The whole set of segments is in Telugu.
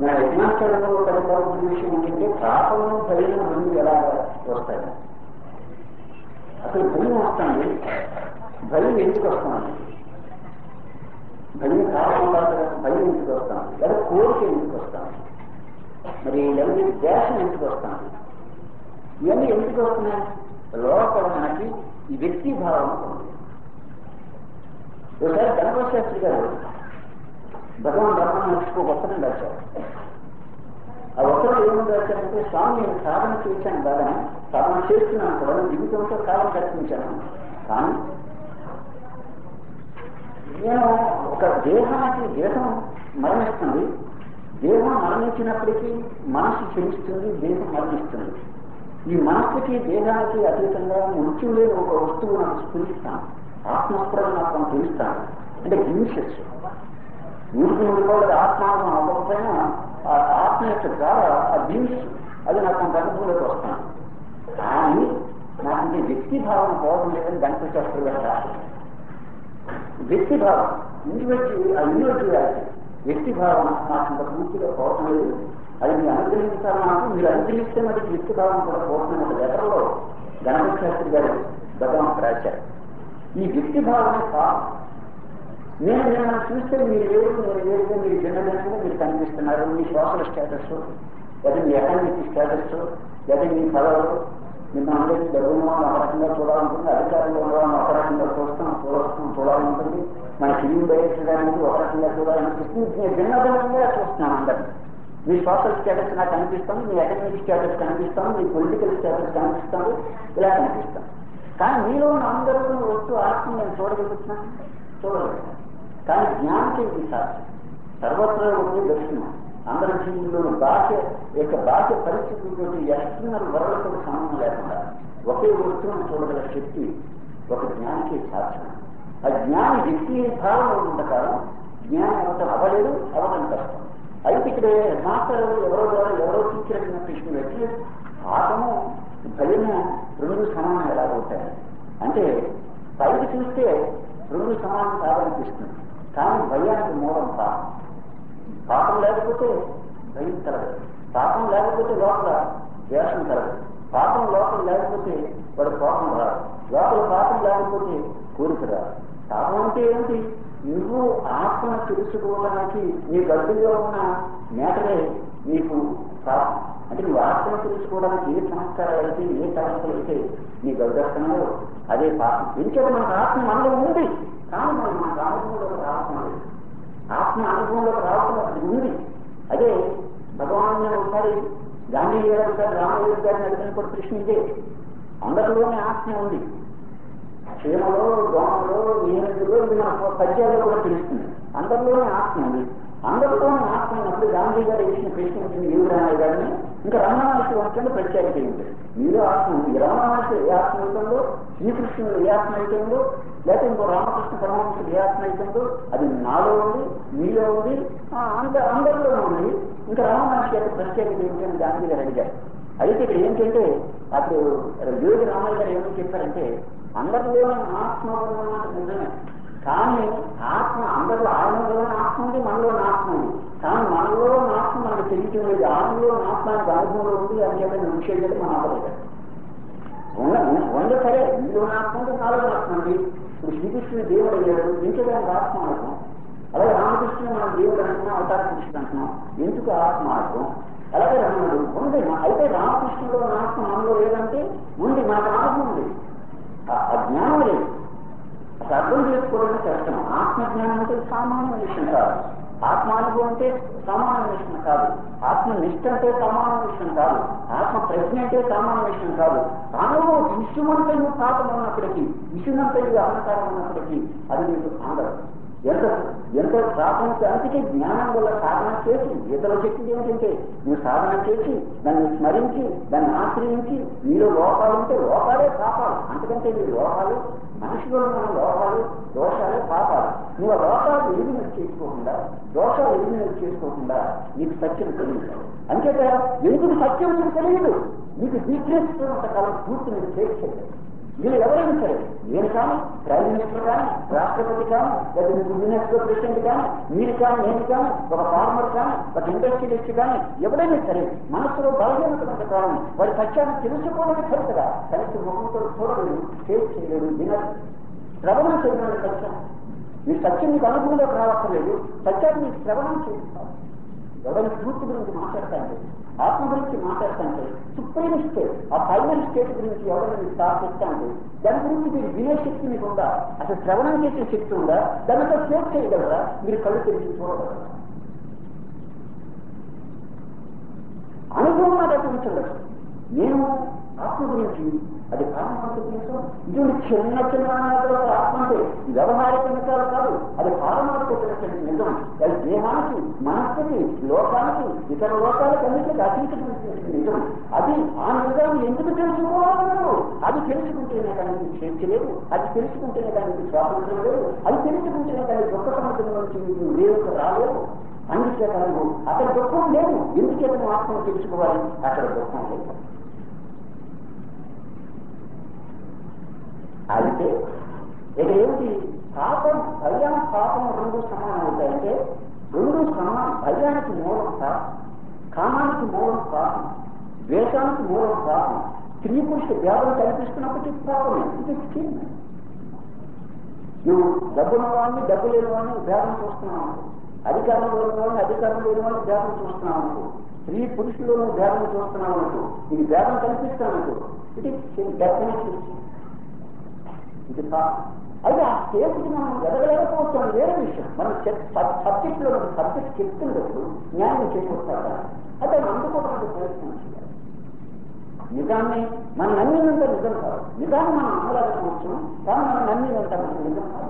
నా యజ్ఞాచరణలో పడిపోవాల్సిన విషయం ఏంటంటే పాపము భయం రెండు ఎలా వస్తాయి అసలు భయం వస్తుంది భయం ఎందుకు వస్తుంది భయం కాకుండా భయం ఎందుకు వస్తాం లేదా కోరిక ఎందుకు వస్తాం మరి లేదా దేశం ఎందుకు వస్తాం ఇవన్నీ ఎందుకు వస్తున్నాయి లోపల మనకి ఈ వ్యక్తి భావం ఉంది ఒకసారి గణపతి శాస్త్రి గారు భగవాన్ బ్రహ్మ నేర్చుకో ఉత్తరం రాశారు ఆ ఉత్తరం ఏముంది రాశారంటే స్వామి నేను సాధన చేశాను బాగా సాధన చేస్తున్నాను కూడా జీవితంతో కాలం కల్పించాను కానీ నేను ఒక దేహానికి దేహం మరణిస్తుంది దేహం మరణించినప్పటికీ మనసు చెల్లిస్తుంది దేహం మరణిస్తుంది ఈ మనస్సుకి దేహానికి అతీతంగా మృత్యు లేని ఒక వస్తువు నాకు స్ఫురిస్తాను ఆత్మస్ఫురణ నాకు మనం తెలుస్తాను అంటే గిమిషెస్ ఊరికి ఉండిపోలేదు ఆత్మానం అవ్వకపోయినా ఆ ఆత్మ యొక్క ద్వారా ఆ గిమ్స్ అది నాకు కొంత అనుభవంలోకి వస్తాను కానీ నాకు ఇది వ్యక్తి భావన పోవడం లేదని గణపతి శాస్త్రి గారు రాశారు వ్యక్తి భావం ఇండివిజువల్ ఆ ఇండివిజువాలిటీ వ్యక్తి భావన నాకు ఇంత పూర్తిగా పోవటం లేదు అది మీరు అనుగ్రహించాలి నాకు మీరు అనుగ్రహిస్తే మరి వ్యక్తి భావన కూడా పోతున్న ఒక లెటర్లో గణపతి శాస్త్రి గారు భగవంతు రాశారు ఈ వ్యక్తి భావన కాదు నేను నేను చూస్తే మీరు వేరు నేను వేరుగా మీరు భిన్నభిన్నంగా మీరు కనిపిస్తున్నారు మీ సోషల్ స్టేటస్ లేదా మీ ఎకనామిక్ స్టేటస్ లేదా మీ పదవులు మిమ్మల్ని అందరికీ డబ్బులు ఒక రకంగా చూడాలనుకుంటుంది అధికారంలో ఉండడం ఒక రకంగా చూస్తాం చూడొస్తాం చూడాలనుకుంటుంది మన ఫిలిం బయటడానికి ఒక రకంగా చూడాలనిపిస్తుంది నేను భిన్నభిన్నంగా చూస్తున్నాను అందరినీ మీ సోషల్ స్టేటస్ నాకు కనిపిస్తాను మీ ఎకనామిక్ స్టేటస్ కనిపిస్తాను మీ పొలిటికల్ స్టేటస్ కనిపిస్తాను ఇలా కనిపిస్తాను కానీ మీలో ఉన్న అందరూ వస్తూ ఆత్మ నేను చూడగలుగుతున్నాను చూడగలుగుతాను కానీ జ్ఞానికి ఇది సాధ్యం సర్వత్రా ఉండే దర్శనం అందరి జీవుల్లో భాష యొక్క భాష పరిస్థితులతో ఎక్స్టర్నల్ వరలతో సంబంధం లేకుండా ఒకే వస్తువును చూడగల శక్తి ఒక జ్ఞానికి సాధ్యం ఆ జ్ఞాని వ్యక్తి భావన ఉండకాలం జ్ఞానం అవటం అవ్వలేదు అవడం కష్టం అయితే ఇక్కడ మాస్టర్ ఎవరో ద్వారా ఎవరో టీచర్ ప్రశ్న వ్యక్తి పాపము భయము రెండు సమానం ఎలా అవుతాయి అంటే పైకి చూస్తే రెండు సమానం కాదనిపిస్తుంది కానీ భయానికి మూలం పాపం పాపం లేకపోతే భయం కలదు పాపం లేకపోతే లోపల ద్వేషం కలదు పాపం లోపల లేకపోతే వాడు కోపం రాదు లోపల పాపం లేకపోతే కోరిక రాదు పాపం అంటే ఏంటి నువ్వు ఆత్మను తెలుసుకోవడానికి నీ గడ్డులో ఉన్న మేటలే నీకు పాపం అంటే నువ్వు ఆత్మను తెలుసుకోవడానికి ఏ సంస్కారాలు అయితే ఏ తలంపులు అయితే నీ గడ్డస్తున్నాయో అదే పాపం ఎందుకంటే మనకు ఆత్మ మనలో ఉంది కానీ మనం మన అనుభవంలోకి రావటం లేదు ఆత్మ అనుభవంలోకి రావటం అది ఉంది అదే భగవాన్ ఒకసారి గాంధీ గారు ఒకసారి రామయ్య గారిని అడిగినప్పుడు ప్రశ్న ఇదే అందరిలోనే ఆత్మ ఉంది క్షేమలో దోమలో ఏనుగులో ఇది మన పద్యాల్లో కూడా తెలుస్తుంది అందరిలోనే ఆత్మ ఉంది అందరిలోనే ఆత్మ ఉన్నప్పుడు గాంధీ గారు వేసిన ప్రశ్న వచ్చింది ఏ రామయ్య గారిని ఇంకా రమణానికి వంశంలో ప్రత్యేకత ఏంటి మీలో ఆత్మ ఉంది రమణానికి ఏ ఆత్మ అవుతుందో శ్రీకృష్ణుడు ఏ ఆత్మ అవుతుందో లేకపోతే ఇంకో రామకృష్ణ పరమహంసుడు ఏ ఆత్మ అవుతుందో అది నాలో ఉంది మీలో ఉంది అంత అందరిలో ఉంది ఇంకా రమణానికి యొక్క ప్రత్యేకత ఏంటి అని గాంధీ గారు అడిగారు అయితే ఇక్కడ ఏంటంటే అప్పుడు యోగి రామయ్య గారు ఏమని చెప్పారంటే అందరిలోనే ఆత్మ ఉన్నమాట నిజమే కానీ ఆత్మ అందరిలో ఆయనలో ఆత్మ ఉంది మనలో ఆత్మ ఉంది కానీ మనలో ఆత్మ మనకు తెలియటం లేదు ఆయనలో ఆత్మ మనకు అనుభవంలో ఉంది అని చెప్పి నిషేధం మన అవ్వలేదు వంద సరే మీలో ఆత్మ ఉంది నాలో ఆత్మ ఉంది ఇప్పుడు శ్రీకృష్ణుడు దేవుడు అయ్యాడు ఇంకేదానికి ఆత్మ అనుభవం అలాగే రామకృష్ణుడు మనం దేవుడు అంటున్నాం అవతార కృష్ణుడు అంటున్నాం ఎందుకు ఆత్మ అనుభవం అలాగే రాముడు ఉంది అయితే రామకృష్ణుడు ఆత్మ మనలో లేదంటే ఉంది మనకు ఆత్మ ఉంది ఆ జ్ఞానం లేదు అసలు అర్థం చేసుకోవడం కష్టం ఆత్మజ్ఞానం అంటే సామాన్య విషయం కాదు ఆత్మానుభవం అంటే సామాన్య విషయం కాదు ఆత్మ నిష్ట అంటే సామాన్య విషయం కాదు ఆత్మ ప్రజ్ఞ అంటే సామాన్య విషయం కాదు తాను విషయమంతా నువ్వు పాపం ఉన్నప్పటికీ విషయమంతా ఇది అహంకారం ఉన్నప్పటికీ అది నీకు అందదు ఎంత ఎంత సాధన అందుకే జ్ఞానం వల్ల సాధన చేసి ఇతరులు చెప్పింది ఏమిటంటే నువ్వు సాధన చేసి దాన్ని స్మరించి దాన్ని ఆశ్రయించి నీలో లోపాలు ఉంటే లోపాలే పాపాలు అంతకంటే నీ లోపాలు మనిషిలో ఉన్న లోపాలు దోషాలే పాపాలు నువ్వు ఆ లోపాలు ఎలిమినేట్ చేసుకోకుండా దోషాలు ఎలిమినేట్ చేసుకోకుండా నీకు సత్యం తెలియదు అంతేకా ఎందుకు సత్యం నీకు తెలియదు నీకు వీక్నెస్ కాలం పూర్తి నీకు చేసేది వీళ్ళు ఎవరైనా సరే నేను కానీ ప్రైమ్ మినిస్టర్ కానీ రాష్ట్రపతి కానీ లేదా యునెస్కో ప్రెసిడెంట్ కానీ మీరు కానీ నేను కానీ ఒక ఫార్మర్ కానీ ఒక ఇండస్ట్రియలిస్ట్ కానీ ఎవరైనా సరే మనసులో బలహీనత కాలం వారి సత్యాన్ని తెలుసుకోవడానికి సరికదా కలిసి ముఖంతో చూడలేడు ఫేస్ చేయలేడు వినరు శ్రవణం చేయడం సత్యం మీ సత్యం మీకు అనుభవంలోకి రావక్కర్లేదు సత్యాన్ని మీకు శ్రవణం చేస్తారు ఎవరి పూర్తి గురించి మాట్లాడతాంటే ఆత్మ గురించి మాట్లాడతాంటే సుప్రీం స్టేట్ ఆ ఫైనల్ స్టేట్ గురించి ఎవరైనా స్థాపిస్తాంటే దాని గురించి మీరు వినే శక్తి మీకు ఉందా అసలు శ్రవణం చేసే శక్తి ఉందా దానితో ఫేస్ చేయగలరా మీరు కళ్ళు తెరిచి చూడగలరా అనుభవం నాకు అనిపించలేదు నేను ఆత్మ గురించి అది పారమార్థ గురించో ఇటువంటి చిన్న చిన్న అనాథాలు ఆత్మ అంటే వ్యవహారిక నిజాలు కాదు అది పారమార్థికమైనటువంటి నిజం అది దేహానికి మనస్సుకి లోకానికి ఇతర లోకాలకు అన్నింటికి అతీతమైనటువంటి నిజం అది ఆ నిజాన్ని ఎందుకు తెలుసుకోవాలన్నారు అది తెలుసుకుంటేనే కానీ మీకు స్వేచ్ఛ లేదు అది తెలుసుకుంటేనే కానీ మీకు స్వాతంత్రం లేదు అది తెలుసుకుంటేనే కానీ దుఃఖ సముద్రం నుంచి మీకు వేరుకు రాలేదు అందుచేత నువ్వు అక్కడ దుఃఖం లేదు ఎందుచేత నువ్వు ఆత్మను తెలుసుకోవాలి అక్కడ దుఃఖం లేదు అయితే ఇక ఏమిటి పాపం భయం పాపం రెండు సమానం అవుతాయంటే రెండు సమానం భయానికి మూలం పాపం కామానికి మూలం పాపం ద్వేషానికి మూలం పాపం స్త్రీ పురుష భేదం కల్పిస్తున్నప్పటికీ పాపమే ఇది చిన్న నువ్వు డబ్బున్న వాడిని డబ్బు లేని వాడిని భేదం చూస్తున్నావు అధికారం లేని వాడిని అధికారం లేని వాడిని భేదం చూస్తున్నావు అనుకో స్త్రీ పురుషులను భేదం చూస్తున్నావు అనుకో ఇది భేదం కల్పిస్తాను అనుకో ఇది డెఫినెట్లీ ఇది పాపం అయితే ఆ స్టేజ్కి మనం ఎదగలేకపోతాం వేరే విషయం మనం సబ్జెక్ట్ లో సబ్జెక్ట్ చెప్తున్నప్పుడు న్యాయం చేకూరుతారా అయితే అందుకోవడానికి ప్రయత్నం చేయాలి నిజాన్ని మనం నమ్మినంత నిజం కాదు నిజాన్ని మనం నమ్మలేకపోవచ్చు కానీ మనం నమ్మినంత మనకు నిజం కాదు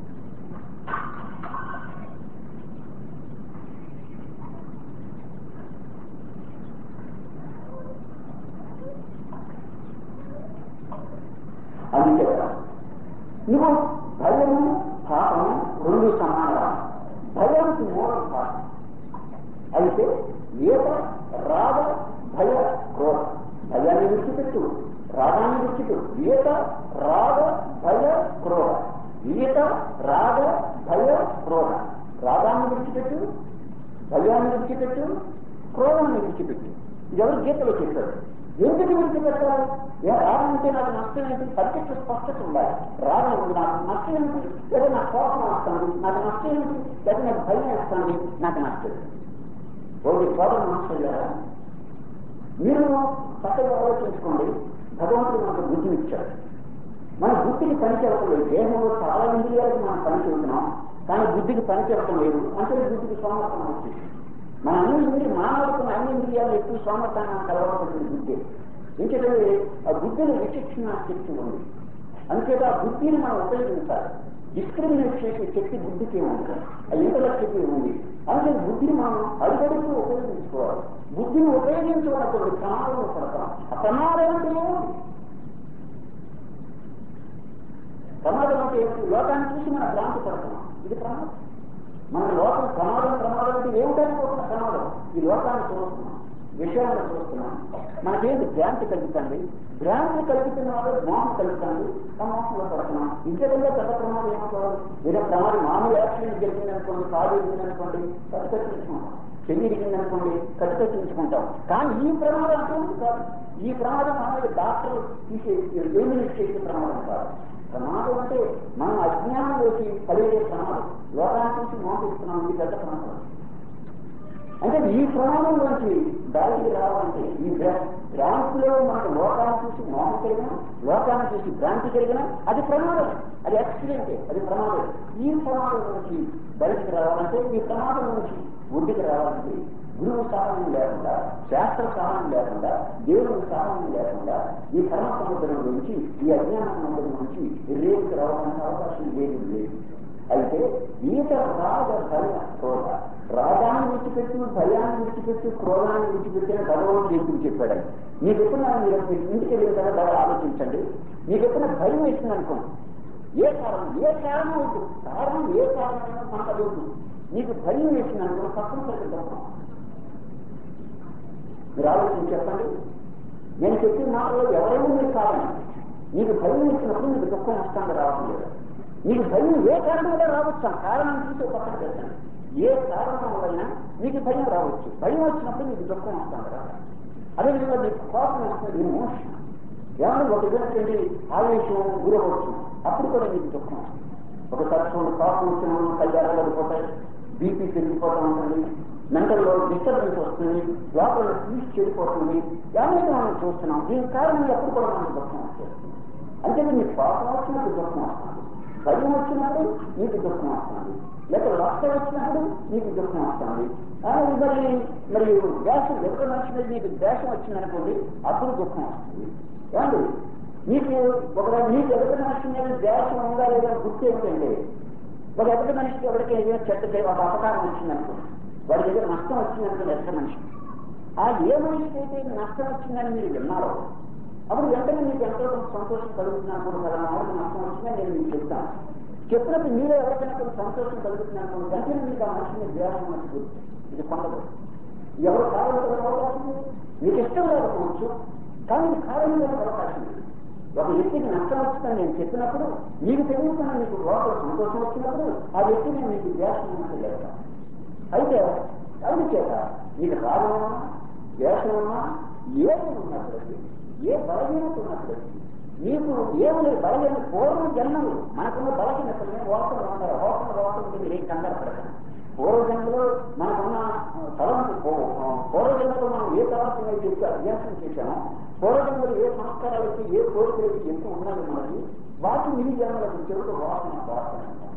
అందుకే నువ్వు భయము పాపము రెండు సమానం భయానికి మూలం పాపం అయితే ఈత రాగ భయ క్రోధ భయాన్ని విడిచిపెట్టు రాగాన్ని విడిచిపెట్టు ఈత రాగ భయ క్రోధ ఈత రాగ భయ క్రోధ రాగాన్ని విడిచిపెట్టు భయాన్ని విడిచిపెట్టు క్రోధాన్ని విడిచిపెట్టు ఇది ఎవరు గీతలో చెప్పారు ఎందుకు విడిచిపెట్టాలి ఏ రాగం అంటే నాకు నష్టం ఏంటి సబ్జెక్టు స్పష్టత ఉండాలి రాగం ఉంది నాకు నష్టం ఏంటి లేదా నాకు కోపం వస్తుంది నాకు నష్టం ఏంటి లేదా నాకు భయం వేస్తుంది నాకు నష్టం ఒకటి కోపం నష్టం లేదా మీరు చక్కగా ఆలోచించుకోండి భగవంతుడు మనకు బుద్ధినిచ్చాడు మన బుద్ధికి పని చెప్పడం లేదు దేహంలో చాలా ఇంద్రియాలకు మనం పని చెబుతున్నాం కానీ బుద్ధికి పని చెప్పడం లేదు అంటే బుద్ధికి సోమర్థనం వచ్చేసి మన అన్ని ఇంద్రియ మానవులకు అన్ని ఇంద్రియాలు ఎక్కువ సోమర్థాన్ని కలవకపోతుంది బుద్ధి ఎందుకంటే ఆ బుద్ధిని విచక్షణ శక్తి ఉంది అందుచేత ఆ బుద్ధిని మనం ఉపయోగించాలి డిస్క్రిమినేట్ చేసే శక్తి బుద్ధికి ఉంది ఆ ఇంటలెక్ట్కి ఉంది అందుకే బుద్ధిని మనం అడుగడుగు ఉపయోగించుకోవాలి బుద్ధిని ఉపయోగించుకోవడానికి ప్రమాదంలో పడతాం ఆ ప్రమాదం అంటే ఏముంది ప్రమాదం అంటే ఏమిటి? లోకాన్ని చూసి మనం భ్రాంతి పడుతున్నాం ఇది ప్రమాదం మన లోకం ప్రమాదం ప్రమాదం అంటే ఏమిటనుకోకుండా ప్రమాదం ఈ లోకాన్ని చూస్తున్నాం విషయాలను చూస్తున్నాం మనకేంటి భ్రాంతి కలుగుతుంది భ్రాంతి కలుగుతున్న వాళ్ళు మోహం కలుగుతుంది ఆ మోహంలో పడుతున్నాం ఇంతకంటే పెద్ద ప్రమాదం ఏమనుకోవాలి ఏదో ప్రమాదం మామూలు యాక్సిడెంట్ జరిగింది అనుకోండి కాలు జరిగింది అనుకోండి కట్టుకట్టించుకుంటాం చెయ్యి ఇరిగింది అనుకోండి కట్టుకట్టించుకుంటాం కానీ ఈ ప్రమాదం అటువంటి కాదు ఈ ప్రమాదం మామూలు డాక్టర్ తీసే ఎలిమినేట్ చేసే ప్రమాదం కాదు ప్రమాదం అంటే మనం అజ్ఞానంలోకి కలిగే ప్రమాదం లోకాన్ని చూసి మోపిస్తున్నాం ఇది పెద్ద ప్రమాదం అంటే ఈ ప్రమాదంలోంచి బయటికి రావాలంటే ఈ భ్రాంతిలో మనకు లోకాన్ని చూసి మోహం కలిగిన లోకాన్ని చూసి భ్రాంతి కలిగిన అది ప్రమాదం అది యాక్సిడెంటే అది ప్రమాదం ఈ ప్రమాదం నుంచి బయటికి రావాలంటే ఈ ప్రమాదం నుంచి ఒడ్డుకి రావాలంటే గురువు సహాయం లేకుండా శాస్త్ర సహాయం లేకుండా దేవుని సహాయం లేకుండా ఈ కర్మ సముద్రం నుంచి ఈ అజ్ఞాన సముద్రం నుంచి రేపుకి రావడానికి అవకాశం లేదు లేదు అయితే ఈత రాగ భయ క్రోధ రాగాన్ని విడిచిపెట్టు భయాన్ని విడిచిపెట్టు క్రోధాన్ని విడిచిపెట్టిన భగవంతుడు ఎందుకు చెప్పాడు మీకు ఎప్పుడైనా మీరు మీరు ఇంటికి వెళ్ళిన తర్వాత బాగా ఆలోచించండి మీకు ఎప్పుడైనా భయం వేసింది అనుకోండి ఏ కారణం ఏ కారణం వద్దు కారణం ఏ కారణమైనా మనకు అది వద్దు మీకు భయం వేసింది అనుకున్న పక్కన పెట్టుకుంటాం మీరు ఆలోచించి చెప్పండి నేను చెప్పిన మాటలో ఎవరైనా మీరు కారణం నీకు భయం వచ్చినప్పుడు నీకు దుఃఖం వస్తుంది రావడం లేదు నీకు భయం ఏ కారణం వల్ల రావచ్చు ఆ కారణం చూసి పక్కన పెట్టండి ఏ కారణం వలన నీకు భయం రావచ్చు భయం వచ్చినప్పుడు నీకు దుఃఖం వస్తుంది రా అదేవిధంగా నీకు కోపం వస్తుంది ఎమోషన్ ఏమన్నా ఒక విధంగా ఆవేశం గురవచ్చు అప్పుడు కూడా నీకు దుఃఖం వస్తుంది ఒకసారి చూడండి కోపం వచ్చిన వాళ్ళు కళ్యాణాలు పడిపోతాయి బీపీ పెరిగిపోతూ ఉంటుంది మెంటల్లో డిస్టర్బెన్స్ వస్తుంది లోపల పీస్ చెడిపోతుంది ఏమైతే మనం చూస్తున్నాం దీనికి కారణం ఎప్పుడు కూడా మనకు దుఃఖం వచ్చేస్తుంది అంటే నీకు కోపం వచ్చినప్పుడు దుఃఖం వస్తుంది భయం వచ్చినప్పుడు నీకు దుఃఖం వస్తుంది లేక లక్ష వచ్చినప్పుడు నీకు దుఃఖం వస్తుంది కానీ మరి మరి ద్వేషం ఎవరి మనిషి మీద నీకు ద్వేషం వచ్చిందనుకోండి అప్పుడు దుఃఖం వస్తుంది ఏమండి నీకు ఒక నీకు ఎవరి మనిషి మీద ద్వేషం ఉందా లేదా గుర్తు ఏమిటండి ఒక ఎదుటి మనిషికి ఎవరికి ఏదైనా చెడ్డ ఒక అపకారం వచ్చిందనుకో వాడి దగ్గర నష్టం వచ్చిందనుకో ఎదుటి మనిషికి ఆ ఏ మనిషికి అయితే నష్టం వచ్చిందని మీరు విన్నారో అప్పుడు వెంటనే మీకు ఎంతో కొంత సంతోషం కలుగుతున్నప్పుడు కదా మామూలు నష్టం వచ్చిందని నేను మీకు చెప్తాను చెప్పినప్పుడు మీరే ఎవరికైనా కొంత సంతోషం కలుగుతున్నప్పుడు వెంటనే మీకు ఆ మనిషి మీద ద్వేషం మనసు గుర్తు ఇది పొందదు ఎవరు కావాలని అవకాశం ఉంది మీకు ఇష్టం లేకపోవచ్చు కానీ ఇది కారణం అవకాశం ఉంది ఒక వ్యక్తికి నష్టం వచ్చిందని నేను చెప్పినప్పుడు మీకు తెలియకుండా మీకు లోపల సంతోషం వచ్చినప్పుడు ఆ వ్యక్తిని మీకు ద్వేషం ఉన్నట్టు లేదు అయితే అది చేత మీకు రాగమా ద్వేషమా ఏమి ఉన్నప్పటికీ ఏ బలహీనత ఉన్నప్పటికీ మీకు ఏమి బలహీన పూర్వ జన్మలు మనకున్న బలహీనతల్ని ఓటలు ఉంటారు ఓటలు ఓటలు మీరు ఏం కంగారు పడకండి పూర్వజన్మలో మనకున్న తలంపు పూర్వజన్మలో మనం ఏ తలంపు అయితే అభ్యాసం చేశామో పూర్వజన్మలు ఏ సంస్కారాలకి ఏ కోరికలకి ఎక్కువ ఉన్నది మనకి వాటి మిగి జన్మలకు చెరుకు వాసన వాసన అంటాం.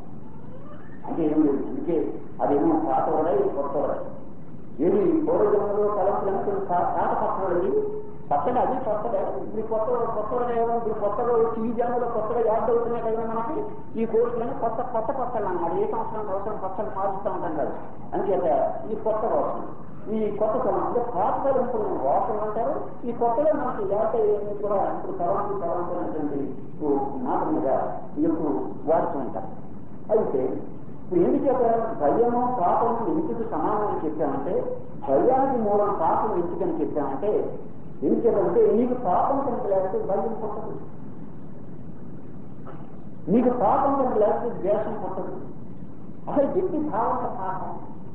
అంటే ఏం లేదు అందుకే అదేమో పాత వడై కొత్త వడై ఏది పూర్వజన్మలో తలంపులు పాత పక్కనది పక్కన అది కొత్తగా ఇప్పుడు కొత్త కొత్తగా ఏమో ఇప్పుడు కొత్తగా వచ్చి ఈ జన్మలో కొత్తగా యాడ్ అవుతున్నాయి కదా మనకి ఈ కోరికలని కొత్త కొత్త కొత్తలు అన్నమాట ఏ సంవత్సరం అవసరం కొత్తలు మారుస్తూ ఉంటాం కదా అంచేత ఈ కొత్త వాసన ఈ కొత్త తలం అంటే పాత తలంపులు వాసన అంటారు ఈ కొత్తలో మనకి యాడ్ అయ్యేది కూడా ఇప్పుడు తలంపు తలంపు అనేటువంటి మాత్రముగా ఎక్కువ వాడుతూ ఉంటారు అయితే ఇప్పుడు ఎందుచేత భయము పాపము ఎందుకు సమానం అని చెప్పామంటే భయానికి మూలం పాపం ఎందుకని చెప్పామంటే ఎందుకంటే నీకు పాపం కనుక లేకపోతే భయం పుట్టదు నీకు పాపం కనుక లేకపోతే ద్వేషం పుట్టదు అసలు వ్యక్తి భావన పాపం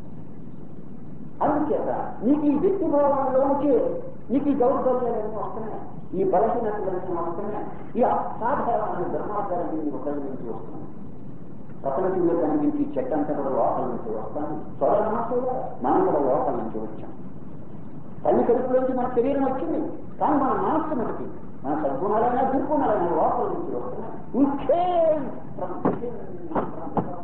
అందుచేత నీకు ఈ వ్యక్తి భావంలోంచి నీకు ఈ దౌర్బల్యాలన్నీ వస్తున్నాయి ఈ బలహీనతలన్నీ వస్తున్నాయి ఈ అసాధారణమైన ధర్మాధారాన్ని నీకు కలిగించి వస్తున్నాయి ప్రకృతి మీద కనిపించి చెట్టు అంతా కూడా లోపల నుంచి వస్తాను స్వరమాసంగా మనం కూడా లోపల నుంచి వచ్చాం తల్లి కడుపులోంచి మన శరీరం వచ్చింది కానీ మన మనస్సు మనకి మన సద్గుణాలైనా దుర్గుణాలైనా లోపల నుంచి వస్తున్నాయి We came from within, not from without.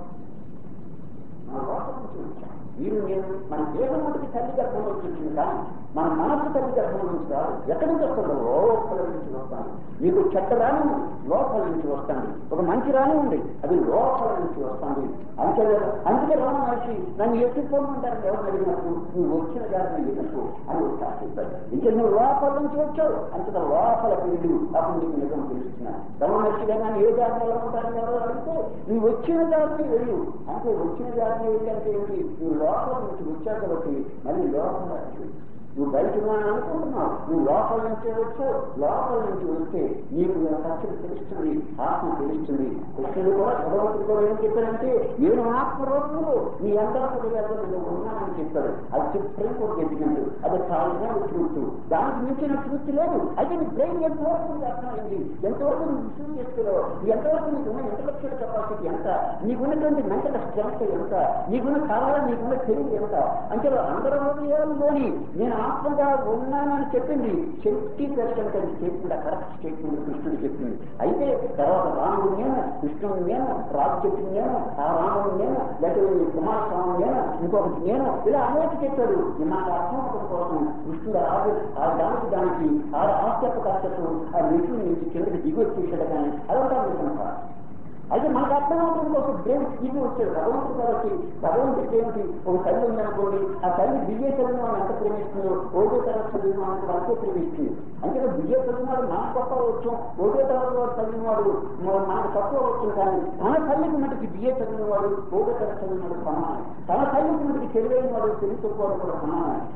మన లోపల నుంచి వచ్చాం మీరు నేను మన దేహం మటుకు తల్లి గర్భంలో వచ్చింది కానీ మన మనస్సు తల్లి గర్భంలో నుంచి రాదు ఎక్కడి నుంచి వస్తుందో లోపల నుంచి వస్తాను మీకు చెడ్డ రాని లోపల నుంచి వస్తుంది ఒక మంచి రాని ఉంది అది లోపల నుంచి వస్తుంది అంతే అందుకే రామ మనిషి నన్ను ఎత్తుకోమంటారు ఎవరు అడిగినప్పుడు నువ్వు వచ్చిన దారిని ఎదుర్కో అని ఒకసారి చెప్పారు ఇంకా నువ్వు లోపల నుంచి వచ్చావు అంతట లోపల వెళ్ళు అప్పుడు నీకు నిజం తెలుస్తున్నా రమ మనిషి కానీ ఏ దారిని ఎలా ఉంటారని ఎవరు అడిగితే నువ్వు వచ్చిన దారిని వెళ్ళు అంటే వచ్చిన దారిని వెళ్ళి అంటే ఏంటి నువ్వు లోపల నుంచి వచ్చావు కాబట్టి మళ్ళీ లోపల వచ్చి నువ్వు బయట ఉన్నాను అనుకుంటున్నావు నువ్వు లోపల నుంచి వచ్చావు లోపల నుంచి వస్తే నీకు సత్యం తెలుస్తుంది ఆత్మ తెలుస్తుంది కృష్ణుడు కూడా భగవంతుడు కూడా ఏం చెప్పారంటే నేను ఆత్మరూపంలో నీ అందరూ నేను ఉన్నానని చెప్పాడు అది చెప్పడం కూడా ఎందుకంటే అది చాలా ట్రూత్ దానికి మించిన ట్రూత్ లేదు అయితే నీ బ్రెయిన్ ఎంతవరకు నీకు అర్థమైంది ఎంతవరకు నువ్వు విషయం చేస్తున్నావు ఎంతవరకు నీకున్న ఇంటలెక్చువల్ కెపాసిటీ ఎంత నీకున్నటువంటి మెంటల్ స్ట్రెంత్ ఎంత నీకున్న కావాలా నీకున్న తెలివి ఎంత అంటే అందరూ హృదయాల్లోని నేను ఆత్మగా ఉన్నానని చెప్పింది శక్తి దర్శనం అని చెప్పింది కరెక్ట్ స్టేట్మెంట్ కృష్ణుడు చెప్పింది అయితే తర్వాత రాముడు నేను కృష్ణుడు నేను రాజు చెప్పింది నేను ఆ రాముడు నేను లేకపోతే కుమారస్వామి నేను ఇంకొకటి నేను ఇలా అనేక చెప్పాడు నాకు అర్థం అవడం కోసం కృష్ణుడు ఆది ఆ దానికి దానికి ఆ ఆస్యపు కాస్యపు ఆ మెట్లు నుంచి కిందకి దిగి వచ్చేసాడు కానీ అదంతా విషయం కాదు అయితే మనకు అర్థం అవడం కోసం బ్రెయిన్ ఇది వచ్చాడు భగవంతుడు కాబట్టి భగవంతుడికి ఏమిటి ఒక తల్లి ఉందనుకోండి ఆ తల్లి దివ్య చదివిన వాళ్ళు ఎంత ప్రేమిస్తుందో ఓదో తరగతి చదివిన వాళ్ళకి అంతే ప్రేమిస్తుంది అంటే దివ్య చదివిన వాడు మనకు గొప్ప వచ్చు ఓదో తరగతి వాడు చదివిన వాడు మ- మనకు తక్కువ వచ్చు కానీ తన తల్లికి మటుకు దివ్య చదివిన వాడు ఓదో తరగతి చదివిన వాడు సమానం తన తల్లికి మటుకు తెలివైన వాడు తెలివి తక్కువ వాడు కూడా సమానం అందుకని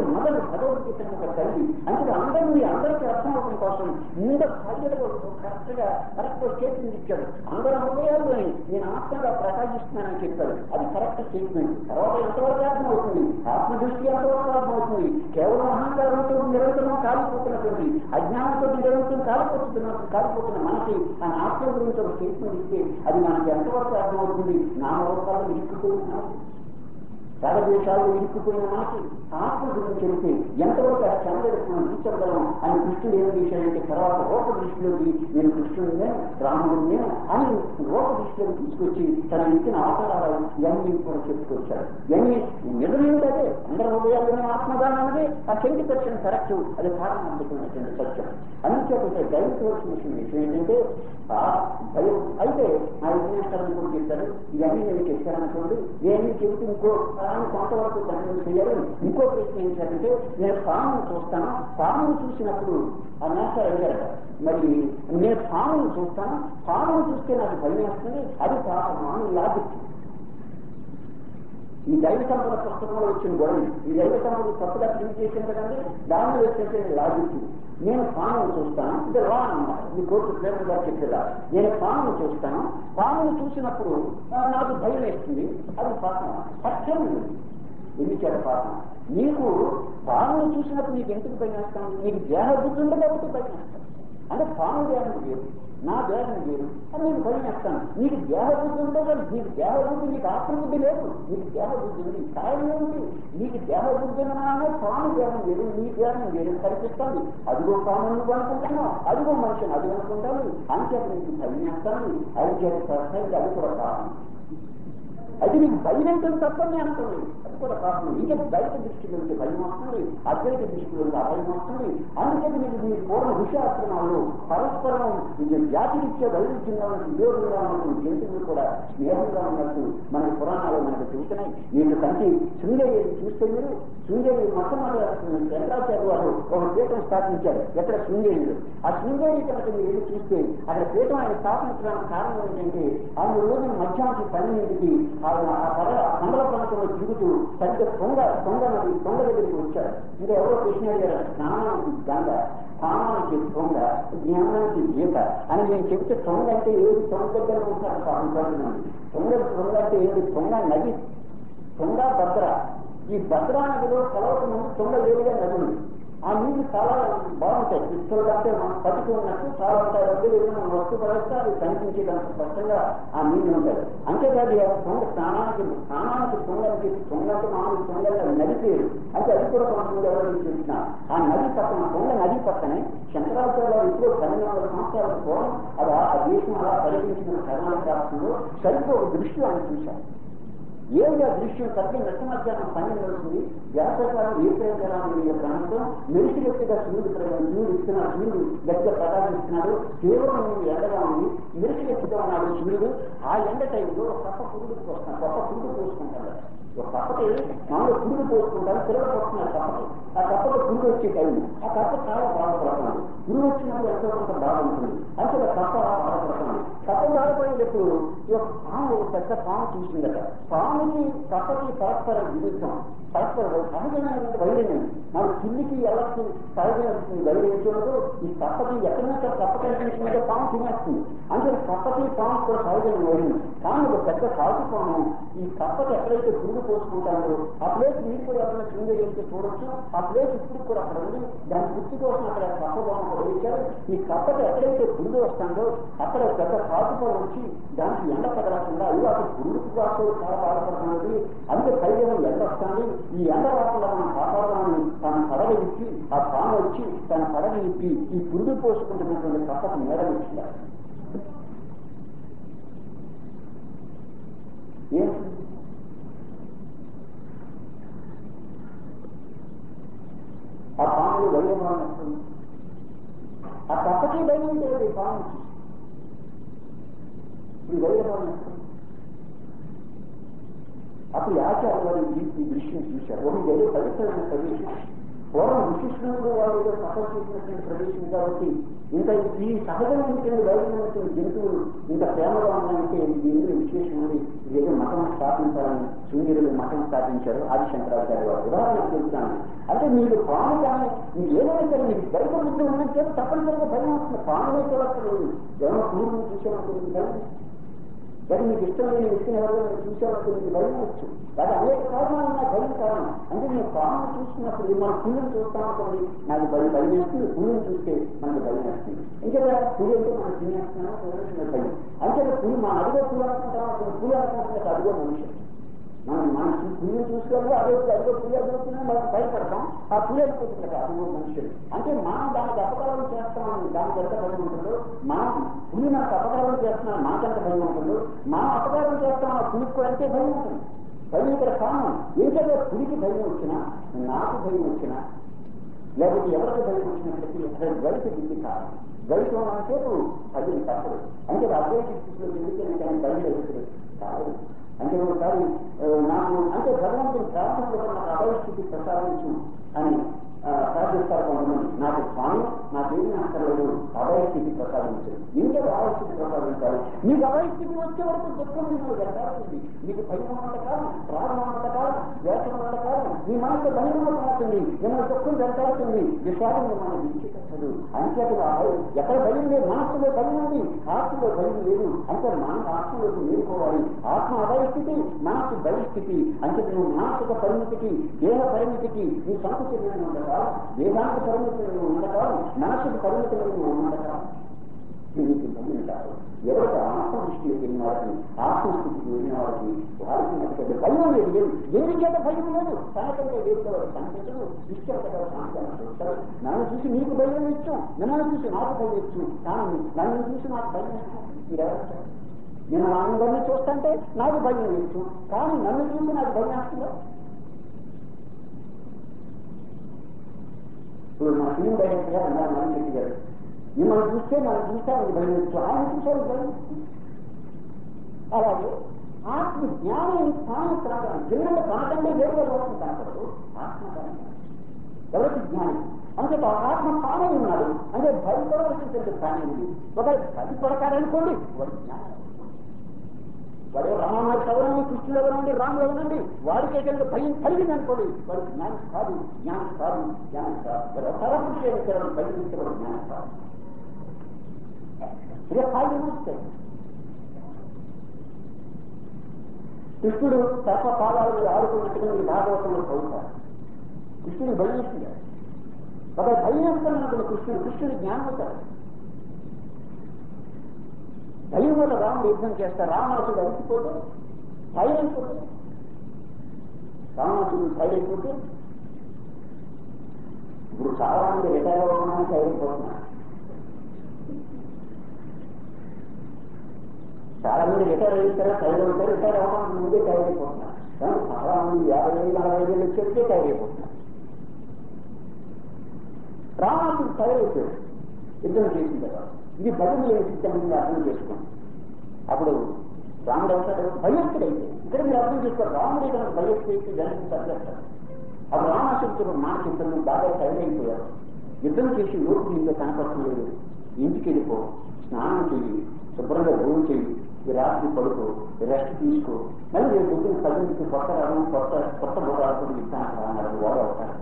మొదలు భగవద్గీత ఒక తల్లి అంటే అందరినీ అందరికీ అర్థం అవడం కోసం ముందు బాధ్యతలు కరెక్ట్ గా కరెక్ట్ స్టేట్మెంట్ ఇచ్చాడు అందరి హృదయాల్లో నేను ఆత్మగా ప్రకాశిస్తున్నానని చెప్పాడు అది కరెక్ట్ స్టేట్మెంట్ తర్వాత ఎంతవరకు అర్థం అవుతుంది ఆత్మ దృష్టి ఎంతవరకు అర్థం అవుతుంది కేవలం అహంకారంతో నిరంతరం కాలిపోతున్నటువంటి అజ్ఞానంతో నిరంతరం కాలిపోతున్న కాలిపోతున్న మనకి ఆ ఆత్మ గురించి ఒక స్టేట్మెంట్ ఇస్తే అది మనకి ఎంతవరకు అర్థమవుతుంది నా లోకాలను ఇరుక్కుపోయిన రాగద్వేషాలు ఇరుక్కుపోయిన మనకి ఆత్మ గురించి చెబితే ఎంతవరకు ఆ చంద్రుడు మనం తీర్చగలం అని కృష్ణుడు ఏం చేశాడంటే తర్వాత రూప దృష్టిలోకి నేను కృష్ణుడినే రాముడినే అని రూప దృష్టిలోకి తీసుకొచ్చి తన ఇచ్చిన అవతారాలు ఇవన్నీ కూడా చెప్పుకొచ్చాడు ఇవన్నీ నిజమేమిటంటే అందరి హృదయాల్లోనే ఆత్మదానం అనేది ఆ సెవెంటీ పర్సెంట్ కరెక్ట్ అది కారణమైనటువంటి సత్యం అందుచేత దైవవలసిన విషయం విషయం ఏంటంటే ఆ భయం అయితే ఆ విజ్ఞాసాలను కూడా చెప్తారు ఇవన్నీ నేను చెప్పాననుకోండి నేను చెబుతూ ఇంకో ప్రాణం కొంతవరకు కన్విన్స్ చేయాలి ఇంకో ప్రశ్న ఏంటంటే నేను పామును చూస్తాను పామును చూసినప్పుడు ఆ నేస్తారు అడిగారు మరి నేను పామును చూస్తాను పామును చూస్తే నాకు భయం వేస్తుంది అది పాపం లాజిక్ ఈ దైవ సంపద పుస్తకంలో వచ్చిన గొడవ ఈ దైవ సంపద తప్పుగా ప్రింట్ చేసిన కదండి దానిలో వచ్చేసే లాజిక్ నేను పామును చూస్తాను ఇది రా అన్నమాట ఇది కోర్టు ప్రేమ గారు చెప్పేదా నేను పామును చూస్తాను పామును చూసినప్పుడు ఆ, నాకు భయం వేస్తుంది అది పాపం సత్యం ఎన్ని చేత పాపం నీకు పామును చూసినప్పుడు నీకు ఎందుకు భయం వేస్తాను నీకు దేహ బుద్ధి ఉండదు కాబట్టి భయం వేస్తాను అంటే పాము దేహం వేరు నా దేహం వేరు అని నేను భయం వేస్తాను నీకు దేహ బుద్ధి ఉండదు నీకు దేహ బుద్ధి నీకు ఆత్మబుద్ధి లేదు నీకు దేహ బుద్ధి ఉంది కారణం ఏమిటి నీకు దేహ బుద్ధి ఉన్నానే పాము దేహం వేరు నీ దేహం వేరు కనిపిస్తాను అదిగో పాము నువ్వు అనుకుంటున్నావు అదిగో మనిషిని అది అనుకుంటాను అంచేత నీకు భయం వేస్తాను అది చేత అది కూడా కారణం అది నీకు భయం ఏంటని తప్ప నేను అనుకోలేదు అది కూడా కారణం ఇంకా బయట దృష్టిలో ఉంటే భయం వస్తుంది అద్వైత దృష్టిలో ఉంటే అభయం వస్తుంది అందుకని మీకు మీ పూర్వ విషయాశ్రమాలు పరస్పరం ఇది జాతినిచ్చే వైవిధ్యంగా ఉన్న వియోగంగా ఉన్న జంతువులు కూడా స్నేహంగా ఉన్నట్టు మన పురాణాలు మనకు చెబుతున్నాయి మీకు కంటి శృంగేరి చూస్తే మీరు శృంగేరి మొట్టమొదటి శంకరాచార్య వారు ఒక పీఠం స్థాపించారు ఎక్కడ శృంగేరిలో ఆ శృంగేరి కనుక మీరు వెళ్ళి చూస్తే అక్కడ పీఠం ఆయన స్థాపించడానికి కారణం ఏంటంటే ఆయన రోజు మధ్యాహ్నం పన్నెండింటికి ఆయన ఆ పర మండల ప్రాంతంలో తిరుగుతూ సరిగ్గా తొంగ తొంగ నది తొంగ దగ్గరికి వచ్చారు ఇంకా ఎవరో కృష్ణ అడిగారు స్నానానికి గంగ స్నానానికి తొంగ జ్ఞానానికి గీత అని నేను చెప్తే తొంగ అంటే ఏది తొంగ దగ్గర ఉంటారు పాల్గొంటున్నాను తొంగ తొంగ అంటే ఏది తొంగ నది తొంగ భద్ర ఈ భద్రా నదిలో కలవక ముందు తొంగ వేరుగా నది ఉంది ఆ నీళ్లు చాలా బాగుంటాయి పిస్తులు కంటే మనం పట్టుకు ఉన్నట్టు చాలా ఉంటాయి వద్దు ఏదైనా వస్తు పడేస్తే అది కనిపించేటంత స్పష్టంగా ఆ నీళ్లు ఉంటాయి అంతేకాదు ఆ తొంగ స్నానానికి స్నానానికి తొంగలకి తొంగకి మామూలు తొంగల నది పేరు అయితే అది కూడా కొంతమంది ఎవరైనా చూసిన ఆ నది పక్కన తొంగ నది పక్కనే శంకరాచార్య ఇప్పుడు పన్నెండు వందల సంవత్సరాల పూర్వం అది ఆ దేశం అలా పరిగణించిన కర్ణాటక రాష్ట్రంలో సరిగ్గా ఒక దృష్టి ఆయన చూశారు ఏమిటి ఆ దృశ్యం సత్య నష్టమధ్యాహ్నం పన్నెండు వస్తుంది వ్యాసకాలం ఏ ప్రేమరాముడి యొక్క అనంతం మెరిసి వ్యక్తిగా సూర్యుడు సూర్యుడు ఇస్తున్నాడు సూర్యుడు గట్టిగా ప్రకాశిస్తున్నాడు కేవలం ఎండగా ఉంది మెరిసి వ్యక్తిగా ఉన్నాడు సూర్యుడు ఆ ఎండ టైంలో ఒక కప్ప పురుగుడు పోస్తాను కప్ప పురుగు పోసుకుంటాడు ఒక కప్పకి మామూలు పురుగు పోసుకుంటారు పిల్లలు పోస్తున్నారు కప్పకి ఆ కప్పలో పురుగు వచ్చే టైం ఆ కప్ప చాలా బాధపడుతున్నాడు పురుగు వచ్చినప్పుడు ఎంతో కొంత బాధ ఉంటుంది అంటే ఆ కప్ప బాధపడుతున్నాడు కప్ప బాధపడేటప్పుడు ఈ యొక్క పాము ఒక పెద్ద పాము చూసిందట పాముకి కప్పకి పరస్పర విరుద్ధం పరస్పర సహజమైనటువంటి వైద్యం మన కిందికి ఎల్లకి సహజమైన వైద్యం చూడదు ఈ కప్పకి ఎక్కడైనా సరే కప్ప కనిపించిందంటే పాము తినేస్తుంది అంటే కప్పకి పాము కూడా సహజమైన వైద్యం కానీ ఒక పెద్ద కాసు పాము ఈ కప్పకి ఎక్కడైతే పురుగు పోసుకుంటారో ఆ ప్లేస్ మీరు కూడా ఎవరైనా కింద వెళ్తే చూడొచ్చు ఆ ప్లేస్ ఇప్పుడు కూడా అక్కడ ఉంది దాని గుర్తు కోసం అక్కడ కప్ప బొమ్మ కూడా వేశారు ఈ కప్పకి ఎక్కడైతే పురుగు వస్తుందో అక్కడ పెద్ద కాసు పొలం వచ్చి దానికి ఎండ తగలకుండా అయ్యో అక్కడ పురుగుకి కాసు చాలా బాధపడుతున్నది అందుకే పైగా ఎండ వస్తుంది ఈ ఎండ రాకుండా మనం కాపాడాలని తన పడవ ఇచ్చి ఆ పాము వచ్చి తన పడవ ఇప్పి ఈ పురుగు పోసుకుంటున్నటువంటి కప్పకు మేడ ఇచ్చింది ఏం ఆ పాములు వైద్యమానం వస్తుంది ఆ కప్పకి భయం లేదు ఈ పాము ఇప్పుడు వైద్యమానం వస్తుంది అప్పుడు ఆచార్య వారు ఈ ఈ దృశ్యం చూశారు ఒక ఏదో పవిత్రమైన ప్రదేశం పూర్వం విశిష్ణుడు వాళ్ళు ఏదో తపస్సు చేసినటువంటి ప్రదేశం కాబట్టి ఇంత ఈ సహజమైనటువంటి వైద్యమైనటువంటి జంతువులు ఇంత ప్రేమగా ఉన్నాయంటే ఇది ఇందులో విశేషం ఉంది ఇది ఏదో మతం స్థాపించాలని శృంగిరులు మతం స్థాపించారు ఆది శంకరాచార్య వారు ఉదాహరణ చెప్తాను అంటే మీరు పాము కానీ మీరు ఏదైనా సరే మీకు బయట బుద్ధి ఉన్నట్టు తప్పనిసరిగా భయం వస్తుంది పాములే చూడక్కర్లేదు ఎవరో పూర్వం చూసేవాళ్ళు మీకు భయం మరి మీకు ఇష్టం లేని వ్యక్తిని ఎవరైనా చూసేవాళ్ళు మీకు భయం వచ్చు అది అనేక కారణాలు ఉన్నాయి భయం కారణం అంటే నేను పాము చూస్తున్నప్పుడు మన పుణ్యం చూస్తామనుకోండి నాకు భయం భయం వేస్తుంది పుణ్యం చూస్తే మనకు భయం వేస్తుంది ఇంకా పులి అంటే మనం తినేస్తున్నాం భయం అంటే పులి మా అడిగే పులి అనుకుంటాం పులి అనుకుంటే అడిగో మనిషి మనం మన పులిని చూసుకోవాలి అదే అదిగో పులి అడుగుతున్నా మనం భయపడతాం ఆ పులి అనుకుంటుంది కదా అదిగో మనుషులు అంటే మనం దానికి అపకారం చేస్తామని దానికి ఎంత భయం ఉంటుందో మనం పులి మనకు అపకారం చేస్తున్నాం మాకెంత భయం ఉంటుందో మనం అపకారం చేస్తాం ఆ పులికి కూడా అంతే భయం ఉంటుంది భయం ఇక్కడ కారణం ఏంటంటే పులికి భయం వచ్చినా నాకు భయం వచ్చినా లేకపోతే ఎవరికి భయం వచ్చినప్పటికీ అసలు గడిప దిద్ది కారణం గడిప సేపు అది తప్పదు అంటే అద్వైత స్థితిలో ఎందుకంటే కానీ భయం జరుగుతుంది కాదు అంటే ఒకసారి ఆ, నాకు అంటే భగవంతుని ప్రార్థనలో నాకు అభయస్థితి ప్రసాదించు అని ఆ, ప్రార్థిస్తారు కొంతమంది నాకు స్వామి నాకేమీ అక్కర్లేదు అభయస్థితి ప్రసాదించు ఇంకా అభయస్థితి ప్రసాదించాలి మీకు అభయస్థితి వచ్చే వరకు దుఃఖం మీకు వెంటాడుతుంది మీకు భయం ఉన్నంత కాలం ప్రాణం ఉన్నంత కాలం వేషం ఉన్నంత కాలం మీ మనసు బహిరంగం అవుతుంది మిమ్మల్ని దుఃఖం వెంటాడుతుంది విషయాలు మిమ్మల్ని విడిచిపెట్టదు అంచేత ఆ భయం ఎక్కడ భయం లేదు మనస్సులో భయం ఉంది ఆత్మలో భయం లేదు అంటే మన ఆత్మలోకి మేలుకోవాలి ఆత్మ అభయస్థితి మనస్సు భయస్థితి అంటే నువ్వు మానసిక పరిమితికి దేహ పరిమితికి నీ సంకుచితమైన ఉండకాలం దేహానికి పరిమితులను ఉండకాలం మనస్సుకు పరిమితులను ఉండకాలం దీనికి భయం కాదు ఎవరికి ఆత్మదృష్టికి వెళ్ళిన వారికి ఆత్మస్థితికి వెళ్ళిన వారికి వారికి మనకి భయం లేదు లేదు దేని చేత భయం లేదు తనకంటే వేరుగా వారు కనిపించదు ఇష్టంగా సాంతాన్ని చూస్తారు నన్ను చూసి నీకు భయం ఇచ్చు మిమ్మల్ని చూసి నాకు భయం ఇచ్చు కానీ నన్ను చూసి నాకు భయం ఇచ్చు మీరెవరు నేను అందరినీ చూస్తుంటే నాకు భయం ఇచ్చు కానీ నన్ను చూసి నాకు భయం వేస్తుందా ఇప్పుడు మా ఫిలిం డైరెక్టర్ గారు అన్నారు మనం చెప్పి గారు మిమ్మల్ని చూస్తే మనం చూస్తే అది భయం ఇచ్చు ఆయన చూసారు భయం అలాగే ఆత్మ జ్ఞానం స్థానం కలగాలి జన్మలో కాకంటే వేరుగా లోకం కనపడదు ఆత్మ కనపడదు ఎవరికి జ్ఞానం అంటే ఆత్మ తానే ఉన్నాడు అంటే భయపడవలసినటువంటి స్థానం ఉంది ఒక భయపడతారనుకోండి వాడి జ్ఞానం వాడు రామాయణ చదవనండి కృష్ణుడు ఎవరండి రాముడు ఎవరండి వాడికి ఏదైనా భయం కలిగింది అనుకోండి వాడు జ్ఞానం కాదు జ్ఞానం కాదు జ్ఞానం కాదు వాడు తరపుడు భయం ఇస్తే వాడు జ్ఞానం కాదు ఇదే ఖాళీ వస్తాయి కృష్ణుడు సర్ప పాదాల మీద ఆడుకున్నట్టుగా మీరు భాగవతంలో చదువుతారు కృష్ణుడు భయం వేస్తున్నాడు ఒక భయం వేస్తున్నాడు కృష్ణుడు కృష్ణుడు జ్ఞానం అవుతాడు భయం వల్ల రాముడు యుద్ధం చేస్తారు రావణాసుడు అరిచిపోతే ఫైర్ అయిపోతే రావణాసుడు ఫైర్ అయిపోతే ఇప్పుడు చాలా మంది రిటైర్ అవుతున్నామని ఫైర్ అయిపోతున్నారు చాలా మంది రిటైర్ అయిపోతారు ఫైర్ అవుతారు రిటైర్ అవ్వడానికి ముందే ఫైర్ అయిపోతున్నారు కానీ చాలా మంది యాభై వేలు నలభై వేలు వచ్చేస్తే ఫైర్ అయిపోతున్నారు రావణాసుడు ఫైర్ అయిపోయాడు యుద్ధం చేసిన తర్వాత ఇది భయం లేని సిద్ధంగా అర్థం చేసుకోండి అప్పుడు రాముడు అవుతాడు భయస్థుడైతే ఇక్కడ మీరు అర్థం చేసుకోరు రాముడు కనుక భయస్థుడైతే జనానికి తగ్గేస్తాడు అప్పుడు రామాశక్తుడు మానసిద్ధులు బాగా సైడ్ అయిపోయారు యుద్ధం చేసి లోపు ఇంకా కనపడలేదు ఇంటికి వెళ్ళిపో స్నానం చెయ్యి శుభ్రంగా భోజనం చెయ్యి ఈ రాత్రి పడుకో రెస్ట్ తీసుకో మళ్ళీ రేపు పొద్దున్న పదింటికి కొత్త రావడం కొత్త కొత్త బుర్రాలతో ఇస్తాను అన్నారు వాడు అవుతారు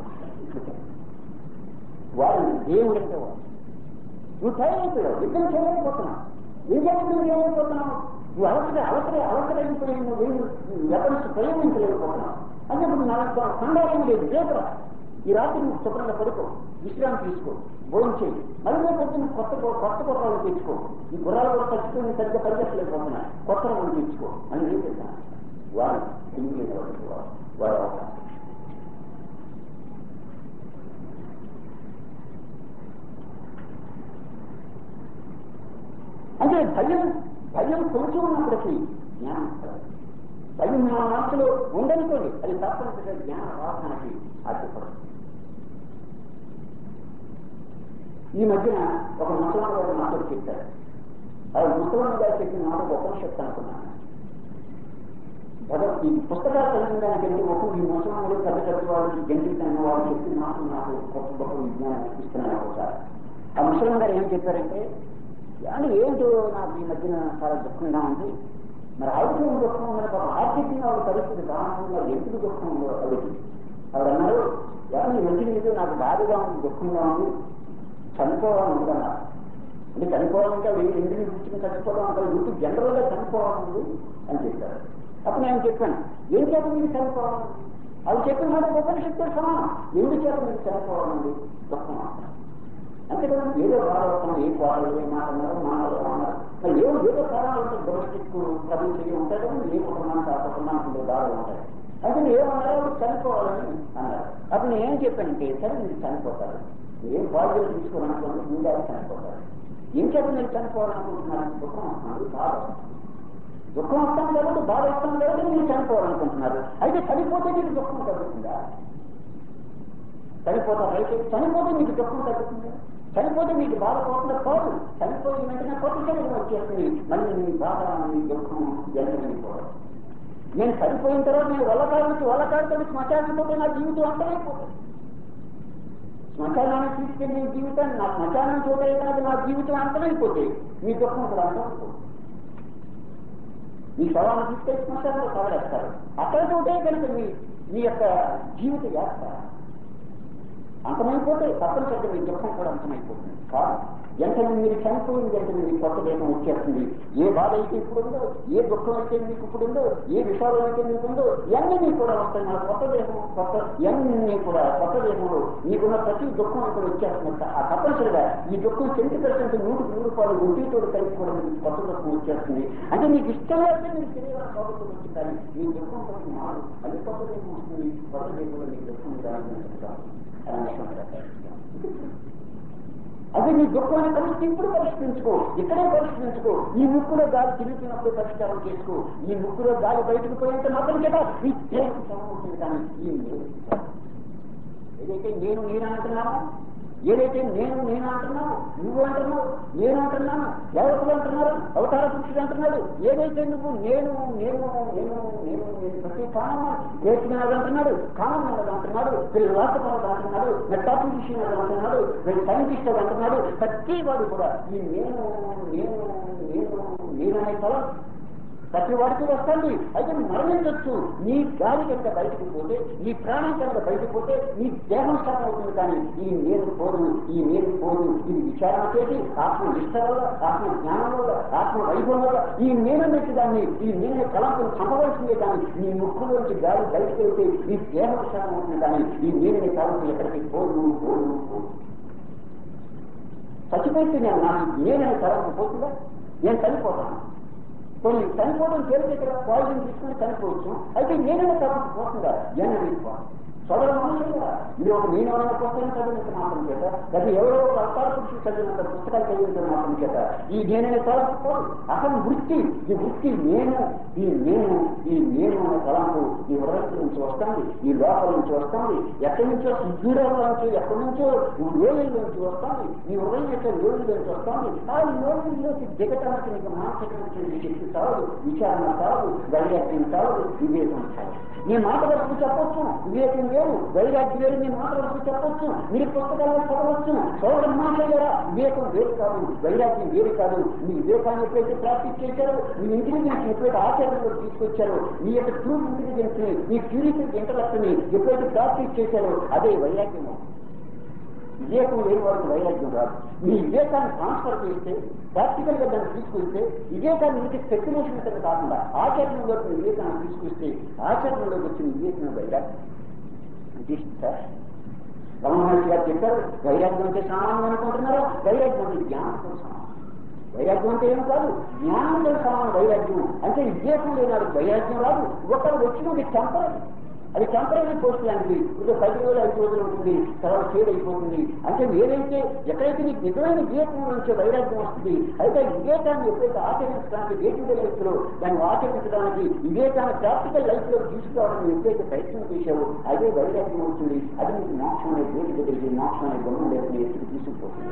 వాడు దేవుడు అంటే వాడు నువ్వు తయారైపోయావు యుద్ధం చేయలేకపోతున్నావు ఇంకేం యుద్ధం చేయలేకపోతున్నావు నువ్వు అవసరం అవసరం అవసరమైపోయి నువ్వు వెపన్స్ ప్రయోగించలేకపోతున్నావు అంటే ఇప్పుడు నాకు సందేహం లేదు రేపురా ఈ రాత్రి నువ్వు శుభ్రంగా పడుకో విశ్రాంతి తీసుకో భోజనం చేయి మళ్ళీ రేపు పొద్దున్న కొత్త గు- కొత్త గుర్రాలు తెచ్చుకో ఈ గుర్రాలు కూడా తచ్చుకొని సరిగ్గా పరిగెట్టలేకపోతున్నా కొత్త గుర్రాలు తెచ్చుకో అని ఏం చేశాను వాడు తెలియలేదు వాడు వాడు అవకాశం అంటే భయం భయం కొంచెం ఉన్నప్పటికీ జ్ఞానం కలదు. భయం మన మనసులో ఉండనుకోండి అది తప్పనిసరిగా జ్ఞాన వాసనకి అడ్డుపడదు ఈ మధ్యన ఒక ముసలాం గారు మాటలు చెప్పారు అది ముసలాం గారు చెప్పిన మాట గొప్ప శక్తి అనుకున్నాను భగవత్ ఈ పుస్తకాలు చదివిన దానికంటే ఒక ఈ ముసలాంలు పెద్ద పెద్ద వాళ్ళు గంటి తన వాళ్ళు చెప్పిన మాటలు నాకు గొప్ప గొప్ప విజ్ఞానం ఇస్తున్నాను ఒకసారి ఆ ముసలం గారు ఏం చెప్పారంటే ఏమంటే ఏంటో నాకు ఈ మధ్యన చాలా దుఃఖంగా ఉంది మరి ఆవిడ ఏం దుఃఖం ఉందని పాప ఆర్థికంగా ఆవిడ పరిస్థితి కారణం మరి ఎందుకు దుఃఖం ఉందో ఆవిడకి ఆవిడ అన్నారు ఏమన్నా ఈ మధ్యన ఏదో నాకు బాధగా ఉంది దుఃఖంగా ఉంది చనిపోవాలని ఉందన్నారు అంటే చనిపోవాలంటే అవి ఇంటిని పుచ్చుకుని చనిపోవడం అంటే ఇంటి జనరల్ గా చనిపోవాలి అని చెప్పారు అప్పుడు నేను చెప్పాను ఏం చేత మీరు చనిపోవాలి అవి చెప్పిన మాట ఉపనిషత్తు సమానం ఎందుకు చేత మీరు చనిపోవాలండి దుఃఖం అంటారు. అంతే కదా ఏదో బాధ వస్తున్నాం ఏ కోడలు ఏ మాట అన్నారు మానవులు అన్నారు మరి ఏదో ఏదో కారణాలు ఉంటాయి డొమెస్టిక్ ప్రపంచం ఉంటాయి కదా ఏ కుటుంబానికి ఆ కుటుంబానికి ఉండే బాధలు ఉంటాయి అయితే మీరు ఏమన్నారు చనిపోవాలని అన్నారు అప్పుడు నేను ఏం చెప్పానంటే సరే మీరు చనిపోతారు ఏం బాధ్యత తీసుకోవాలనుకోండి ముందే చనిపోతారు ఏం చేత మీరు చనిపోవాలనుకుంటున్నారు దుఃఖం వస్తున్నారు బాధ వస్తుంది. దుఃఖం వస్తాం కాబట్టి బాధ వస్తాం కాబట్టి మీరు చనిపోవాలనుకుంటున్నారు అయితే చనిపోతే మీకు దుఃఖం కలుగుతుందా చనిపోతారు అయితే చనిపోతే మీకు దుఃఖం తగ్గుతుంది చనిపోతే మీకు బాధ పోకుండా పోదు చనిపోయిన వెంటనే కొత్త శరీరం వచ్చేస్తుంది మళ్ళీ మీ బాధ మీ దుఃఖం జన్మపోవడం నేను చనిపోయిన తర్వాత నేను వల్లకాడికి వల్లకాడితో శ్మశానం పోతే నా జీవితం అంతమైపోతుంది శ్మశానాన్ని తీసుకెళ్ళి జీవితాన్ని నా శ్మశానం చూడే కాదు నా జీవితం అంతమైపోతే మీ దుఃఖం కూడా అంతమైపోతుంది మీ శవాన్ని తీసుకెళ్లి శ్మశానంలో కవలేస్తారు అక్కడ చూడే కనుక మీ మీ యొక్క జీవిత యాత్ర అంతమైపోతే తప్పనిసరిగా మీ దుఃఖం కూడా అంతమైపోతుంది కాదు వెంటనే మీరు చనిపోయింది వెంటనే మీ కొత్త దేహం వచ్చేస్తుంది ఏ బాధ అయితే ఇప్పుడు ఉందో ఏ దుఃఖం అయితే మీకు ఇప్పుడు ఉందో ఏ విషయాలు అయితే మీకు ఉందో ఇవన్నీ కూడా వస్తాయి మన కొత్త దేహం కొత్త ఇవన్నీ కూడా కొత్త దేహంలో మీకున్న ప్రతి దుఃఖం ఇక్కడ వచ్చేస్తున్నట్టు ఆ తప్పనిసరిగా ఈ దుఃఖం సెంటి పర్సెంట్ నూటికి నూరు రూపాయలు ఒంటితో కలిసి కూడా మీకు కొత్త దుఃఖం వచ్చేస్తుంది అంటే మీకు ఇష్టం లేకపోతే మీరు శరీరం సౌకర్యం వచ్చి కానీ మీ దుఃఖం కోసం మారు అది కొత్త దేహం వస్తుంది కొత్త దేహంలో మీ దుఃఖం అదే నీ దుఃఖాన్ని కలిసి ఇప్పుడు పరిష్కరించుకో ఇక్కడే పరిష్కరించుకో ఈ ముక్కులో గాలి తిరుగుతున్నప్పుడు పరిష్కారం చేసుకో ఈ ముక్కులో గాలి బయటకు పోయేంత మాత్రం చేత ఈ దేహం సమవుతుంది కానీ ఈ నేను ఏదైతే నేను నేను అంటున్నానో ఏదైతే నేను నేను అంటున్నావు నువ్వు అంటున్నావు నేను అంటున్నాను దేవతలు అంటున్నారు అవతార పురుషుడు అంటున్నాడు ఏదైతే నువ్వు నేను నేను నేను నేను నేను ప్రతి కామం వేసుకున్నది అంటున్నాడు కామం అన్నది అంటున్నాడు వీళ్ళు రాష్ట్రపతి అంటున్నాడు మెట్టాఫిజిషియన్ అది అంటున్నాడు వీళ్ళు సైంటిస్ట్ అది అంటున్నాడు ప్రతి వాడు కూడా ఈ నేను నేను నేను నేను అనే తలం ప్రతి వాడికి వస్తుంది అయితే మరణించవచ్చు నీ గాలి కనుక బయటకు పోతే నీ ప్రాణం కనుక బయటకు పోతే నీ దేహం స్థలం అవుతుంది కానీ ఈ నేను పోదు ఈ నేను పోదు ఇది విచారణ చేసి ఆత్మ నిష్ట వల్ల ఆత్మ జ్ఞానం వల్ల ఆత్మ వైభవం వల్ల ఈ నేను పెట్టి దాన్ని ఈ నేను కలంపం చంపవలసిందే కానీ నీ ముక్కులోంచి గాలి బయటకు వెళ్తే నీ దేహం స్థలం అవుతుంది కానీ ఈ నేను కలంపం ఎక్కడికి పోదు పోదు పోదు చచ్చిపోతే నేను నా నేననే తలంపు పోతుందా నేను చనిపోతాను కొన్ని చనిపోవడం తేలిక ఇక్కడ పాయిజన్ తీసుకుని చనిపోవచ్చు అయితే నేనే తప్పకు పోతుందా జనరీ సోదర మనుషులుగా మీరు ఒక నేను అన్న పుస్తకం చదివినంత మాత్రం చేత లేదా ఎవరో ఒక అవతార పురుషులు చదివినంత పుస్తకాలు చదివినంత మాత్రం చేత ఈ నేననే తలంపుకోదు అసలు వృత్తి ఈ వృత్తి నేను ఈ నేను ఈ నేను అనే తలంపు ఈ హృదయం నుంచి వస్తుంది ఈ లోపల నుంచి వస్తుంది ఎక్కడి నుంచో సుదూరాల నుంచి ఎక్కడి నుంచో లోయల నుంచి వస్తుంది ఈ హృదయం యొక్క లోయల నుంచి వస్తుంది ఆ లోయల్లోకి దిగటానికి నీకు మానసికమైన శక్తి చాలు విచారణ చాలు వైరాగ్యం చాలు వివేకం చాలు నీ మాట వరకు చెప్పొచ్చు వివేకం వేరు వైరాగ్యం వేరు నీ మాట వరకు చెప్పొచ్చు మీరు పుస్తకాలను చదవచ్చు సోదరం మాట్లాడారా వివేకం వేరు కాదు వైరాగ్యం వేరు కాదు మీ వివేకాన్ని ఎప్పుడైతే ప్రాక్టీస్ చేశారో మీ ఇంటెలిజెన్స్ ఎప్పుడైతే ఆచరణలో తీసుకొచ్చారో మీ యొక్క ట్రూ ఇంటెలిజెన్స్ ని మీ క్యూరిటీ ఇంటలెక్ట్ ని ఎప్పుడైతే ప్రాక్టీస్ చేశారో అదే వైరాగ్యం అవుతుంది. వివేకం లేని వారికి వైరాగ్యం రాదు మీ వివేకాన్ని ట్రాన్స్ఫర్ చేస్తే ప్రాక్టికల్ గా దాన్ని తీసుకొస్తే వివేకాన్ని మీకు స్పెక్యులేషన్ కింద కాకుండా ఆచరణలోకి మీ వివేకాన్ని తీసుకొస్తే ఆచరణలోకి వచ్చిన వివేకం వైరాగ్యం రమణమహర్షి గారు చెప్పారు వైరాగ్యం అంటే సామాన్యం అనుకుంటున్నారా వైరాగ్యం అంటే జ్ఞానంతో సమానం వైరాగ్యం అంటే ఏం కాదు జ్ఞానంతో సమానం వైరాగ్యం అంటే వివేకం లేని వాడికి వైరాగ్యం రాదు ఒకరు వచ్చినది చంపలేదు అది టెంపరీ పోస్ట్ లాంటిది ఇది పది రోజులు ఐదు రోజులు ఉంటుంది తర్వాత ఫెయిల్ అయిపోతుంది అంటే ఏదైతే ఎక్కడైతే నీకు నిజమైన వివేకం నుంచి వైరాగ్యం వస్తుంది అయితే వివేకాన్ని ఎప్పుడైతే ఆచరించడానికి డే టు డే లైఫ్ లో దాన్ని ఆచరించడానికి వివేకాన్ని ప్రాక్టికల్ లైఫ్ లో తీసుకురావడానికి ఎప్పుడైతే ప్రయత్నం చేశావో అదే వైరాగ్యం అవుతుంది అది నీకు మోక్షం అనే దేని దగ్గరికి మోక్షం అనే గుణం లేకుండా ఎత్తుకు తీసుకుపోతుంది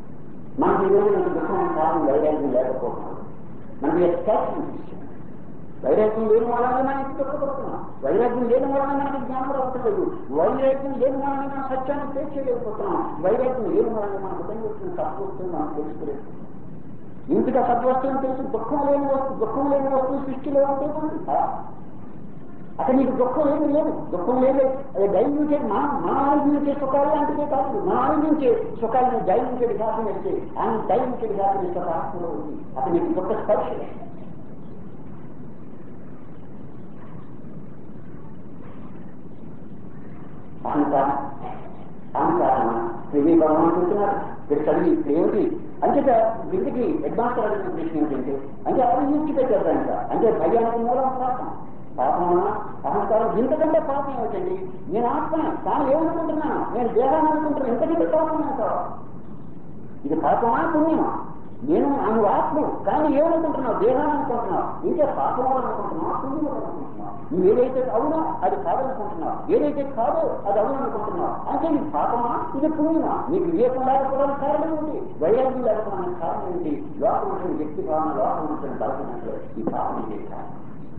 మనకి ఈ రోజు దుఃఖం కారణం వైరాగ్యం లేకపోవడం మనకి అటాచ్మెంట్ విషయం వైరాగ్యం లేని వాళ్ళని మనకి దుఃఖపడుతున్నాం వైరాగ్యం లేని వాళ్ళని మనకి జ్ఞానం రావట్లేదు వైరాగ్యం లేని వాళ్ళని మనం సత్యాన్ని పేర్చేయలేకపోతున్నాం వైరాగ్యం లేని వాళ్ళని మనకు ఉదయం సత్వస్తుంది మనం తెలుసుకోలేదు ఇంటికి సద్వస్తువుని తెలిసి దుఃఖం లేని వస్తువు దుఃఖం లేని వస్తువు సృష్టిలో ఉంటే ఉంటుంది అక్కడ నీకు దుఃఖం ఏమి లేదు దుఃఖం లేదు అది దైవించే మన మన ఆనందించే సుఖాలు లాంటిదే కాదు మన ఆనందించే సుఖాలను దైవించే విధానం అయితే ఆయన దైవించే విధానం సుఖాత్మలో ఉంది అక్కడ నీకు దుఃఖ స్పర్శ లేదు. అహంకారం అహంకారం వివేకం అనుకుంటున్నారు మీరు చదివి ఏమిటి అంచేత ఇంటికి అడ్వాన్స్ అడిగిన ప్రశ్న ఏంటంటే అంటే అది ఇచ్చి పెట్టారు ఇంకా అంటే భయానికి మూలం పాపం పాపం అహంకారం ఇంతకంటే పాపం ఏమిటండి నేను ఆత్మ తాను ఏమనుకుంటున్నాను నేను దేహాన్ని అనుకుంటున్నాను ఇంతకంటే పాపం అంటారు ఇది పాపమా పుణ్యమా నేను నువ్వు ఆత్మ కానీ ఏమనుకుంటున్నావు దేహాన్ని అనుకుంటున్నావు ఇంకే పాపమో అనుకుంటున్నావు పుణ్యమో అనుకుంటున్నావు నువ్వు ఏదైతే అవునో అది కాదనుకుంటున్నావు ఏదైతే కాదో అది అవును అనుకుంటున్నావు అంటే ఇది పాపమా ఇది పుణ్యమా నీకు వివేకం లేకపోవడానికి కారణం ఏంటి వైరాగ్యం లేకపోవడానికి కారణం ఏంటి లోపల ఉంటుంది వ్యక్తి భావన లోపల ఉంటుంది బలహీనతలు ఈ పాపం ఇదే కారణం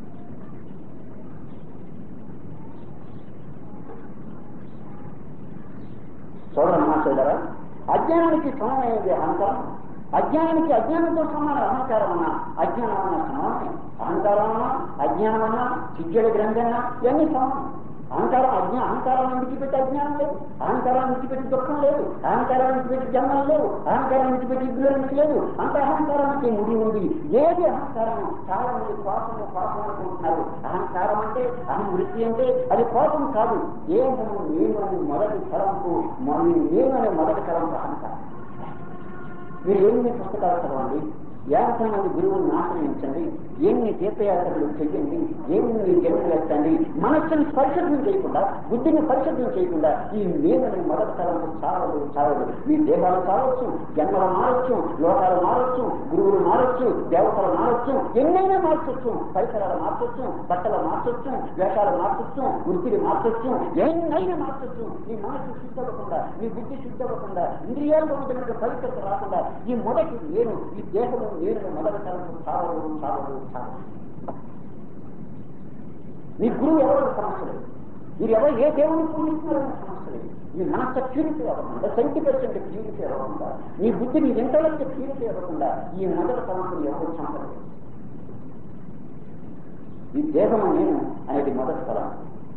చూడమ్మా చూడరా అజ్ఞానానికి సమానమైనది అహంకారం అజ్ఞానానికి అజ్ఞానంతో సమానం అహంకారం అన్నా అజ్ఞానం అన్న సమానమే అహంకారం అన్నా అజ్ఞానం అన్నా చిజ్జడ గ్రంథన్నా ఇవన్నీ సమానం అహంకారం అజ్ఞా అహంకారాన్ని విడిచిపెట్టి అజ్ఞానం లేదు అహంకారాన్ని విడిచిపెట్టి దుఃఖం లేదు అహంకారాన్ని విడిచిపెట్టి జన్మం లేవు అహంకారాన్ని విడిచిపెట్టి ఇగ్నరెన్స్ లేదు అంత అహంకారానికి ముడి ఉంది ఏది అహంకారం చాలా మంది కోపము కోపం అనుకుంటున్నారు అహంకారం అంటే అహం వృత్తి అంటే అది కోపం కాదు ఏమో నేను అని మొదటి తరంపు మరియు నేను అనే మొదటి తరంపు అహంకారం మీరు ఎన్ని పుస్తకాలు చదవండి యాభై మంది గురువులను ఆశ్రయించండి ఎన్ని తీర్థయాత్రలు చెయ్యండి ఎన్ని జన్మలు ఎత్తండి మనస్సుని పరిశుద్ధం చేయకుండా బుద్ధిని పరిశుద్ధం చేయకుండా ఈ నేనని మొదటి తరంలో చావదు చావదు మీ దేహాలు చావచ్చు జన్మలు మారచ్చు లోకాలు మారచ్చు గురువులు మారచ్చు దేవతలు మారచ్చు ఎన్నైనా మార్చొచ్చు పరిసరాలు మార్చొచ్చు బట్టలు మార్చొచ్చు వేషాలు మార్చొచ్చు వృత్తిని మార్చొచ్చు ఎన్నైనా మార్చొచ్చు నీ మనసు శుద్ధవ్వకుండా నీ బుద్ధి శుద్ధవ్వకుండా ఇంద్రియాల్లో ఉంటున్న పవిత్రత రాకుండా ఈ మొదటి నేను ఈ దేహము నేను మొదటి తరంలో చావదు చావదు చావదు నీ గురువు ఎవరు సమస్య లేదు మీరు ఎవరు ఏ దేవుని పూజిస్తున్నారనే సమస్య లేదు మీ మనస్సు ప్యూరిటీ అవ్వకుండా సెవెంటీ పర్సెంట్ ప్యూరిటీ అవ్వకుండా నీ బుద్ధి నీ ఇంటలెక్ట్ ప్యూరిటీ అవ్వకుండా ఈ మొదటి తలంపులు ఎవరు చంపలేదు ఈ దేహము నేను అనేది మొదటి తలం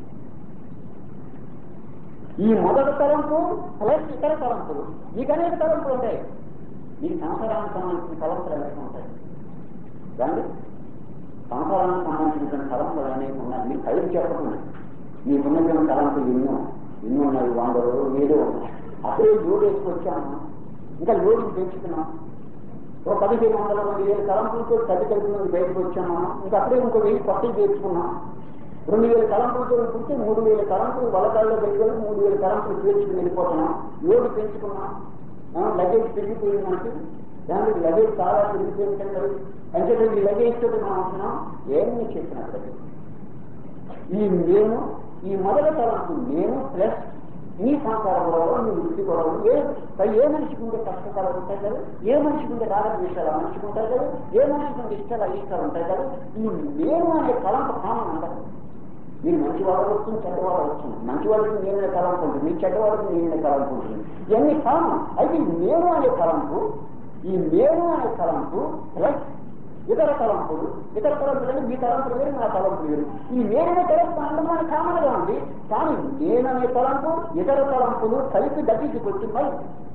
ఈ మొదటి తలంపు ప్లస్ ఇతర తలంపులు మీకు అనేక తలంపులు ఉంటాయి మీకు సంసారానికి సంబంధించిన తలంపులు అనేక ఉంటాయి కానీ సంసారానికి సంబంధించిన తలంపులు అనేక ఉన్నాయి మీకు కళ్ళు చెప్పకుండా మీకున్నటువంటి తలంపులు ఎన్నో ఎన్నో ఉన్నాయి వందలు ఏదో ఉన్నాయి అసలు లోడ్ వేసుకొచ్చాము ఇంకా లోడ్ పెంచుతున్నాం ఒక పదిహేను వందల మంది వేల తలంపులతో తల్లి కలిపి బయటకు వచ్చాము ఇంకా అప్పుడే ఇంకో వెయ్యి కొత్తవి చేర్చుకున్నాం రెండు వేల తలంపులతో పుట్టి మూడు వేల తలంపులు వలకాల్లో పెట్టుకొని మూడు వేల తలంపులు పేర్చుకుని వెళ్ళిపోతున్నాం లోడ్ పెంచుకున్నాం లగేజ్ పెరిగిపోయింది మనకి దానికి లగేజ్ చాలా పెరిగిపోయింది కదా అంటే ఈ లగేజ్ తోటి మనం అంటున్నాం ఏమని చెప్పినట్టు ఈ నేను ఈ మొదటి తలంపు నేను ప్లస్ నీ సంసార గొడవలు నీ వృత్తి గొడవలు ఏ ఏ మనిషికి ఉండే కష్టకాలు ఉంటాయి కదా ఏ మనిషికి ఉండే రాగ విషయాలు ఆ మనిషికి ఉంటాయి కదా ఏ మనిషికి ఉండే ఇష్టాలు అయిష్టాలు ఉంటాయి కదా ఈ నేను అనే తలంపు కామన్ ఉండదు మీరు మంచివాడు వస్తుంది చెడ్డవాడు వస్తుంది మంచివాడికి నేనే తలంపు ఉంటుంది మీ చెడ్డవాడికి నేనే తలంపు ఉంటుంది ఇవన్నీ కామన్ అయితే ఈ నేను అనే తలంపు ఈ నేను అనే తలంపు ప్లస్ ఇతర తలంపులు ఇతర తలంపులు అంటే మీ తలంపులు వేరు నా తలంపులు వేరు ఈ నేననే తలంపు అందమైన కామన్గా ఉంది కానీ నేననే తలంపు ఇతర తలంపులు కలిపి దట్టించుకొచ్చి మరి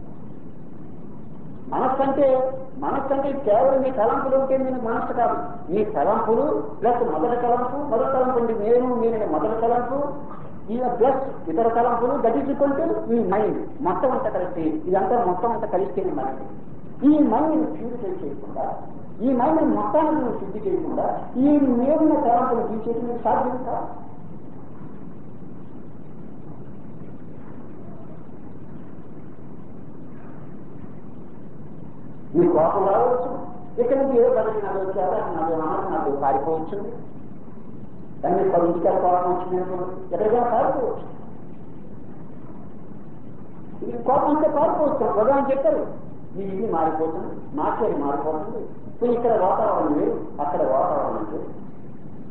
మనస్సు అంటే మనస్సు అంటే కేవలం మీ తలంపులు ఉంటే నేను మనస్సు కాదు మీ తలంపులు ప్లస్ మొదటి తలంపు మొదటి తలంపు అంటే నేను నేను మొదటి తలంపు ఈ ప్లస్ ఇతర తలంపులు దట్టించుకుంటే ఈ మైండ్ మొత్తం అంతా కలిసి ఇదంతా మొత్తం అంతా కలిస్తే మైండ్ ఈ మైండ్ ప్యూరిఫై చేయకుండా ఈ మైండ్ మొత్తాన్ని నువ్వు శుద్ధి చేయకుండా ఈ నేరున్న తలంపులు తీసేసి మీకు సాధ్యం కాదు మీ కోపం రావచ్చు ఇక్కడ నుంచి ఏదో పద్ధతి నాకు వచ్చారు అది నాకు ఏమన్నా నాకు పారిపోవచ్చు దాన్ని పది ఇంటికి కోపం వచ్చిందనుకో ఎక్కడికైనా పారిపోవచ్చు ఇది కోపం అంటే పారిపోవచ్చు భగవాన్ చెప్పారు మీ ఇల్లు మారిపోతుంది మార్చేది మారిపోతుంది ఇప్పుడు ఇక్కడ వాతావరణం లేదు అక్కడ వాతావరణం లేదు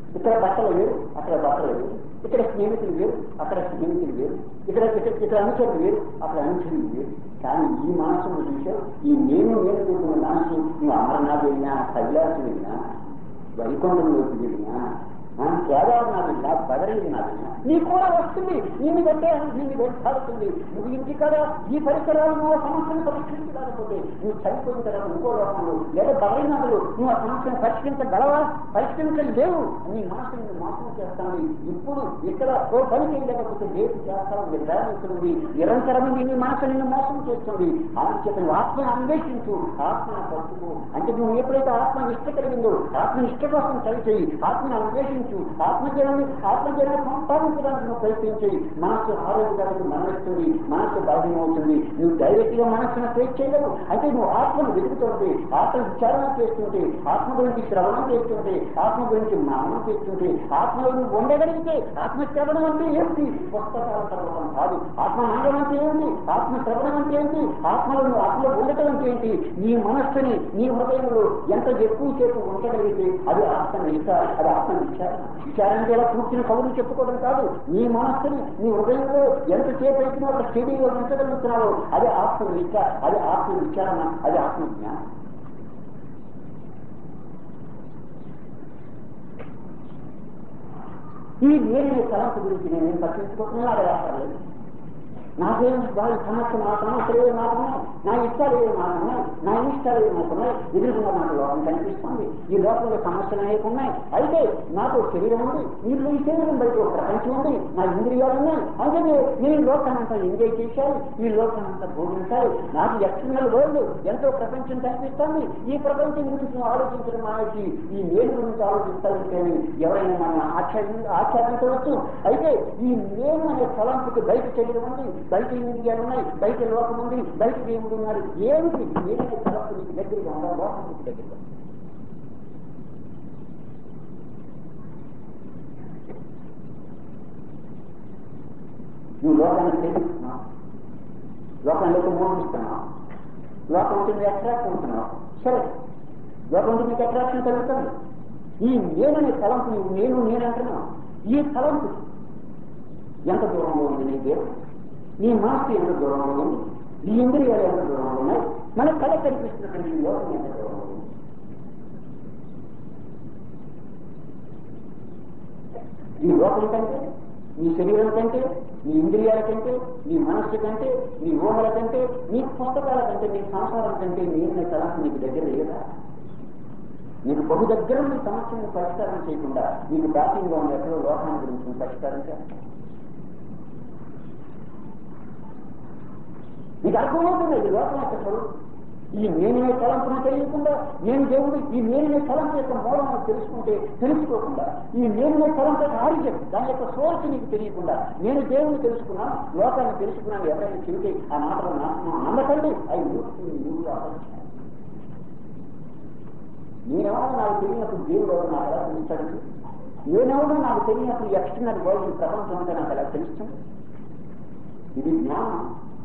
ఇక్కడ బట్టలు వేరు అక్కడ బట్టలు వేరు ఇక్కడ స్నేహితులు వేరు అక్కడ స్నేహితులు వేరు ఇక్కడ ఇక్కడ ఇక్కడ అనుచరులు వేరు అక్కడ అనుచరులు వేరు కానీ ఈ మనసును చూసే ఈ నేను నేను కూడుకున్న మనసు నువ్వు అమరనాథ్ వెళ్ళినా కైలాసం వెళ్ళినా వైకుంఠంలోకి వెళ్ళినా ఆ, కేదార్నాథ్ వెళ్ళినా బదరీనాథ్ వెళ్ళినా నీకు కూడా వస్తుంది నిన్ను కంటే నిన్ను వెంటాడుతుంది నువ్వు ఇంటి కదా ఈ పరిసరాలు నువ్వు ఆ సమస్యను పరిష్కరించలేకపోతే నువ్వు చనిపోయిన తర్వాత ఇంకో లోకంలో లేదా బదరీనాథులు నువ్వు ఆ సమస్యను పరిష్కరించగలవా పరిష్కరించలేవు నీ మనసు నిన్ను మోసం చేస్తాను ఇప్పుడు ఇక్కడ ఓ పని చేయలేకపోతే రేపు చేస్తాను నిర్ధారించుకుంది నిరంతరమైన నీ మనసు నిన్ను మోసం చేస్తుంది ఆలోచన నువ్వు ఆత్మను అన్వేషించు ఆత్మను పట్టుకో అంటే నువ్వు ఎప్పుడైతే ఆత్మ నిష్ట కలిగిందో ఆత్మ నిష్ట కోసం ట్రై చేయి ఆత్మను అన్వేషించు ఆత్మజ్ఞానాన్ని ఆత్మజ్ఞానాన్ని సంపాదించడానికి నువ్వు ప్రయత్నించి మనస్సు ఆరోగ్యానికి మరణిస్తుంది మనస్సు బాధ్యం అవుతుంది నువ్వు డైరెక్ట్ గా మనస్సును ఫేస్ చేయలేవు అంటే నువ్వు ఆత్మను వెతుకుతుంటే ఆత్మ విచారణ చేస్తుంటే ఆత్మ గురించి శ్రవణం చేస్తుంటే ఆత్మ గురించి మననం చేస్తుంటే ఆత్మలో నువ్వు ఉండగలిగితే ఆత్మ శ్రవణం అంటే ఏంటి పుస్తకాల చదవడం కాదు ఆత్మ నాగం అంటే ఏంటి ఆత్మ శ్రవణం అంటే ఏంటి ఆత్మలో నువ్వు ఆత్మలో ఉండటం అంటే ఏంటి నీ మనస్సుని నీ హృదయంలో ఎంత ఎక్కువ సేపు ఉంచగలిగితే అది ఆత్మ నిష్ట అది ఆత్మ విచారణ విచారణ ఎలా కూర్చుని కబుర్లు చెప్పుకోవడం కాదు నీ మనస్సుని నీ హృదయంలో ఎంత సేపు అయితే ఒక స్టడీలో ఉంచగలుగుతున్నావో అది ఆత్మ నిష్ట అది ఆత్మ విచారణ అది ఆత్మ జ్ఞానం ఈ నేనే తలంపు గురించి నేనేం పట్టించుకోకుండా అది రావట్లేదు నాకేం వాళ్ళ సమస్య నా సమస్యలు ఏమి మాకున్నాయి నా ఇష్టాలు ఏమి మాకున్నాయి నా ఇష్టాలు ఏమి మాకున్నాయి ఎదురుకుండా నాకు లోకం కనిపిస్తుంది ఈ లోకంలో సమస్యలు అనేక ఉన్నాయి అయితే నాకు శరీరం ఉంది వీళ్ళు ఈ శరీరం బయట ఒక ప్రపంచం ఉంది నా ఇంద్రియాలు ఉన్నాయి అందుకే నేను లోకానంతా ఎంజాయ్ చేశాను ఈ లోకానంతా భోగించాలి నాకు ఎక్స్టర్నల్ వరల్డ్ ఎంతో ప్రపంచం కనిపిస్తుంది ఈ ప్రపంచం గురించి నువ్వు ఆలోచించడం మానేసి ఈ నేను గురించి ఆలోచిస్తానంటే ఎవరైనా మనం ఆచార్య ఆచార్యించవచ్చు అయితే ఈ నేను అనే తలంపుకి బయట శరీరం ఉంది బయట ఇండియాలు ఉన్నాయి బయట లోకం ఉంది బయట దేవుడు ఉన్నారు ఏమిటి నేను అనే తలంపు నీకు దగ్గరగా ఉందా లోకం నీకు దగ్గరగా ఉందా? నువ్వు లోకాన్ని ప్రేమిస్తున్నావు లోకంలోకి మోహిస్తున్నావు లోకం ఉంటే నువ్వు అట్రాక్ట్ అవుతున్నావు సరే లోకం ఉంటే నీకు అట్రాక్షన్ కలుగుతుంది ఈ నేననే తలంపు నువ్వు నేను నేను అంటున్నావు ఈ తలంపు ఎంత దూరంలో ఉంది నీ దేవుడు నీ మనసు ఎంత దూరంలో ఉంది నీ ఇంద్రియాలు ఎంత దూరంలో ఉన్నాయి మన కళ కనిపిస్తున్నటువంటి ఈ లోకం ఎంత దూరంలో ఉంది ఈ లోకం కంటే నీ శరీరం కంటే నీ ఇంద్రియాల కంటే నీ మనస్సు కంటే నీ ఊహల కంటే నీ పుస్తకాల కంటే నీ సంసారం కంటే నేను తలంపు నీకు దగ్గర లేదా నీకు బహు దగ్గర నీ సమస్యను పరిష్కారం చేయకుండా నీకు బాధ్యంగా ఉన్న ఎక్కడో లోకాన్ని గురించి నువ్వు పరిష్కారం చేయాలి నీకు అర్థమవుతుంది ఇది లోకం యొక్క స్వరూపం ఈ నేనే తలంపును తెలియకుండా నేను దేవుడు ఈ నేనే తలంపు యొక్క మూలం తెలుసుకుంటే తెలుసుకోకుండా ఈ నేనే తలంపు యొక్క ఆరిజన్ దాని యొక్క సోర్స్ నీకు తెలియకుండా నేను దేవుని తెలుసుకున్నాను లోకాన్ని తెలుసుకున్నాను ఎవరైనా చెబితే ఆ మాటలు నా- నమ్మకండి అవి నువ్వు ఆలోచించాలి నేనెవరో నాకు తెలియనప్పుడు దేవుడు ఎవరు నాకు ఎలా తెలుస్తాడు నేనెవరో నాకు తెలియనప్పుడు ఎక్స్టర్నల్ వరల్డ్ ప్రపంచం అంతా నాకు ఎలా తెలుస్తుంది ఇది జ్ఞానం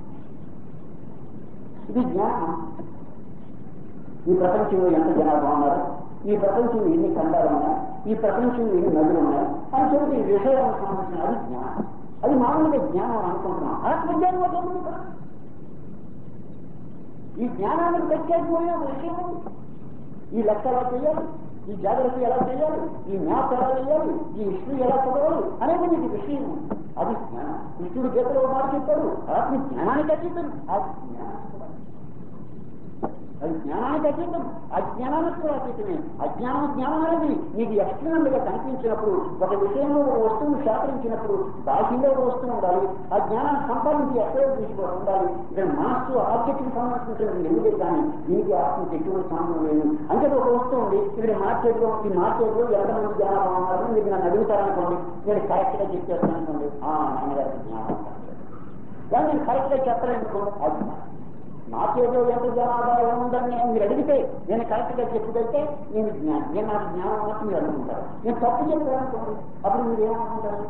ఇది జ్ఞానం ఈ ప్రపంచంలో ఎంత జనాభా ఉన్నారు ఈ ప్రపంచంలో ఎన్ని ఖండాలు ఉన్నాయి ఈ ప్రపంచంలో ఎన్ని నదులు ఉన్నాయి అని చెప్పి ఈ విషయాలకు సంబంధించిన అది జ్ఞానం అది మామూలుగా జ్ఞానం అని అనుకుంటున్నాం ఆత్మజ్ఞానం వల్ల ఉంది కదా. ఈ జ్ఞానానికి ప్రత్యేకమైన ఒక విషయం ఉంది. ఈ లెక్క ఎలా చేయాలి ఈ జాగ్రత్త ఎలా చేయాలి ఈ మ్యాథ్ ఎలా చేయాలి ఈ హిస్టరీ ఎలా చదవాలి అనేది నీకు విషయం ఉంది. అది జ్ఞానం కృష్ణుడు గీతలో ఒక మాట చెప్పాడు ఆత్మ జ్ఞానానికి అతీతం ఆ జ్ఞానానికి కూడా. అది జ్ఞానానికి అతీతం అజ్ఞానానికి కూడా అతీతమే అజ్ఞానం జ్ఞానం అనేది నీకు ఎక్స్టర్నల్ గా కనిపించినప్పుడు ఒక విషయంలో ఒక వస్తువును సేకరించినప్పుడు బాహ్యంలో ఒక వస్తువు ఉండాలి ఆ జ్ఞానాన్ని సంపాదించి ఎక్కడో తీసుకో ఉండాలి ఇక్కడ మనస్సు ఆబ్జెక్ట్ కి సంబంధించినటువంటి ఎందుకు కానీ దీనికి ఆత్మకి ఎటువంటి సంబంధం లేదు అంటే ఒక వస్తువు ఉంది ఇక్కడ మార్కెట్లో ఈ మార్కెట్లో ఎంతమంది జనాభా ఉన్నారు మీరు నన్ను అడుగుతారనుకోండి నేను కరెక్ట్ గా చెప్పేస్తాను అనుకోండి ఆ నాన్నగారికి జ్ఞానం కానీ నేను కరెక్ట్ గా చెప్పలేనుకోండి అది జ్ఞానం. నా చేతిలో ఎంత జనాభా ఉందని నేను మీరు అడిగితే నేను కరెక్ట్ గా చెప్పుదైతే నేను జ్ఞానం నేను నాకు జ్ఞానం అన్నట్టు మీరు అనుకుంటారు నేను తప్పు చెప్పాను అనుకోండి అప్పుడు మీరు ఏమనుకుంటారు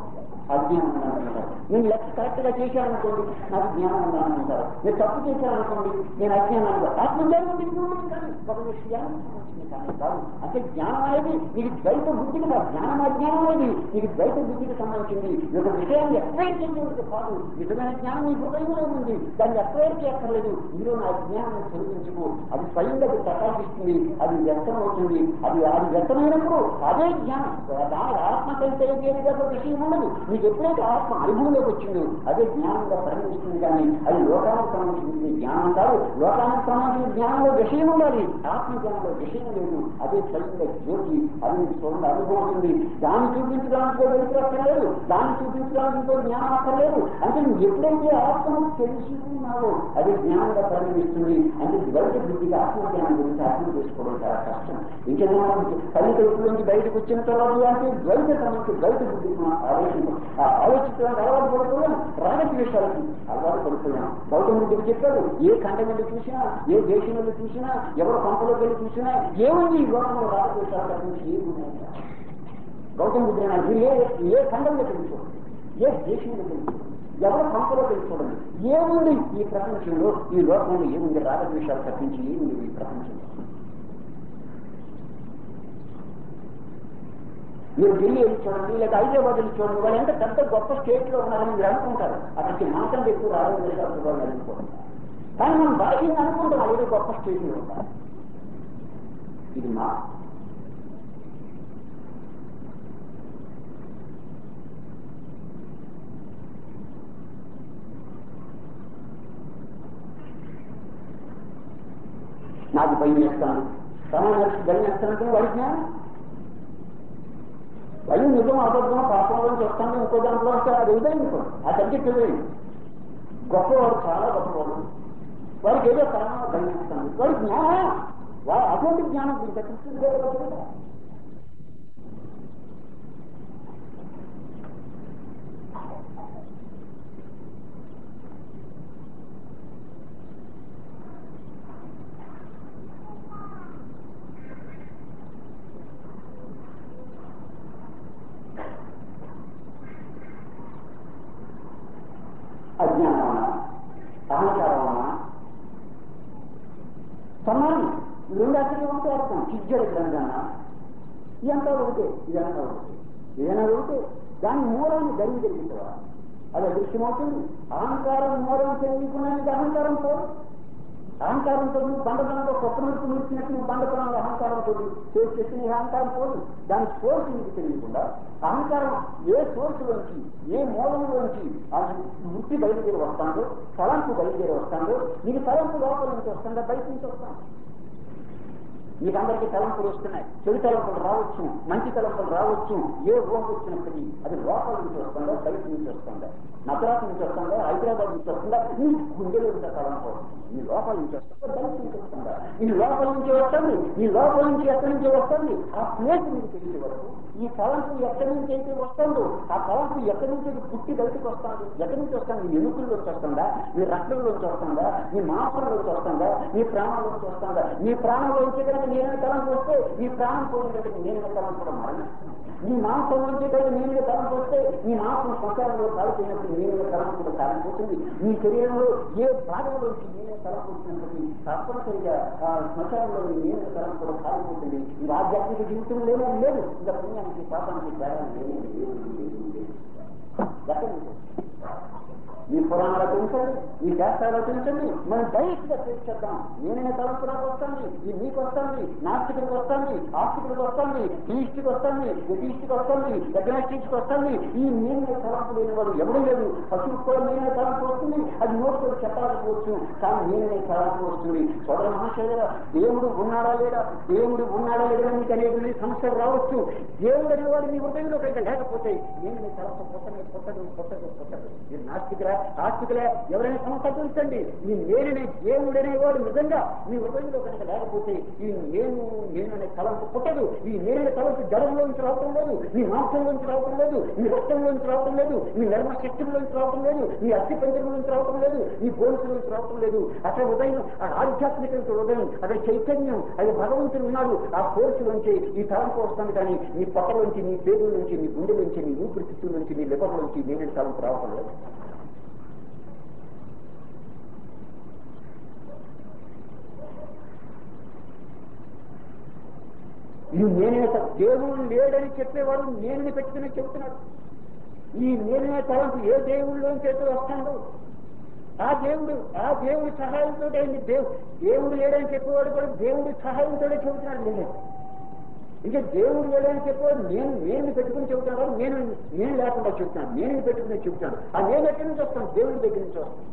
అజ్ఞానం ఉందనుకుంటారు నేను లెక్క కరెక్ట్ గా చేశాననుకోండి నాకు జ్ఞానం ఉందనుకుంటారు మీరు తప్పు చేశారనుకోండి నేను అజ్ఞానం అనుకో ఆత్మజ్ఞానం ఉంది ఒక విషయాన్ని సంబంధించింది కానీ కాదు అంటే జ్ఞానం అనేది నీకు ద్వైత బుద్ధికి కాదు జ్ఞానం అజ్ఞానం అనేది నీకు ద్వైత బుద్ధికి సంబంధించింది ఈ యొక్క విషయాన్ని ఎక్స్ప్లెయిన్ చేసేందుకు కాదు నిజమైన జ్ఞానం నీ హృదయంలో ఉంది దాన్ని ఎక్స్ప్లెయిన్ చేయక్కర్లేదు మీరు నా జ్ఞానం తొలగించుకో అది స్వయంగా అది ప్రకాశిస్తుంది అది వ్యక్తం అవుతుంది అది అది వ్యక్తమైనప్పుడు అదే జ్ఞానం దాని ఆత్మ కంటే వేరుగా ఒక విషయం ఉండదు మీకు ఎప్పుడైతే ఆత్మ అనుభవంలోకి వచ్చిందో అదే జ్ఞానంగా పరిగణిస్తుంది కానీ అది లోకానికి సంబంధించిన జ్ఞానం కాదు లోకానికి సంబంధించిన జ్ఞానంలో విషయం ఉండాలి ఆత్మ జ్ఞానంలో విషయం లేదు అదే స్వయంగా జ్యోతి అది మీకు చూడండి అనుభవం అవుతుంది దాన్ని చూపించడానికి వెలుగు అక్కర్లేదు దాన్ని చూపించడానికి ఇంకో జ్ఞానం అక్కర్లేదు అంటే నువ్వు ఎప్పుడైతే ఆత్మను తెలుసుకున్నావో అది జ్ఞానంగా పరిగణిస్తుంది అంటే ద్వైత బుద్ధిగా ఆత్మజ్ఞానం గురించి అర్థం చేసుకోవడం చాలా కష్టం ఇంకేదో తల్లి కడుపు నుంచి బయటకు వచ్చిన తర్వాత అంటే ద్వైత సమస్య ద్వైత బుద్ధికి మనం ఆలోచించాం ఆ ఆలోచించడానికి అలవాటు పడుతున్నాం రాగద్వేషాలకి అలవాటు పడుతున్నాం గౌతమ బుద్ధికి చెప్పాడు ఏ ఖండం వెళ్ళి చూసినా ఏ దేశం వెళ్ళి చూసినా ఎవరు పంపలోకి వెళ్ళి చూసినా ఏముంది ఈ లోకంలో రాగద్వేషాల గురించి ఏమున్నాయి గౌతమ బుద్ధి నాకు ఏ ఏ ఖండంలో వెళ్ళి చూడండి ఏ దేశంలో వెళ్ళి చూడండి ఎవరు పంపలో వెళ్ళి చూడండి ఏముంది ఈ ప్రపంచంలో ఈ లోకంలో ఏముంది రాగద్వేషాలు తప్పించి ఏముంది ఈ ప్రపంచంలో మీరు ఢిల్లీ వెళ్ళి చూడండి లేదా హైదరాబాద్ వెళ్ళి చూడండి వాళ్ళు ఎంత పెద్ద గొప్ప స్టేట్ లో ఉన్నారని మీరు అనుకుంటారు అక్కడికి మాత్రం ఎక్కువ రాగద్వేషాలు వాళ్ళు అనుకోండి కానీ మనం బాహ్యంగా అనుకుంటాం అదే గొప్ప స్టేట్ లో ఉంటారు ఇది మా నాకు భయం వేస్తాను సమాజానికి భయం వేస్తానంటే వాడి జ్ఞానం భయం నిజం అబద్ధం పాపంలో వస్తాను ఇంకో దాంట్లో వస్తే అది ఉదయం ఆ సబ్జెక్ట్ ఉదయం గొప్పవాడు చాలా గొప్పవాడు వాడికి ఏదో కారణంగా భయం వేస్తాను వాడి జ్ఞానం వాడు అటువంటి జ్ఞానం ఇంకా తీసుకుంటే అజ్ఞానమా అహంకారమా సమానం ఈ రెండు అసలు ఉంటే అర్థం చిజ్జల గ్రంథాన ఇదంతా ఒకటే ఇదంతా ఒకటే ఏదైనా ఒకటే దాని మూలాన్ని గరిగి తెలిగించవా అది అదృశ్యమవుతుంది అహంకారం మూలం తెలియకున్నానికి అహంకారం పోదు అహంకారంతో నువ్వు బండతనంలో కొత్త మెరుపు నిలిచినట్టు నువ్వు బండతనంలో అహంకారంతో చేసి చేసిన ఈ అహంకారం పోదు దాని సోర్స్ నీకు తెలియకుండా అహంకారం ఏ సోర్స్ లోంచి ఏ మూలంలోంచి అది వృత్తి బయలుదేరి వస్తాడో తలంపు బయలుదేరి వస్తాడో నీకు తలంపు లోపల నుంచి వస్తుందా బయట నుంచి వస్తాను మీకు అందరికీ తలంపులు వస్తున్నాయి చెడు తలంపులు రావచ్చు మంచి తలంపులు రావచ్చు ఏ ఊహ వచ్చినప్పటికీ అది లోపల నుంచి వస్తుందా బయట నుంచి వస్తుందా నగరాత్ నుంచి వస్తుందా హైదరాబాద్ నుంచి వస్తుందా నీ గుండెలో ఉంటే తలంపు నీ లోపల నుంచి వస్తుందా బయట నుంచి వస్తుందా నీ లోపల నుంచి వస్తుంది నీ లోపల నుంచి ఎక్కడి నుంచి వస్తుంది ఆ ప్లేస్ మీకు తెలిసే వరకు ఈ తలంపు ఎక్కడి నుంచి అయితే వస్తుందో ఆ తలంపు ఎక్కడి నుంచి అది పుట్టి బయటకు వస్తుంది ఎక్కడి నుంచి వస్తుంది నీ ఎముకల్లోంచి వస్తుందా నీ రక్తంలోంచి వస్తుందా నీ మాంసంలోంచి వస్తుందా నీ ప్రాణంలోంచి వస్తుందా నీ ప్రాణంలోంచి కనుక నేనే తలంపు వస్తే నీ ప్రాణం పోయినట్టు నేనే తలంపు కూడా మరణిస్తాను నీ మాంసం నుంచి కనుక నేనే తలంపు వస్తే నీ మాంసం సంసారంలో కాలిపోయినప్పుడు నేనే తలంపు కూడా కాలిపోతుంది నీ శరీరంలో ఏ భాగంలోంచి నేనే తలంపు వచ్చినప్పటికీ తప్పనిసరిగా ఆ శ్మశానంలో నేనే తలంపు కూడా కాలిపోతుంది ఈ ఆధ్యాత్మిక జీవితం లేదు లేదు ఇంకా పుణ్యానికి పాపానికి తేడా లేదు లేదు లేదు లేదు ఎక్కడి నుంచి మీ పురాణాలు పెంచండి మీ శాస్త్రాలు పెంచండి మనం డైరెక్ట్ గా చేసేద్దాం నేనే తలంపు నాకు వస్తుంది ఈ మీకు వస్తుంది నాస్తికుడికి వస్తుంది ఆస్తికుడికి వస్తుంది ఈస్ట్కి వస్తుంది ఎటీస్ట్కి వస్తుంది అగ్నాస్టిక్స్కి వస్తుంది ఈ నేనే తలంపు లేని వాడు ఎవడూ లేదు పశువుకు కూడా నేనే తలంపు వస్తుంది అది నోట్లో చెప్పకపోవచ్చు కానీ నేనే తలంపు వస్తుంది సోదర మహాశయ దేవుడు ఉన్నాడా లేడా దేవుడు ఉన్నాడా లేదా మీకు అనేటువంటి సమస్యలు రావచ్చు దేవుడు అనేవాడు మీ హృదయంలో కంటే లేకపోతే నేను తలంపు పుట్టదు పుట్టదు పుట్టదు పుట్టదు ఇది నాస్తికురా ఆస్తికులే ఎవరైనా సంకల్పించండి ఈ నేననే దేవుడనే వాడు నిజంగా మీ హృదయంలో కనుక లేకపోతే ఈ నేను నేననే తలంపు పుట్టదు ఈ నేననే తలంపు జడంలోంచి రావటం లేదు మీ మాంసంలోంచి రావటం లేదు మీ రక్తంలోంచి రావటం లేదు మీ నర్మ శక్తుల్లోంచి రావటం లేదు మీ అస్థి పంజరంలోంచి రావటం లేదు మీ బోన్సులోంచి రావటం లేదు అసలు ఉదయం ఆ ఆధ్యాత్మిక హృదయం అదే చైతన్యం అది భగవంతుడు ఉన్నాడు ఆ ఫోర్స్ నుంచి ఈ తలంపు వస్తుంది కానీ నీ పొట్టలోంచి నీ పేగుల నుంచి నీ గుండె నుంచి నీ ఊపిరితిత్తుల నుంచి నీ లిపర్ నుంచి నేనే తలంపు రావటం లేదు ఈ నేనే త- దేవుడు లేడని చెప్పేవాడు నేనని పెట్టుకుని చెబుతున్నాడు ఈ నేనే తలంపు ఏ దేవుళ్ళలోంచి అయితే వస్తాడో ఆ దేవుడు ఆ దేవుడి సహాయంతో అయింది దేవు దేవుడు లేడని చెప్పేవాడు కూడా దేవుడి సహాయంతో చెబుతున్నాడు నేనే ఇంకా దేవుడు లేడని చెప్పేవాడు నేను నేను పెట్టుకుని చెబుతున్నాడు నేను నేను లేకుండా చెబుతున్నాను నేను పెట్టుకుని చెబుతాను ఆ నేను ఎక్కడి నుంచి వస్తాను దేవుడి దగ్గర నుంచి వస్తాను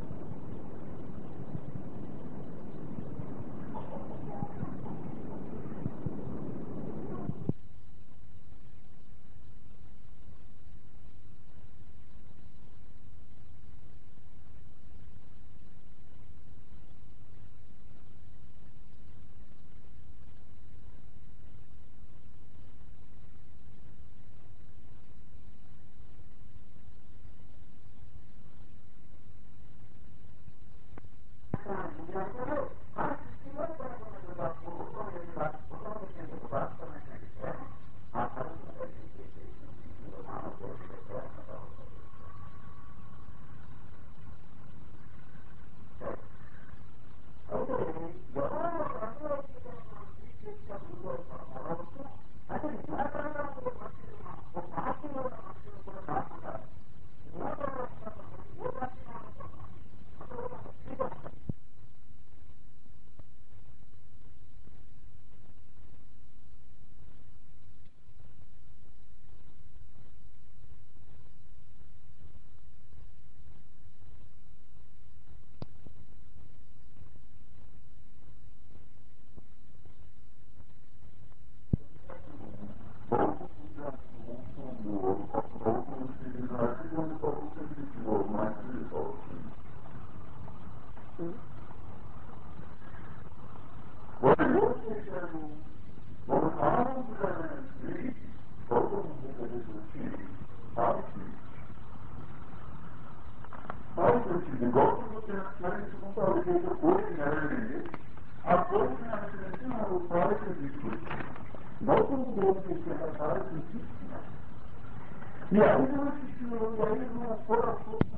వచ్చింది గౌతమ స్మరించుకుంటూ అది చేసే కోరిక నెరవేరింది ఆ కోరికను అనుసరించి మనం ప్రాజెక్టు తీసుకొచ్చాం గౌతమ గ్రోత్ తీసుకున్న ప్రాజెక్టు తీసుకున్నాం ఈ ఐదవ శిష్యులు ఐదు కూడా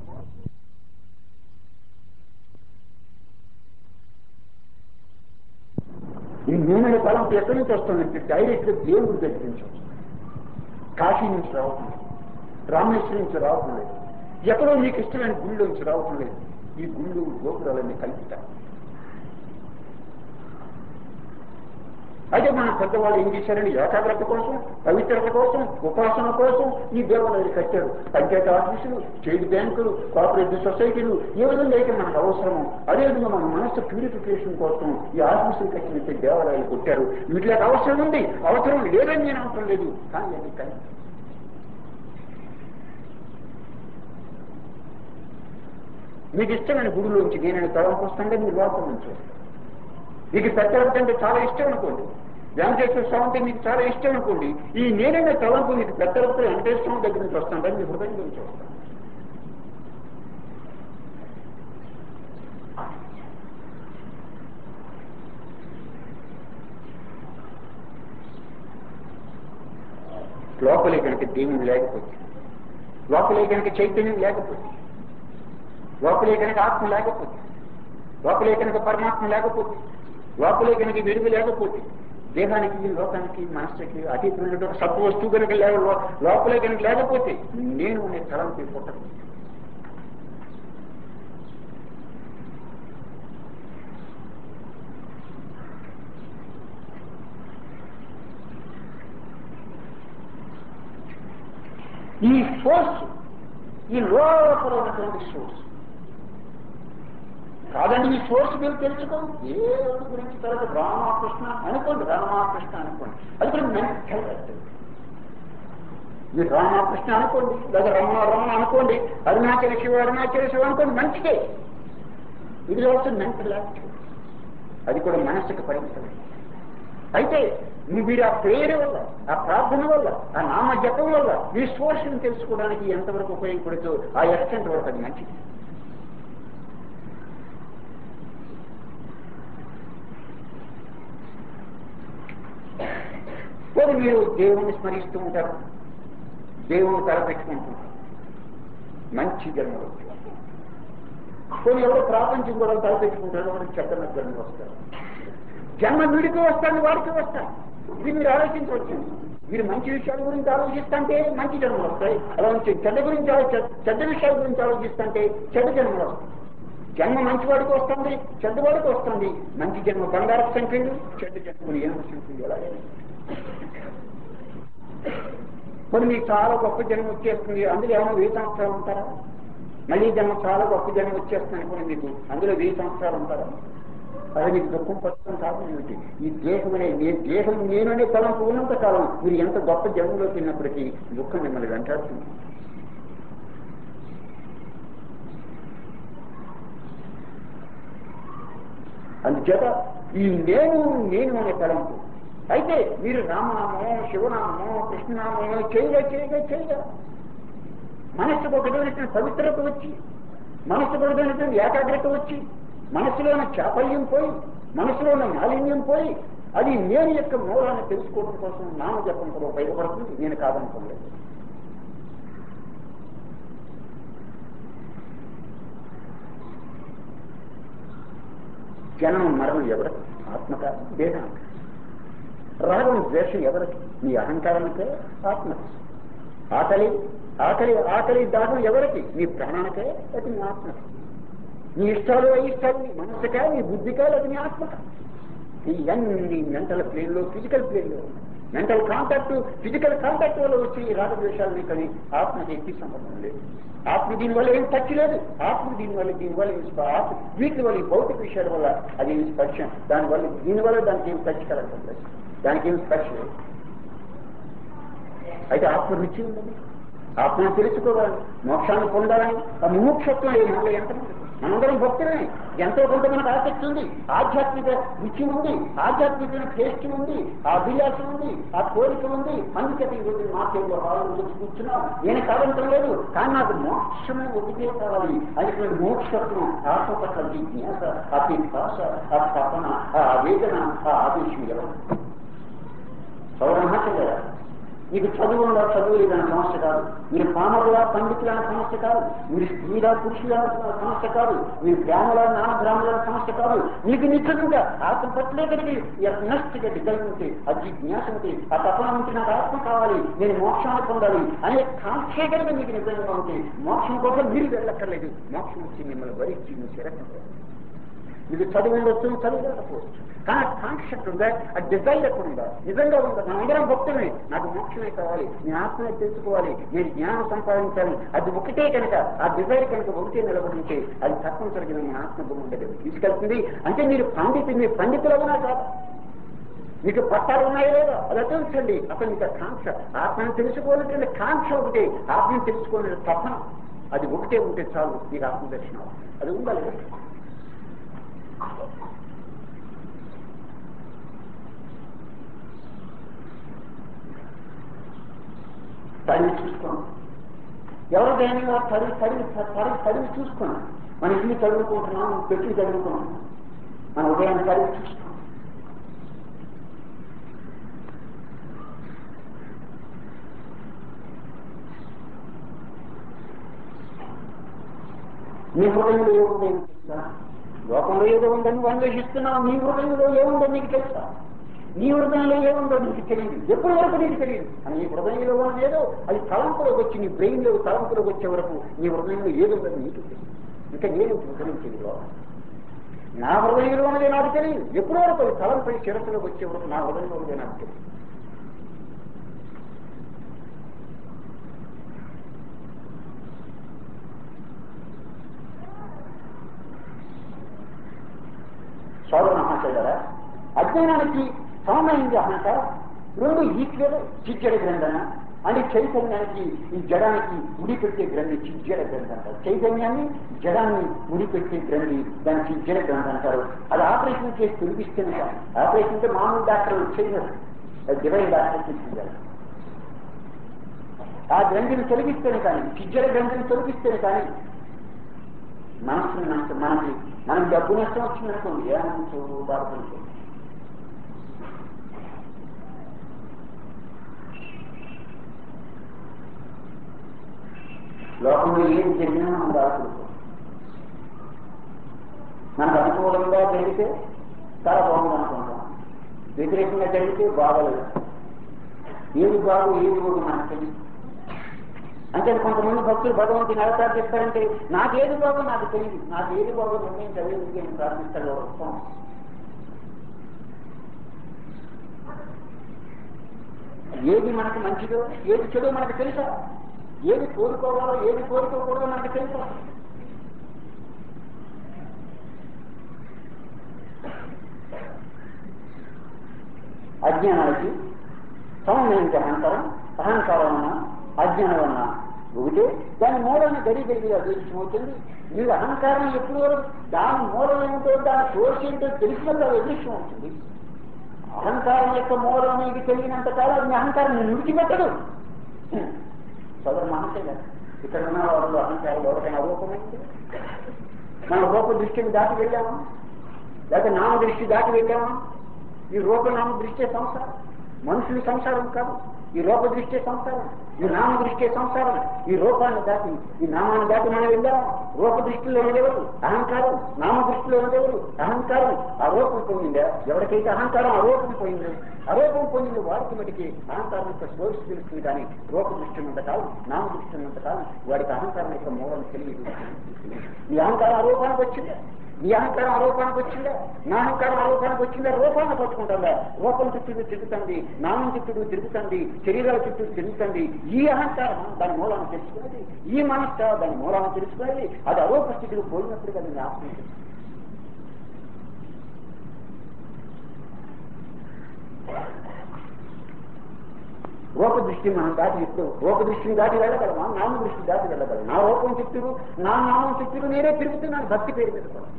ఈ నేననే తలంపు ఎక్కడి నుంచి వస్తుందంటే డైరెక్ట్ గా దేవుడి దగ్గర నుంచి వస్తుంది కాశీ నుంచి రావటం లేదు రామేశ్వరం నుంచి రావటం లేదు ఎక్కడో నీకు ఇష్టమైన గుళ్ళో నుంచి రావటం లేదు ఈ గుళ్ళు గోపురాలన్నీ కల్పితారు అయితే మన పెద్దవాళ్ళు ఏం చేశారని ఏకాగ్రత కోసం పవిత్రత కోసం ఉపాసన కోసం ఈ దేవాలయాలు కట్టారు పంచాయతీ ఆఫీసులు స్టేట్ బ్యాంకులు కోఆపరేటివ్ సొసైటీలు ఏ విధంగా అయితే మనకు అవసరమో అదేవిధంగా మన మనస్సు ప్యూరిఫికేషన్ కోసం ఈ ఆఫీసులు కట్టినట్టు దేవాలయాలు కొట్టారు వీటికి అవసరం ఉంది అవసరం లేదని నేను అవసరం లేదు కానీ అది కల్పి మీకు ఇష్టమైన గుడిలోంచి నేను తలంపు వస్తుంటే మీరు లోపల నుంచి వస్తారు మీకు పెట్టడం అంటే చాలా ఇష్టం అనుకోండి వెంకటేశ్వర స్వామి అంటే మీకు చాలా ఇష్టం అనుకోండి ఈ నేనైనా తలంపు మీకు పెట్టడంతో వెంకటేశ్వర స్వామి దగ్గర నుంచి వస్తాను మీ హృదయం నుంచి వస్తాను లోపలే కనుక దేవుడు లేకపోతే లోపలే కనుక చైతన్యం లేకపోతే లోపలే కనుక ఆత్మ లేకపోతే లోపలే కనుక పరమాత్మ లేకపోతే లోపలే కనుక వెలుగు లేకపోతే దేహానికి లోకానికి మనసుకి అతీతమైన సత్వ వస్తువు కనుక లే- లో- లోపలే కనుక లేకపోతే నేను అనే తలంపి పుట్టదు ఈ సోర్స్ ఈ లోపల ఉన్నటువంటి సోర్స్ కాదండి ఈ సోర్స్ మీరు తెలుసుకో దేవుడి గురించి తర్వాత రామకృష్ణ అనుకోండి రామకృష్ణ అనుకోండి అది కూడా మెంటల్ మీరు రామకృష్ణ అనుకోండి లేదా రమణ రమణ అనుకోండి అరుణాచల శివ అరుణాచల శివ అనుకోండి మంచిదే ఇది ఆల్సో మెంటల్ యాక్టివ్ అది కూడా మనస్సుకు పరిమితమే అయితే మీ- మీరు ఆ ప్రేయర్ వల్ల ఆ ప్రార్థన వల్ల ఆ నామ జపం వల్ల మీ సోర్స్ని తెలుసుకోవడానికి ఎంతవరకు ఉపయోగపడుతూ ఆ ఎక్స్టెంట్ వరకు అది మంచిది పోనీ మీరు దేవుణ్ణి స్మరిస్తూ ఉంటారు దేవుని తలపెట్టుకుంటుంటారు మంచి జన్మలు కొన్ని ఎవరు ప్రాపంచం కూడా తలపెట్టుకుంటారు ఎవరు చెడ్డ జన్మలు వస్తారు జన్మ వీడికి వస్తాను వాడికి వస్తాను ఇది మీరు ఆలోచించవచ్చు మీరు మంచి విషయాల గురించి ఆలోచిస్తుంటే మంచి జన్మలు వస్తాయి అలా నుంచి చెడ్డ గురించి ఆలో- చెడ్డ విషయాల గురించి ఆలోచిస్తుంటే చెడ్డ జన్మలు వస్తాయి జన్మ మంచివాడికి వస్తుంది చెడ్డవాడికి వస్తుంది మంచి జన్మ బంగారపు సంఖ్యలు చెడ్డ జన్మలు ఏనుగు సంఖ్యలు అలాగే కొన్ని మీకు చాలా గొప్ప జన్మ వచ్చేస్తుంది అందులో ఏమైనా వెయ్యి సంవత్సరాలు ఉంటారా మళ్ళీ జన్మ చాలా గొప్ప జన్మ వచ్చేస్తుంది అనుకోండి మీకు అందులో వెయ్యి సంవత్సరాలు ఉంటారా అది మీకు దుఃఖం పడుతుంది కాదు ఏమిటి ఈ దేహం అనే నే- దేహం నేననే తలంపు ఉన్నంత కాలం మీరు ఎంత గొప్ప జన్మలోకి వెళ్ళినప్పటికీ దుఃఖం మిమ్మల్ని వెంటాడుతుంది అందుచేత ఈ నేను నేను అనే తలంపు అయితే మీరు రామనామో శివనామో కృష్ణనామో చేయగా చేయగా చేయగా మనస్సుకు ఒక విధమైనటువంటి పవిత్రత వచ్చి మనస్సుకు ఒక విధమైనటువంటి ఏకాగ్రత వచ్చి మనస్సులో ఉన్న చాపల్యం పోయి మనస్సులో ఉన్న మాలిన్యం పోయి అది నేను యొక్క మూలాన్ని తెలుసుకోవడం కోసం నామ జపం కూడా ఉపయోగపడుతుంది నేను కాదనుకోలేదు జనం మరణం ఎవరికి ఆత్మక దేహానికి రాగం ద్వేషం ఎవరికి నీ అహంకారానికే ఆత్మకి ఆకలి ఆకలి ఆకలి దాహం ఎవరికి నీ ప్రాణానికే అది నీ ఆత్మకి నీ ఇష్టాలు అయిష్టాలు నీ మనస్సుకా నీ బుద్ధికా అది నీ ఆత్మక ఇవన్నీ మెంటల్ ప్లేన్ లో ఫిజికల్ ప్లేన్ లో మెంటల్ కాంటాక్ట్ ఫిజికల్ కాంటాక్ట్ వల్ల వచ్చి ఈ రాగద్వేషాలని కానీ ఆత్మకి ఎట్టి సంబంధం లేదు ఆత్మ దీనివల్ల ఏం టచ్ లేదు ఆత్మ దీనివల్ల దీనివల్ల ఏం స్ప- ఆత్మ వీటి వల్ల ఈ భౌతిక విషయాల వల్ల అది ఏం స్పర్శ దానివల్ల దీనివల్ల దానికి ఏం టచ్ కలగడం లేదు దానికి ఏం స్పర్శ లేదు అయితే ఆత్మ రుచి ఉందండి ఆత్మను తెలుసుకోవాలి మోక్షాన్ని పొందాలని ఆ ముముక్షత్వం ఏ మనలో ఎంత మనందరం భక్తులే ఎంతో కొంత మనకు ఆసక్తి ఉంది ఆధ్యాత్మిక రుచి ఉంది ఆధ్యాత్మిక టేస్ట్ ఉంది ఆ అభిలాషం ఉంది ఆ కోరిక ఉంది అందుకే ఈ రోజు మా పేరులో హాలు వచ్చి కూర్చున్నాం నేను కాదంటం లేదు కానీ నాకు మోక్షమే ఒకటే కావాలి అనేటువంటి మోక్షత్వం ఆత్మ పట్ల జిజ్ఞాస ఆ పిపాస ఆ తపన ఆ ఆవేదన ఆ ఆవేశం ఎవరు సౌరమహర్షగా మీకు చదువు ఉందా చదువు లేదన్న సమస్య కాదు మీరు పామరులా పండితుల సమస్య కాదు మీరు స్త్రీలా పురుషుల సమస్య కాదు మీరు గ్రాముల నానగ్రాముల సమస్య కాదు మీకు నిజంగా ఆత్మ పట్లే కలిగి నష్టిగా కలిగి ఆ జిజ్ఞాస ఉంటే ఆ తపన ఉంటే నాకు ఆత్మ కావాలి నేను మోక్షాన్ని పొందాలి అనే కాంక్షే కలిగి మీకు నిజంగా ఉంటే మోక్షం కోసం మీరు వెళ్ళక్కర్లేదు మోక్షం వచ్చి మిమ్మల్ని భరించి మీ చిరకండి మీకు చదువు ఉండొచ్చు చదువు లేకపోవచ్చు కానీ ఆ కాన్సెప్ట్ ఉందా ఆ డిజైర్ ఎక్కడ ఉందా నిజంగా ఉందా నా అందరం భక్తులే నాకు మోక్షమే కావాలి నేను ఆత్మని తెలుసుకోవాలి నేను జ్ఞానం సంపాదించాలి అది ఒకటే కనుక ఆ డిజైర్ కనుక ఒకటే నిలబడింటే అది తప్పనిసరిగా మీ ఆత్మ గుమ్మం దగ్గర తీసుకెళ్తుంది అంటే మీరు పండితు మీరు పండితులు అవునా కాదా మీకు పట్టాలు ఉన్నాయో లేదో అలా తెలుసండి అసలు మీకు ఆ కాంక్ష ఆత్మను తెలుసుకోవాలంటే కాంక్ష ఒకటే ఆత్మను తెలుసుకోవాలంటే తపన అది ఒకటే ఉంటే చాలు మీకు ఆత్మదర్శనం అది ఉండాలి తడివి చూసుకోండి ఎవరికైనా తడివి తడివి తడివి తడివి చూసుకోండి మన ఇల్లు చదువుకుంటున్నాం పెట్టి చదువుకున్నాం మన ఉదయాన్ని తడివి చూసుకోండి నీ హృదయంలో ఏముందో నీకు తెలుసా లోకంలో ఏదో ఉందని నువ్వు అన్వేషిస్తున్నావు నీ హృదయంలో ఏముందో నీకు తెలుసా నీ హృదయంలో ఏముందో నీకు తెలియదు ఎప్పటి వరకు నీకు తెలియదు అని నీ హృదయంలో ఉన్నది ఏదో అది తలంపులోకి వచ్చి నీ బ్రెయిన్ లో తలంపులోకి వచ్చే వరకు నీ హృదయంలో ఏదో ఉందని నీకు తెలియదు ఇంకా నేను హృదయం తెలియదు నా హృదయంలో ఉన్నది నాకు తెలియదు ఎప్పటి వరకు అది తలంపై శిరస్సులోకి వచ్చే వరకు నా హృదయంలో ఉన్నది నాకు తెలియదు సోదర మహాశయులరా అజ్ఞానానికి సమమైంది అహంకారం రెండు ఈక్వల్ చిచ్చడి గ్రంథన అంటే చైతన్యానికి ఈ జడానికి ముడిపెట్టే గ్రంథి చిజ్జల గ్రంథి అంటారు చైతన్యాన్ని జడాన్ని ముడిపెట్టే గ్రంథి దాన్ని చిజ్జల గ్రంథి అంటారు అది ఆపరేషన్ చేసి తొలగిస్తేనే కాదు ఆపరేషన్ అంటే మామూలు డాక్టర్ చేయరు అది డివైన్ డాక్టర్ చేయాలి ఆ గ్రంథిని తొలగిస్తేనే కానీ చిజ్జల గ్రంథిని తొలగిస్తేనే కానీ మనసుని నష్టం మనకి మనం డబ్బు నష్టం వచ్చిందనుకోండి ఏమనుకో బాధపడుతుంది లోకంలో ఏం జరిగినా మనం బాధపడుతాం మనకు అనుకూలంగా జరిగితే చాలా బాగుంది అనుకుంటాం వ్యతిరేకంగా జరిగితే బాగలేదు ఏది బాగు ఏది కూడా మనకు తెలియదు అంటే కొంతమంది భక్తులు భగవంతుని ఎలా చెప్తారంటే నాకేది బాగో నాకు తెలియదు నాకు ఏది బాగో నిర్ణయం చదివి నేను ప్రార్థిస్తాడు వస్తాం ఏది మనకు మంచిదో ఏది చెడు మనకు తెలుసా ఏది కోరుకోవాలో ఏది కోరుకోకూడదో మనకు తెలుసా అజ్ఞానానికి సమన్వయించే అహంకారం అహంకారం అన్న అజ్ఞానం అన్న ఒకటే దాని మూలాన్ని గడి గడిగా అదృష్టం అవుతుంది మీరు అహంకారం ఎప్పుడు వరకు దాని మూలం ఏమిటో దాని సోర్స్ ఏంటో తెలిసినప్పుడు అది అదృష్టం అవుతుంది అహంకారం యొక్క మూలం మీకు తెలియనంత కాలం మీ అహంకారం నేను విడిచిపెట్టదు సదరు మహంకాయ ఇక్కడ ఉన్న వాళ్ళు అహంకారం ఎవరికైనా రూపమైంది మన రూప దృష్టిని దాటి వెళ్ళామా లేకపోతే నామ దృష్టి దాటి వెళ్ళామా ఈ రూపనామ దృష్టి సంసారం మనుషుల సంసారం కాదు ఈ రూప దృష్టి సంసారం ఈ నామ దృష్టి సంసారం ఈ రూపాన్ని దాటి ఈ నామాన్ని దాటి మనం వెళ్ళాం రూప దృష్టిలో ఉండేవారు అహంకారం నామ దృష్టిలో ఉండేవారు అహంకారం ఆ రూపం పొందిందా ఎవరికైతే అహంకారం ఆ రూపం పోయింది అరూపం పొందింది వాడికి మటుకి అహంకారం యొక్క సోర్స్ తెలుస్తుంది కానీ రూప దృష్టి ఉన్నంత కాలం నామ దృష్టి ఉన్నంత కాలం వాడికి అహంకారం యొక్క మూలం తెలియదు ఈ అహంకారం ఆరోపానికి వచ్చిందా ఈ అహంకారం ఆరోపానికి వచ్చిందా నా అహంకారం ఆరోపానికి వచ్చిందా రూపాన్ని పట్టుకుంటుందా రూపం చుట్టూ తిరుగుతుంది నామం చుట్టూ తిరుగుతుంది శరీరాల చుట్టూ తిరుగుతుంది ఈ అహంకారం దాని మూలాన్ని తెలుసుకునేది ఈ మనస్సు దాని మూలాన్ని తెలుసుకునేది అది అరూప స్థితిలో పోయినప్పుడు కదా జ్ఞాపకం రూప దృష్టి మనం దాటి ఎప్పుడు రూప దృష్టిని దాటి వెళ్ళగలమా నామ దృష్టి దాటి వెళ్ళగలం నా రూపం చుట్టూరు నా నామం చుట్టూరు నేనే తిరుగుతున్నాను భక్తి పేరు మీద కూడా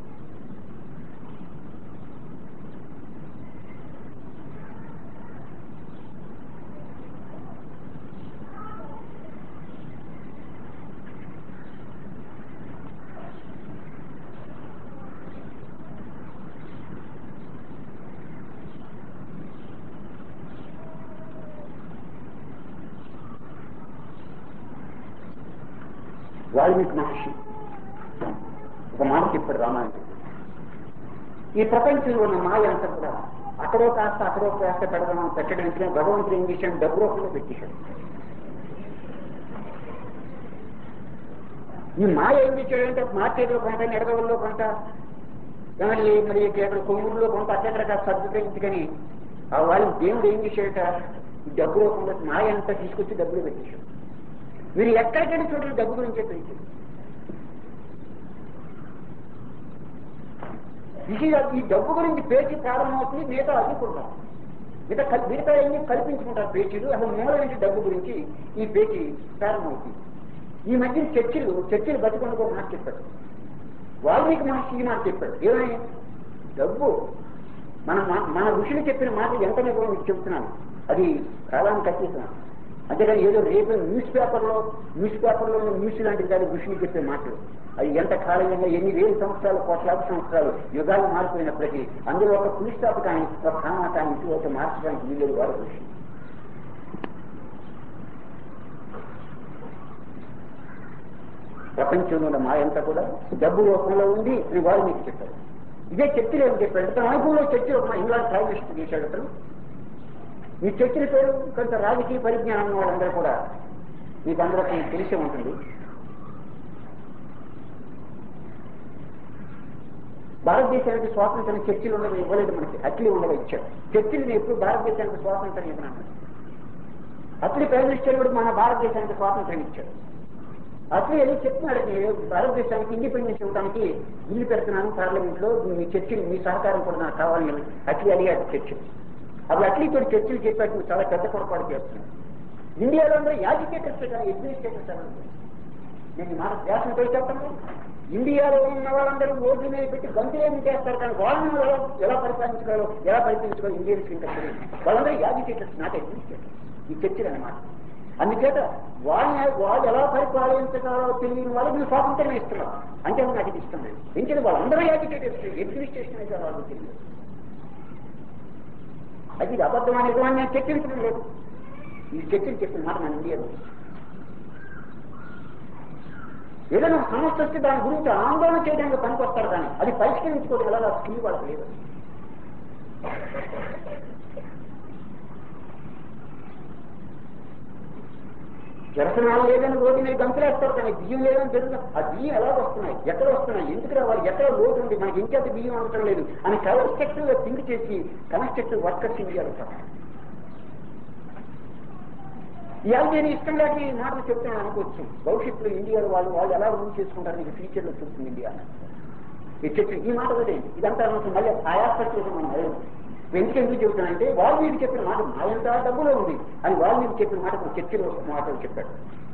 వాల్మీకి మహర్షి ఒక మాట చెప్పాడు రామాయణం ఈ ప్రపంచంలో ఉన్న మాయ అంతా కూడా అక్కడో కాస్త అక్కడో కాస్త పెడదాం పెట్టడానికి భగవంతుడు ఏం చేశాడు డబ్బు రూపంలో పెట్టేశాడు ఈ మాయ ఏం చేశాడంటే మార్కెట్లో కొంట నెడగవల్లో కొంట మళ్ళీ మరి అక్కడ కొమ్మూరులో కొంత అక్కడ సర్దుకరించుకొని ఆ వాళ్ళు దేవుడు ఏం చేశాడట ఈ డబ్బు రూపంలో మాయ అంతా తీసుకొచ్చి డబ్బులు పెట్టేశాడు మీరు ఎక్కడికైనా చూడండి డబ్బు గురించే తెలిసింది ఇది ఈ డబ్బు గురించి పేచి ప్రారంభమవుతుంది మిగతా అదుకుంటాం మిగతా కల్- మిగతా ఏమి కల్పించుకుంటారు పేచీలు అసలు మూల నుంచి డబ్బు గురించి ఈ పేచి ప్రారంభమవుతుంది ఈ మధ్య చర్చిలు చర్చిలు బతుకుండుకో మాట చెప్పాడు వాల్మీకి మహర్షి ఈ మాట చెప్పాడు ఏమని డబ్బు మన మా- మన ఋషులు చెప్పిన మాట ఎంత నిజమో మీకు చెప్తున్నాను అది కాలానికి కట్టేస్తున్నాను అంతేగాని ఏదో రేపు న్యూస్ పేపర్లో న్యూస్ పేపర్లో న్యూస్ లాంటిది కానీ ఋషులు చెప్పే మాటలు అది ఎంత కాలంగా ఎన్ని వేల సంవత్సరాలు కోట్లాది సంవత్సరాలు యుగాలు మారిపోయినప్పటికీ అందులో ఒక పులిస్టాప్ కానీ ఒక కామా కానీ ఇటు ఒక మార్చడానికి వీలేదు వారు ఋషి ప్రపంచంలో ఉన్న మాయంతా కూడా డబ్బు రూపంలో ఉంది అని వారు మీకు చెప్పారు ఇదే చర్చలు ఏమి చెప్పాడు తన అనుభవంలో చర్చ ఒక ఇంగ్లాండ్ ప్రైమ్ మినిస్టర్ చేశాడు అతను ఈ చర్చల పేరు కొంత రాజకీయ పరిజ్ఞానం ఉన్న వాళ్ళందరూ కూడా మీకు అందరికీ తెలిసే ఉంటుంది భారతదేశానికి స్వాతంత్రం చర్చలు ఉండగా ఇవ్వలేదు మనకి అట్లీ ఉండగా ఇచ్చాడు చర్చలు ఎప్పుడు భారతదేశానికి స్వాతంత్రం ఇవ్వనన్నాడు అట్లీ ప్రైమ్ మినిస్టర్ కూడా మన భారతదేశానికి స్వాతంత్రం ఇచ్చాడు అట్లీ ఏదో చెప్తున్నాడు నేను భారతదేశానికి ఇండిపెండెన్స్ ఇవ్వడానికి బిల్లు పెడుతున్నాను పార్లమెంట్ లో మీ చర్చలు మీ సహకారం కూడా నాకు కావాలి అని అట్లీ అడిగాడు చర్చలు అప్పుడు అట్లీ తోటి చర్చలు చెప్పాడు నువ్వు చాలా పెద్ద పొరపాటు చేస్తున్నావు ఇండియాలో అందరూ యాజిటేటర్స్ కానీ అడ్మినిస్ట్రేటర్స్ అని నేను ఈ మాట వ్యాసం పోయి చెప్పండి ఇండియాలో ఉన్న వాళ్ళందరూ రోడ్డు మీద పెట్టి గంతులేమి చేస్తారు కానీ వాళ్ళని ఎలా ఎలా పరిపాలించుకోవాలో ఎలా పరిపాలించుకోవాలో ఇండియన్స్ ఇంకా తెలియదు వాళ్ళందరూ యాజిటేటర్స్ నాట్ అడ్మినిస్ట్రేటర్స్ ఈ చర్చలు అనమాట అందుచేత వాళ్ళని వాళ్ళు ఎలా పరిపాలించాలో తెలియని వాళ్ళకి మీరు స్వాతంత్రం ఇస్తున్నారు అంటే నాకు ఇది ఇష్టం లేదు ఎందుకంటే వాళ్ళందరూ యాజిటేటర్స్ అడ్మినిస్ట్రేషన్ అయితే వాళ్ళకి తెలియదు అది ఇది అబద్ధం అనేది నేను చర్చించడం లేదు ఈ చర్చలు చెప్పిన మాట మన ఇండియాలో ఏదైనా సమస్య వస్తే దాని గురించి ఆందోళన చేయడానికి పనికొస్తారు కానీ అది పరిష్కరించుకోవడం ఎలా స్కిల్ వాళ్ళకి లేదు జరసనాలు లేదని రోడ్డు మీద గంతులేస్తారు కానీ బియ్యం లేదని తెలుసు ఆ బియ్యం ఎలా వస్తున్నాయి ఎక్కడ వస్తున్నాయి ఎందుకు రావాలి ఎక్కడ లోటు ఉంది మనకి ఇంకెంత బియ్యం అవసరం లేదు అని కన్స్ట్రక్టివ్ గా థింక్ చేసి కన్స్ట్రక్టివ్ వర్కర్స్ ఇండియాలో సార్ ఇవాళ నేను ఇష్టం లేక ఈ మాటలు చెప్తున్నాను అనుకోవచ్చు భవిష్యత్తులో ఇండియాలో వాళ్ళు వాళ్ళు ఎలా రూల్ చేసుకుంటారు ఇది ఫ్యూచర్ లో చూస్తుంది ఇండియా ఈ చెప్పి ఈ మాట వదిలేయండి ఇదంతా అనవసరం మళ్ళీ ఆయాస్పత్రి మనం అడగదు ఎందుకు ఎందుకు చెబుతానంటే వాళ్ళు వీళ్ళు చెప్పిన మాట మాయంత డబ్బులో ఉంది అని వాళ్ళు వీళ్ళు చెప్పిన మాట చర్చలో మాటలు చెప్పాడు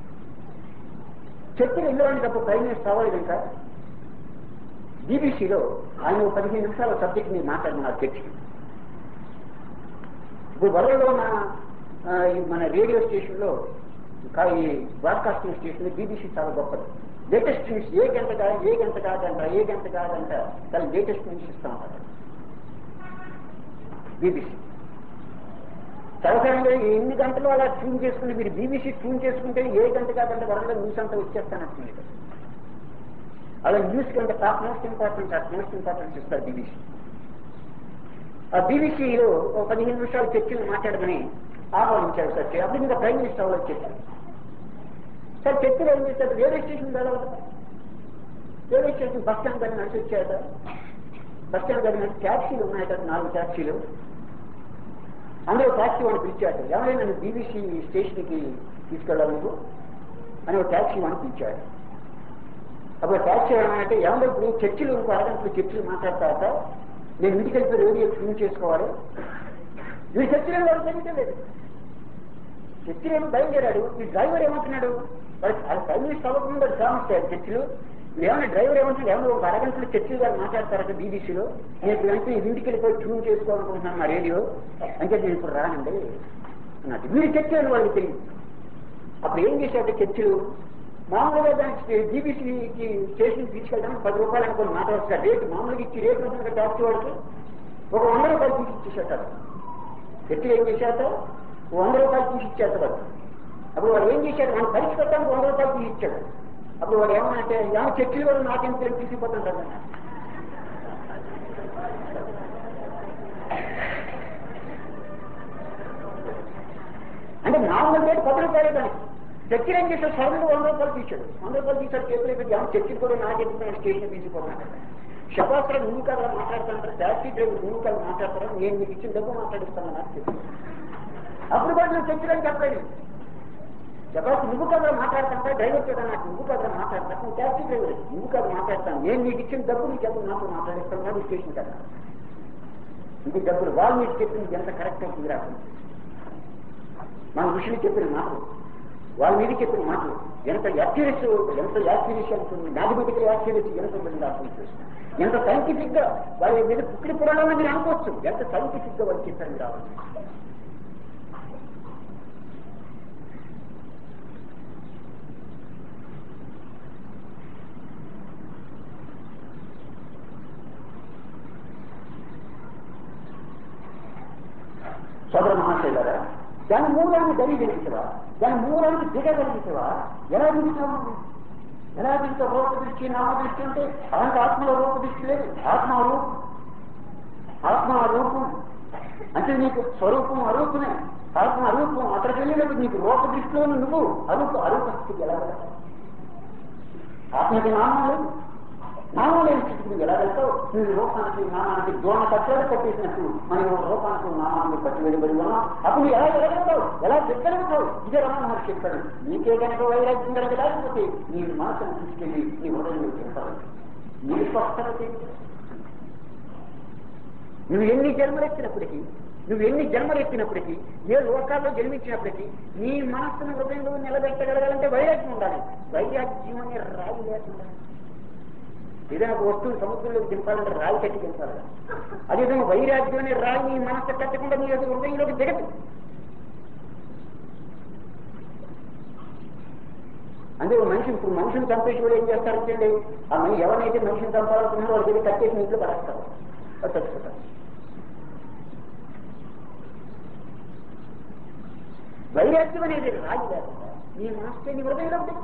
చర్చలు ఎందుకంటే తప్ప ప్రైమ్ మినిస్టర్ అవ్వలేదు ఇంకా బీబీసీలో ఆయన ఒక పదిహేను నిమిషాల సబ్జెక్ట్ మీద మాట్లాడిన చర్చకి ఇప్పుడు వరల్డ్లో ఉన్న ఆ, ఈ మన రేడియో స్టేషన్ లో ఇంకా ఈ బ్రాడ్కాస్టింగ్ స్టేషన్ బీబీసీ చాలా గొప్పది లేటెస్ట్ న్యూస్ ఏ గంట కాదు ఏ గంట కాదంట ఏ గంట కాదంట చాలా లేటెస్ట్ న్యూస్ ఇస్తా ఉంటారు బీబీసీ సరసంగా ఎన్ని గంటలు అలా ట్యూన్ చేసుకుని మీరు బీబీసీ ట్యూన్ చేసుకుంటే ఏ గంట కాదంటే వరల్డ్ న్యూస్ అంతా వచ్చేస్తానంటుంది అలా న్యూస్ కంటే top most important top most importance ఇస్తారు బీబీసీ ఆ బీబీసీలో ఒక పదిహేను నిమిషాలు చర్చలు మాట్లాడమని ఆహ్వానించారు సార్ అప్పుడు ఇంకా ప్రైమ్ మినిస్టర్ వాళ్ళు వచ్చేసారు సార్ చర్చలు ఏం చేశారు రైల్వే స్టేషన్ వెళ్ళాలి రైల్వే స్టేషన్ బస్ స్టాండ్ దగ్గర నడిచి వచ్చారు బస్ స్టాండ్ దగ్గర నడిచి ట్యాక్సీలు ఉన్నాయి కదా నాలుగు ట్యాక్సీలు అందులో ట్యాక్సీ వాడిని పిలిచాడు ఎవరైనా నన్ను బీబీసీ స్టేషన్కి తీసుకెళ్ళాలి నువ్వు అని ఒక ట్యాక్సీ వాడిని పిలిచాడు అప్పుడు ట్యాక్సీ ఏమంటే ఏమన్నా ఇప్పుడు చర్చిలు ఇంకో అరగంటలు చర్చిలు మాట్లాడతారట నేను ఇంటికి వెళ్ళి రేడియో ట్యూన్ చేసుకోవాలి ఈ చర్చిలో వాడు తెలియటం లేదు చర్చిలో ఏమో బయలుదేరాడు ఈ డ్రైవర్ ఏమంటున్నాడు వాడు ఫైవ్ మినిట్స్ అవ్వకుండా ఫేమస్ చర్చిలు ఏమన్నా డ్రైవర్ ఏమంటున్నాడు ఏమన్నా ఒక అరగంటలో చర్చిలు గారు మాట్లాడతారట బీబీసీలో నేను ఇప్పుడు వెంటనే ఇంటికి వెళ్ళిపోయి ట్యూన్ చేసుకోవాలనుకుంటున్నాను మా రేడియో అంటే నేను ఇప్పుడు రానండి అన్నట్టు వీడు చర్చలు వాళ్ళకి తెలియదు అప్పుడు ఏం చేశాడు చర్చిలు మామూలుగా దానికి జీబీసీకి స్టేషన్ తీసుకెళ్ళడానికి పది రూపాయలు అనుకోని మాట వస్తారు రేటు మామూలుగా ఇచ్చి రేటు ఉంటుంది ట్యాక్సీ వాడికి ఒక వంద రూపాయలు తీసి ఇచ్చేసాడు చర్చిలు ఏం చేశాట వంద రూపాయలు తీసి ఇచ్చేట వాడు అప్పుడు వాడు ఏం చేశాడు మనం పరీక్ష పెట్టడానికి వంద రూపాయలు తీసి ఇచ్చాడు అప్పుడు వాడు ఏమన్నంటే ఏమో చర్చిలు కూడా నాకేం తెలియదు తీసుకుపోతుంటాడు అంటే నాలుగు రేటు పది రూపాయలు దానికి చర్చిలు ఏం చేశాడు సడన్గా వంద రూపాయలు తీశాడు వంద రూపాయలు తీసాడు చేతులు పెట్టి ఏమో చర్చిలు కూడా నాకెందుకు స్టేషన్ తీసుకుపోతున్నాడు శబాస్త్ర నువ్వు కదా మాట్లాడుతుంటారు ట్యాక్సీ డ్రైవర్ నువ్వు కదా మాట్లాడతారా నేను మీకు ఇచ్చిన డబ్బు మాట్లాడిస్తాను నాకు చెప్పి అప్పుడు కూడా నేను చర్చలని చెప్పలేదు శబాస్ నువ్వు కదా మాట్లాడుతుంటా డ్రైవర్ కదా నాకు నువ్వు కదా మాట్లాడతాను నువ్వు ట్యాక్సీ డ్రైవర్ నువ్వు కదా మాట్లాడతాను నేను నీకు ఇచ్చిన డబ్బు నీకు చెప్పు నాకు మాట్లాడిస్తాను నాకు స్టేషన్ కదా ఇది డబ్బులు వాళ్ళు మీకు చెప్పింది ఎంత కరెక్ట్ అవుతుంది రాకుండా మన ఋషులు చెప్పిన మాటలు వాళ్ళ మీద చెప్పిన మాటలు ఎంత యాక్యురసీ ఎంత యాక్యురసీ అవుతుంది మ్యాథమెటికల్ యాక్యురసీ ఎంత ఉంటుంది అర్థం చేస్తుంది ఎంత సైంటిఫిక్ గా వాళ్ళ మీద పుక్కిడి పురాణాలను మీరు అనుకోవచ్చు ఎంత సైంటిఫిక్ గా వాళ్ళు చెప్పారు మీరు ఆలోచించండి. సోదర మహాశైలరా దాని మూలాన్ని దరిగలిగితవా దాని మూలాన్ని దిగగలిగితవా ఎలా దిగుతావు ఎలా దిగుతావు రూప దృష్టి నామ దృష్టి అంటే అలాంటి ఆత్మలో రూప దృష్టి లేదు ఆత్మ రూపం ఆత్మ రూపం అంటే నీకు స్వరూపం అరూపమే ఆత్మ అరూపం అక్కడికి వెళ్ళినప్పుడు నీకు రూప దృష్టిలో నువ్వు అరూప అరూప స్థితికి ఎలా వెళ్తావు ఆత్మకి నామం లేదు నామం లేని స్థితికి నువ్వు ఎలా వెళ్తావు నువ్వు రూపానికి నామానికి దోణ కట్టాలు కట్టేసినట్టు మనం రూపానికి నామాన్ని పట్టి వెళ్ళబడి ఉన్నాం అప్పుడు నువ్వు ఎలా వెళ్ళగలుగుతావు ఎలా దిగ్గలుగుతావు ఇదే రమణ మహర్షి చెప్పాడు నీకే కనుక వైరాగ్యం కనుక లేకపోతే నీ మనసును తీసుకెళ్లి నీ హృదయంలో తింటావు నీ స్వస్థత తెలియదు. నువ్వు ఎన్ని జన్మలెత్తినప్పటికీ నువ్వు ఎన్ని జన్మలు ఎత్తినప్పటికీ ఏ లోకాల్లో జన్మించినప్పటికీ నీ మనస్సును హృదయంలో నిలబెట్టగలగాలంటే వైరాగ్యం ఉండాలి వైరాగ్యం అనే రాయి లేకుండా ఏదైనా ఒక వస్తువు సముద్రంలోకి దింపాలంటే రాయి కట్టి దింపాలి అదేవిధంగా వైరాగ్యం అనే రాయి నీ మనస్సు కట్టకుండా నీ యొక్క హృదయంలోకి దిగదు అంటే ఒక మనిషి ఇప్పుడు మనిషిని చంపేసి కూడా ఏం చేస్తారంటే ఆ మనిషి ఎవరైతే మనిషిని చంపాలనుకున్నారో వాళ్ళకి వెళ్ళి కట్టేసి ఇంట్లో పడేస్తారు అది చచ్చిపోతారు వైరాగ్యం అనేది రాజు లేకుండా నీ మనస్సు నీ హృదయంలో ఉంటుంది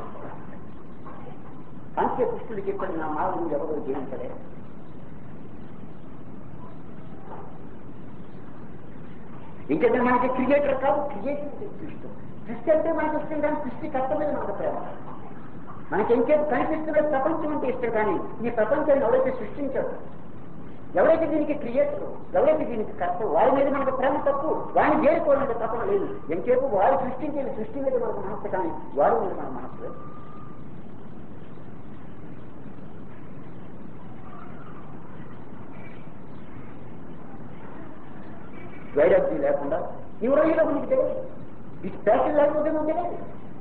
అంత్య కృష్ణుడు చెప్పాడు నా మాలను ఎవరో జీవించలే ఇంకంటే మనకి క్రియేటర్ కాదు క్రియేటివ్ కృష్ణుడు సృష్టి అంటే మనకి ఇష్టం కానీ సృష్టి కర్తవ్యం మనకు ప్రేమ మనకి ఇంకేం కనిపిస్తున్న ప్రపంచం అంటే ఇష్టం కానీ ఈ ప్రపంచాన్ని ఎవరైతే సృష్టించారు ఎవరైతే దీనికి క్రియేటర్ ఎవరైతే దీనికి కర్త వారి మీద మనకు ప్రేమ తప్పు వారిని చేరుకోవాలంటే తప్పన లేదు ఎంతసేపు వారు సృష్టించేది సృష్టి మీద మనకు మనస్సు కానీ వారి మీద మన మనస్సు లేదు వైరాగ్యం లేకుండా ఈ రోజులో నీకు తెలియదు ఈ ప్యాషన్ లేకపోతే నువ్వు తెలియదు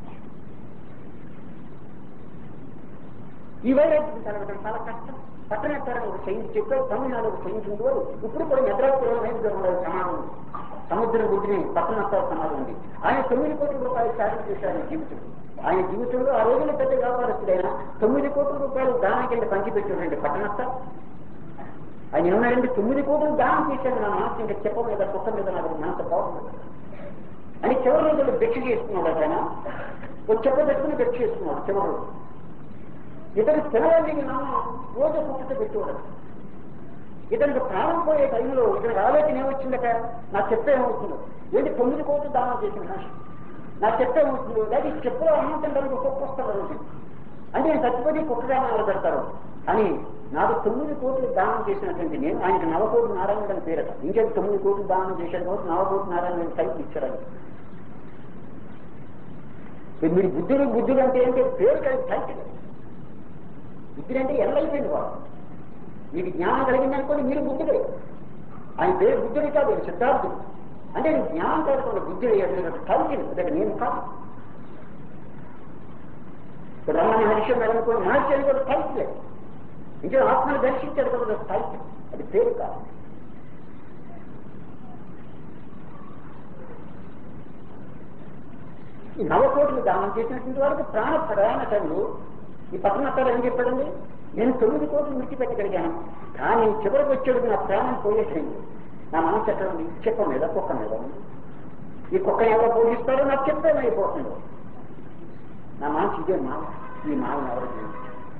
ఈ వైరాగ్యం కలగడం చాలా కష్టం పక్కన ఎక్కడ ఒక సైన్స్ చెప్పారు తమిళనాడు ఒక సైన్స్ ఉండేవారు ఇప్పుడు కూడా మెద్రాసులో ఉండదు సమాధం సముద్రం గుడ్డిని పక్కన సమాధం ఉంది ఆయన తొమ్మిది కోట్ల రూపాయలు సాధన చేశారు ఆయన జీవితం ఆయన జీవితంలో ఆ రోజుల్లో పెద్ద వ్యాపారస్తుడైన తొమ్మిది కోట్ల రూపాయలు దానం కింద పంచిపెట్టాడండి పట్టణస్థ ఆయన ఏమన్నాడంటే తొమ్మిది కోట్లు దానం చేశాను నా మనసు ఇంకా చెప్ప మీద కుక్క మీద నాకు మనసు బాగుంది అని చివరి రోజులు భిక్ష చేసుకున్నాడు ఆయన ఒక చెప్ప పెట్టుకుని భిక్ష చేసుకున్నాడు చివరి రోజు ఇతను తినవాళ్ళకి నాన్న రోజు కుక్కతో పెట్టేవాడు ఇతనికి ప్రాణం పోయే టైంలో ఇతనికి ఆలోచన ఏమొచ్చిందట నా చెప్ప ఏమవుతుందో ఏంటి తొమ్మిది కోట్లు దానం చేసిన మనిషి నా చెప్ప ఏమవుతుందో లేదా ఈ చెప్పులో అన్నం తినడానికి కుక్క వస్తారు రోజు అంటే నేను చచ్చిపోయి కుక్క దానాలు పెడతారు అని నాకు తొమ్మిది కోట్లు దానం చేసినటువంటి నేను ఆయనకి నవకోటి నారాయణ అని పేరట ఇంకేం తొమ్మిది కోట్లు దానం చేశాను కాబట్టి నవకోటి నారాయణ అని టైప్ ఇచ్చారు మీరు బుద్ధుడు బుద్ధుడు అంటే ఏంటి పేరు కానీ టైటిల్ బుద్ధుడు అంటే ఎల్లైపోయింది వాడు మీకు జ్ఞానం కలిగింది అనుకోండి మీరు బుద్ధుడే ఆయన పేరు బుద్ధుడే కాదు ఆయన సిద్ధార్థుడు అంటే నేను జ్ఞానం కలుగుతున్న బుద్ధుడు టైటిల్ అదే నేను కాదు రమణ మహర్షి అనుకోండి మహర్షి అని కూడా టైటిల్ ఇంకా ఆత్మను దర్శించాడు కదా టైటిల్ అది పేరు కాదు ఈ నవకోట్లు దానం చేసినటువంటి వారికి ప్రాణ ప్రయాణకులు ఈ పట్టణత్తారు ఏం చెప్పాడండి నేను తొమ్మిది కోట్లు విడిచిపెట్టగలిగాను కానీ చివరికి వచ్చేది నా ప్రాణం పోయేసింది నా మనసు ఎక్కడ ఉంది చెప్ప మీద కుక్క మీద ఉంది ఈ కుక్క ఎవరో పోషిస్తారో నాకు చెప్పేమైపోతుంది నా మనసు ఇదే మావ ఈ మావని ఎవరు చేయాలి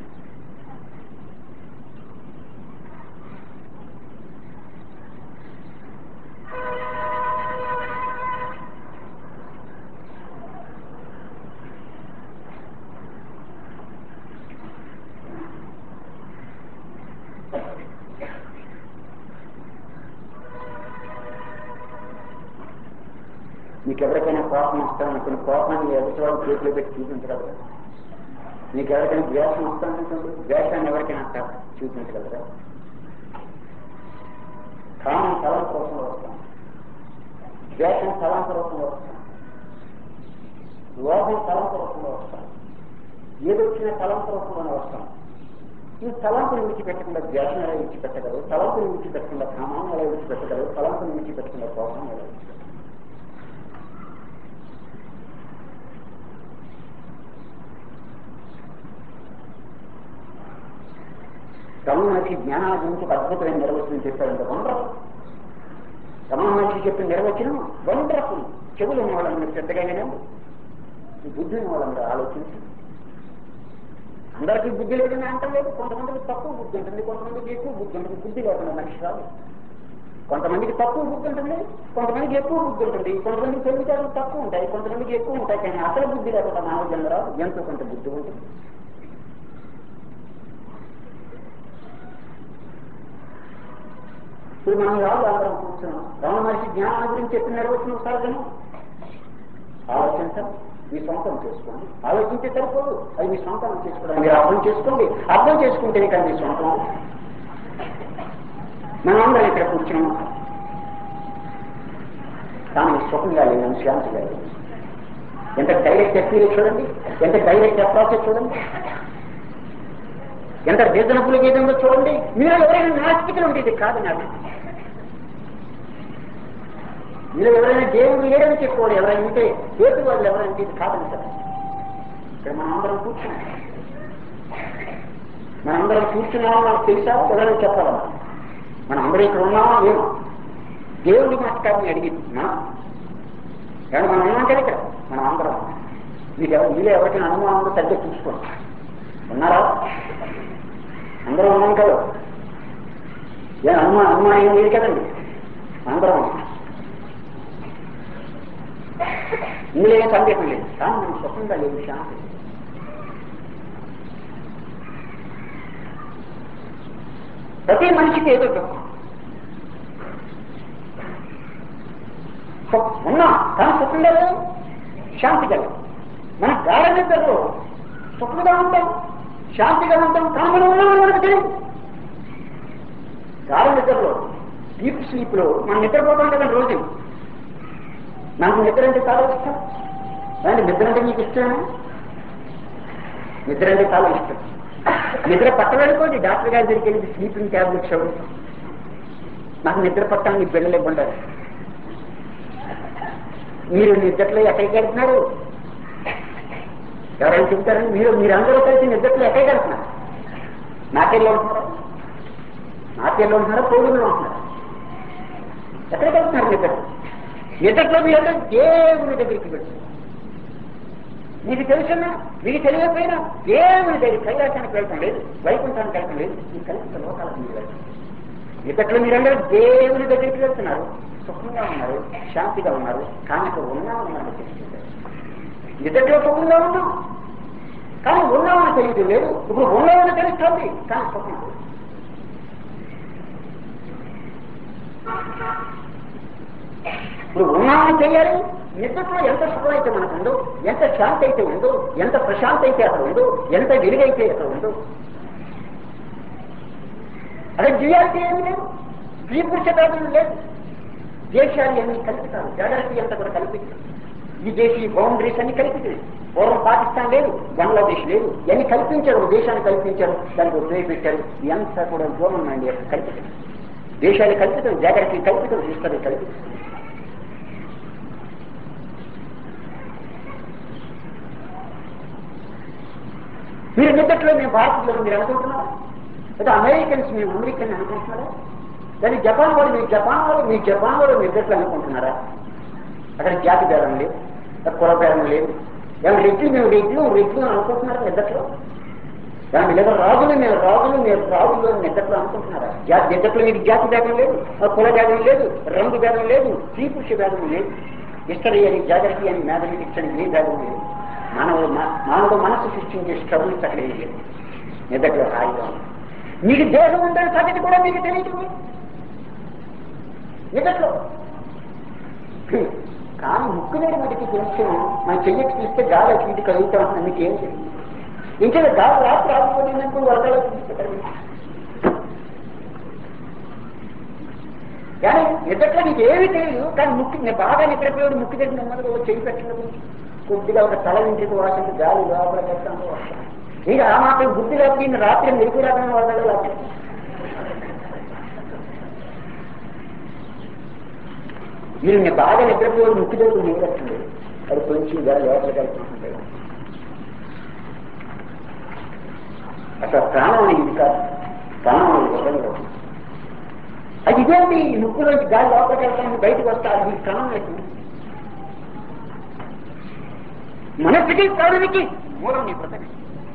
మీకు ఎవరికైనా కోపం వస్తామనుకుని కోపాన్ని ఎదుటివాళ్ళు చేతిలో పెట్టి చూపించగలరా మీకు ఎవరికైనా ద్వేషం వస్తామనుకోండి ద్వేషాన్ని ఎవరికైనా అట్లా చూపించగలరా కామం తలంత రూపంలో వస్తాం ద్వేషం తలంత రూపంలో వస్తాం లోభం తలంత రూపంలో వస్తాం ఏదొచ్చినా తలంత రూపంలోనే వస్తాం ఈ తలంపుని విడిచిపెట్టకుండా ద్వేషం ఎలా విడిచిపెట్టగలరు తలంపుని విడిచిపెట్టకుండా కామాన్ని ఎలా విడిచిపెట్టగలరు తలంపుని విడిచిపెట్టకుండా కోపం ఎలా విడిచిపెట్టగలరు రమణ మహర్షి జ్ఞానాల గురించి ఒక అద్భుతమైన నిర్వచనం చెప్పారంటే వండర్ఫుల్ రమణ మహర్షి చెప్పిన నిర్వచనం వండర్ఫుల్ చెవులు ఉన్న వాళ్ళని శ్రద్ధగా వినండి ఈ బుద్ధి ఉన్న వాళ్ళందరూ ఆలోచించి అందరికీ బుద్ధి లేదని అంటలేదు కొంతమందికి తక్కువ బుద్ధి ఉంటుంది కొంతమందికి ఎక్కువ బుద్ధి ఉంటుంది బుద్ధి లేకుండా మనిషి రాదు కొంతమందికి తక్కువ బుద్ధి ఉంటుంది కొంతమందికి ఎక్కువ బుద్ధి ఉంటుంది కొంతమందికి తెలివితేటలు తక్కువ ఉంటాయి కొంతమందికి ఎక్కువ ఉంటాయి కానీ అసలు బుద్ధి లేకుండా మానవ జన్మ రాదు ఎంతో కొంత బుద్ధి ఉంటుంది ఇప్పుడు మనం రాదు అందరం కూర్చున్నాం రమణ మహర్షి జ్ఞానం గురించి చెప్పిన నిర్వచనం ఒకసారి విను. ఆలోచించండి మీ సొంతం చేసుకోండి ఆలోచించే సరిపోదు అది మీ సొంతం చేసుకోవడం మీరు అర్థం చేసుకోండి అర్థం చేసుకుంటేనే కదా మీ సొంతం మనం అందరం ఇక్కడ కూర్చున్నాం కానీ సుఖంగా లేదని శాంతిగా లేదు ఎంత డైరెక్ట్ ఎక్స్పీరియన్స్ చూడండి ఎంత డైరెక్ట్ అప్రోచ్ చూడండి ఎంత రీజనబుల్ ఏదో చూడండి మీరు ఎవరైనా నాస్తికులు ఉండేది కాదు నాకు మీరు ఎవరైనా దేవుడు లేడని చెప్పుకోవాలి ఎవరైనా ఉంటే ఏది వాళ్ళు ఎవరైనా ఇది కాదని సార్ ఇక్కడ మనం అందరం కూర్చున్నాం మనందరం కూర్చున్నామో మనకు తెలుసా ఎవరైనా చెప్పాలా మనం అందరం ఇక్కడ ఉన్నామా ఏమో దేవుడి మాట్లాడిని అడిగింది మనం ఎవరు మనం ఉన్నాం కదా ఇక్కడ మనం అందరం మీకు ఎవరు మీలో ఎవరికైనా అనుమానం ఉందో సరిగ్గా చూసుకోండి ఉన్నారా అందరం ఉన్నాం కదా ఏ అనుమానం అనుమానం ఏం లేదు కదండి అందరం ఉన్నాం ఇందులో ఏం సందేహం లేదు కానీ మనం స్వతంగా లేదు శాంతి ప్రతి మనిషికి ఏదో దుఃఖం సుఖ- ఉన్నా కానీ సుఖంగా లేదు శాంతిగా లేదు మన గాఢ నిద్రలో సుఖంగా ఉంటాం శాంతిగా ఉంటాం కానీ మనం ఉన్నామని మనకు తెలియదు గాఢ నిద్రలో డీప్ స్లీప్ లో మనం నిద్రపోతాం కదా రోజు నాకు నిద్ర అంటే చాలా ఇష్టం కానీ నిద్ర అంటే మీకు ఇష్టమేనా నిద్ర అంటే చాలా ఇష్టం నిద్ర పట్టలేనుకోండి డాక్టర్ గారి దగ్గరికి వెళ్ళి స్లీపింగ్ ట్యాబ్లెట్స్ చదువుతాం నాకు నిద్ర పట్టాలని బిడ్డలే ఉండదు మీరు నిద్రలో ఎక్కడికి వెళ్తున్నారు ఎవరైనా చెప్తారని మీరు మీరందరూ కలిసి నిద్రలో ఎక్కడికి వెళ్తున్నారు నాకేళ్ళు ఉంటున్నారా నాకేళ్ళు ఉంటున్నారా పోగుల్లో ఉంటున్నారా ఎక్కడికి వెళ్తున్నారు నిద్ర నిద్రలో మీరందరూ దేవుని దగ్గరికి వెళ్తున్నారు మీకు తెలుసున్నా మీకు తెలియకపోయినా దేవుని దగ్గర కైలాసానికి వెళ్ళటం లేదు వైకుంఠానికి వెళ్ళటం లేదు ఈ కల్పిత లోకాలకు మీరు వెళ్తారు ఇక్కట్లో మీరందరూ దేవుని దగ్గరికి వెళ్తున్నారు సుఖంగా ఉన్నారు శాంతిగా ఉన్నారు కానీ ఇక్కడ ఉన్నామని మనకు తెలుస్తుంది ఇద్దరిలో సుఖంగా ఉన్నాం కానీ ఉన్నామని తెలియదు లేదు ఇప్పుడు ఉన్నామని తెలుస్తుంది కానీ సుఖం లేదు. ఇప్పుడు ఉన్నామని తెలియాలి నిద్రలో ఎంత సుఖం అయితే మనకు ఉందో ఎంత శాంతి అయితే ఉందో ఎంత ప్రశాంతి అయితే అక్కడ ఉందో ఎంత వెలుగైతే అక్కడ ఉందో అదే డ్యూయాలిటీ ఏమి లేదు స్త్రీ పురుష భేదం లేదు దేశాలు అన్ని కల్పితారు జాగ్రత్త అంతా కూడా కల్పితారు ఈ దేశీ బౌండరీస్ అన్ని కల్పితాయి పూర్వం పాకిస్తాన్ లేదు బంగ్లాదేశ్ లేదు ఇవన్నీ కల్పించారు ఒక దేశాన్ని కల్పించారు దానికి ఒక పేరు పెట్టారు ఇదంతా కూడా గవర్నమెంట్ అండి కల్పితం దేశాలు కల్పితం జాగ్రత్త కల్పితం హిస్టరీ కల్పితం మీరు నిద్దట్లో మేము భారతీయులు మీరు అనుకుంటున్నారా లేదా అమెరికన్స్ మేము అమెరికన్ అనుకుంటున్నారా కానీ జపాన్ వాళ్ళు మీరు జపాన్ వాళ్ళు మీ జపాన్ వాళ్ళు నిద్దట్లు అనుకుంటున్నారా అక్కడ జాతి భేదం లేదు అక్కడ కుల భేదం లేదు ఏమైనా రెట్లు మేము రెట్లు రెట్లు అని అనుకుంటున్నారా నిద్దట్లో దాని లేదా రాజులు మేము రాజులు మీరు రాజులు అని నిద్దట్లో అనుకుంటున్నారా జాతి నిద్దట్లో మీకు జాతి భేదం లేదు ఆ కుల భేదం లేదు రంగు భేదం లేదు స్త్రీ పురుష భేదం లేదు హిస్టరీ అని జాగ్రత్త అని మ్యాథమెటిక్స్ అని ఏ భేదం లేదు మానవుడు మా- మానవుడు మనసు సృష్టించే స్ట్రగుల్స్ అక్కడ ఏం లేదు నిద్దట్లో హాయిగా ఉంది. మీకు దేహం ఉందని సంగతి కూడా మీకు తెలియదు నిద్దట్లో కానీ ముక్కు మీద మటుకు కొంచెం మన చెయ్యకి తీస్తే గాలి అటు ఇటు కలుగుతా ఉంటుంది మీకు ఏం తెలియదు ఇంకా గాలి రాత్రి రాకపోతే వరదలు తీసుకుంటారు కానీ నిద్రలో నీకు ఏమీ తెలియదు కానీ ముక్కు నేను బాగా నిద్రపోయాడు ముక్కు దగ్గర నెమ్మదిగా ఒక చెయ్యి పెట్టినప్పుడు కొద్దిగా ఒక తల ఇంటికి వాసండి గాలి లోపల పెట్టడం ఇక ఆ మాత్రం బుద్ధి లేకపోతే ఈయన రాత్రి మెరుగు రాకుండా వాళ్ళ మీరు నేను బాగా నిద్రపోయాడు ముక్కు దగ్గర నీళ్ళు పెట్టండి అది కొంచెం గాలి లోపలికి వెళ్తుంటాయి అసలు ప్రాణం అనేది ఇది కాదు ప్రాణం అనేది విధంగా ఉంది. అది ఇదేంటి ఈ ముక్కులోంచి గాలి లోపలికి వెళ్తాను బయటకు వస్తా అది మీకు ప్రాణం లేదు మనస్సుకి ప్రాణానికి మూలం నీ బ్రతక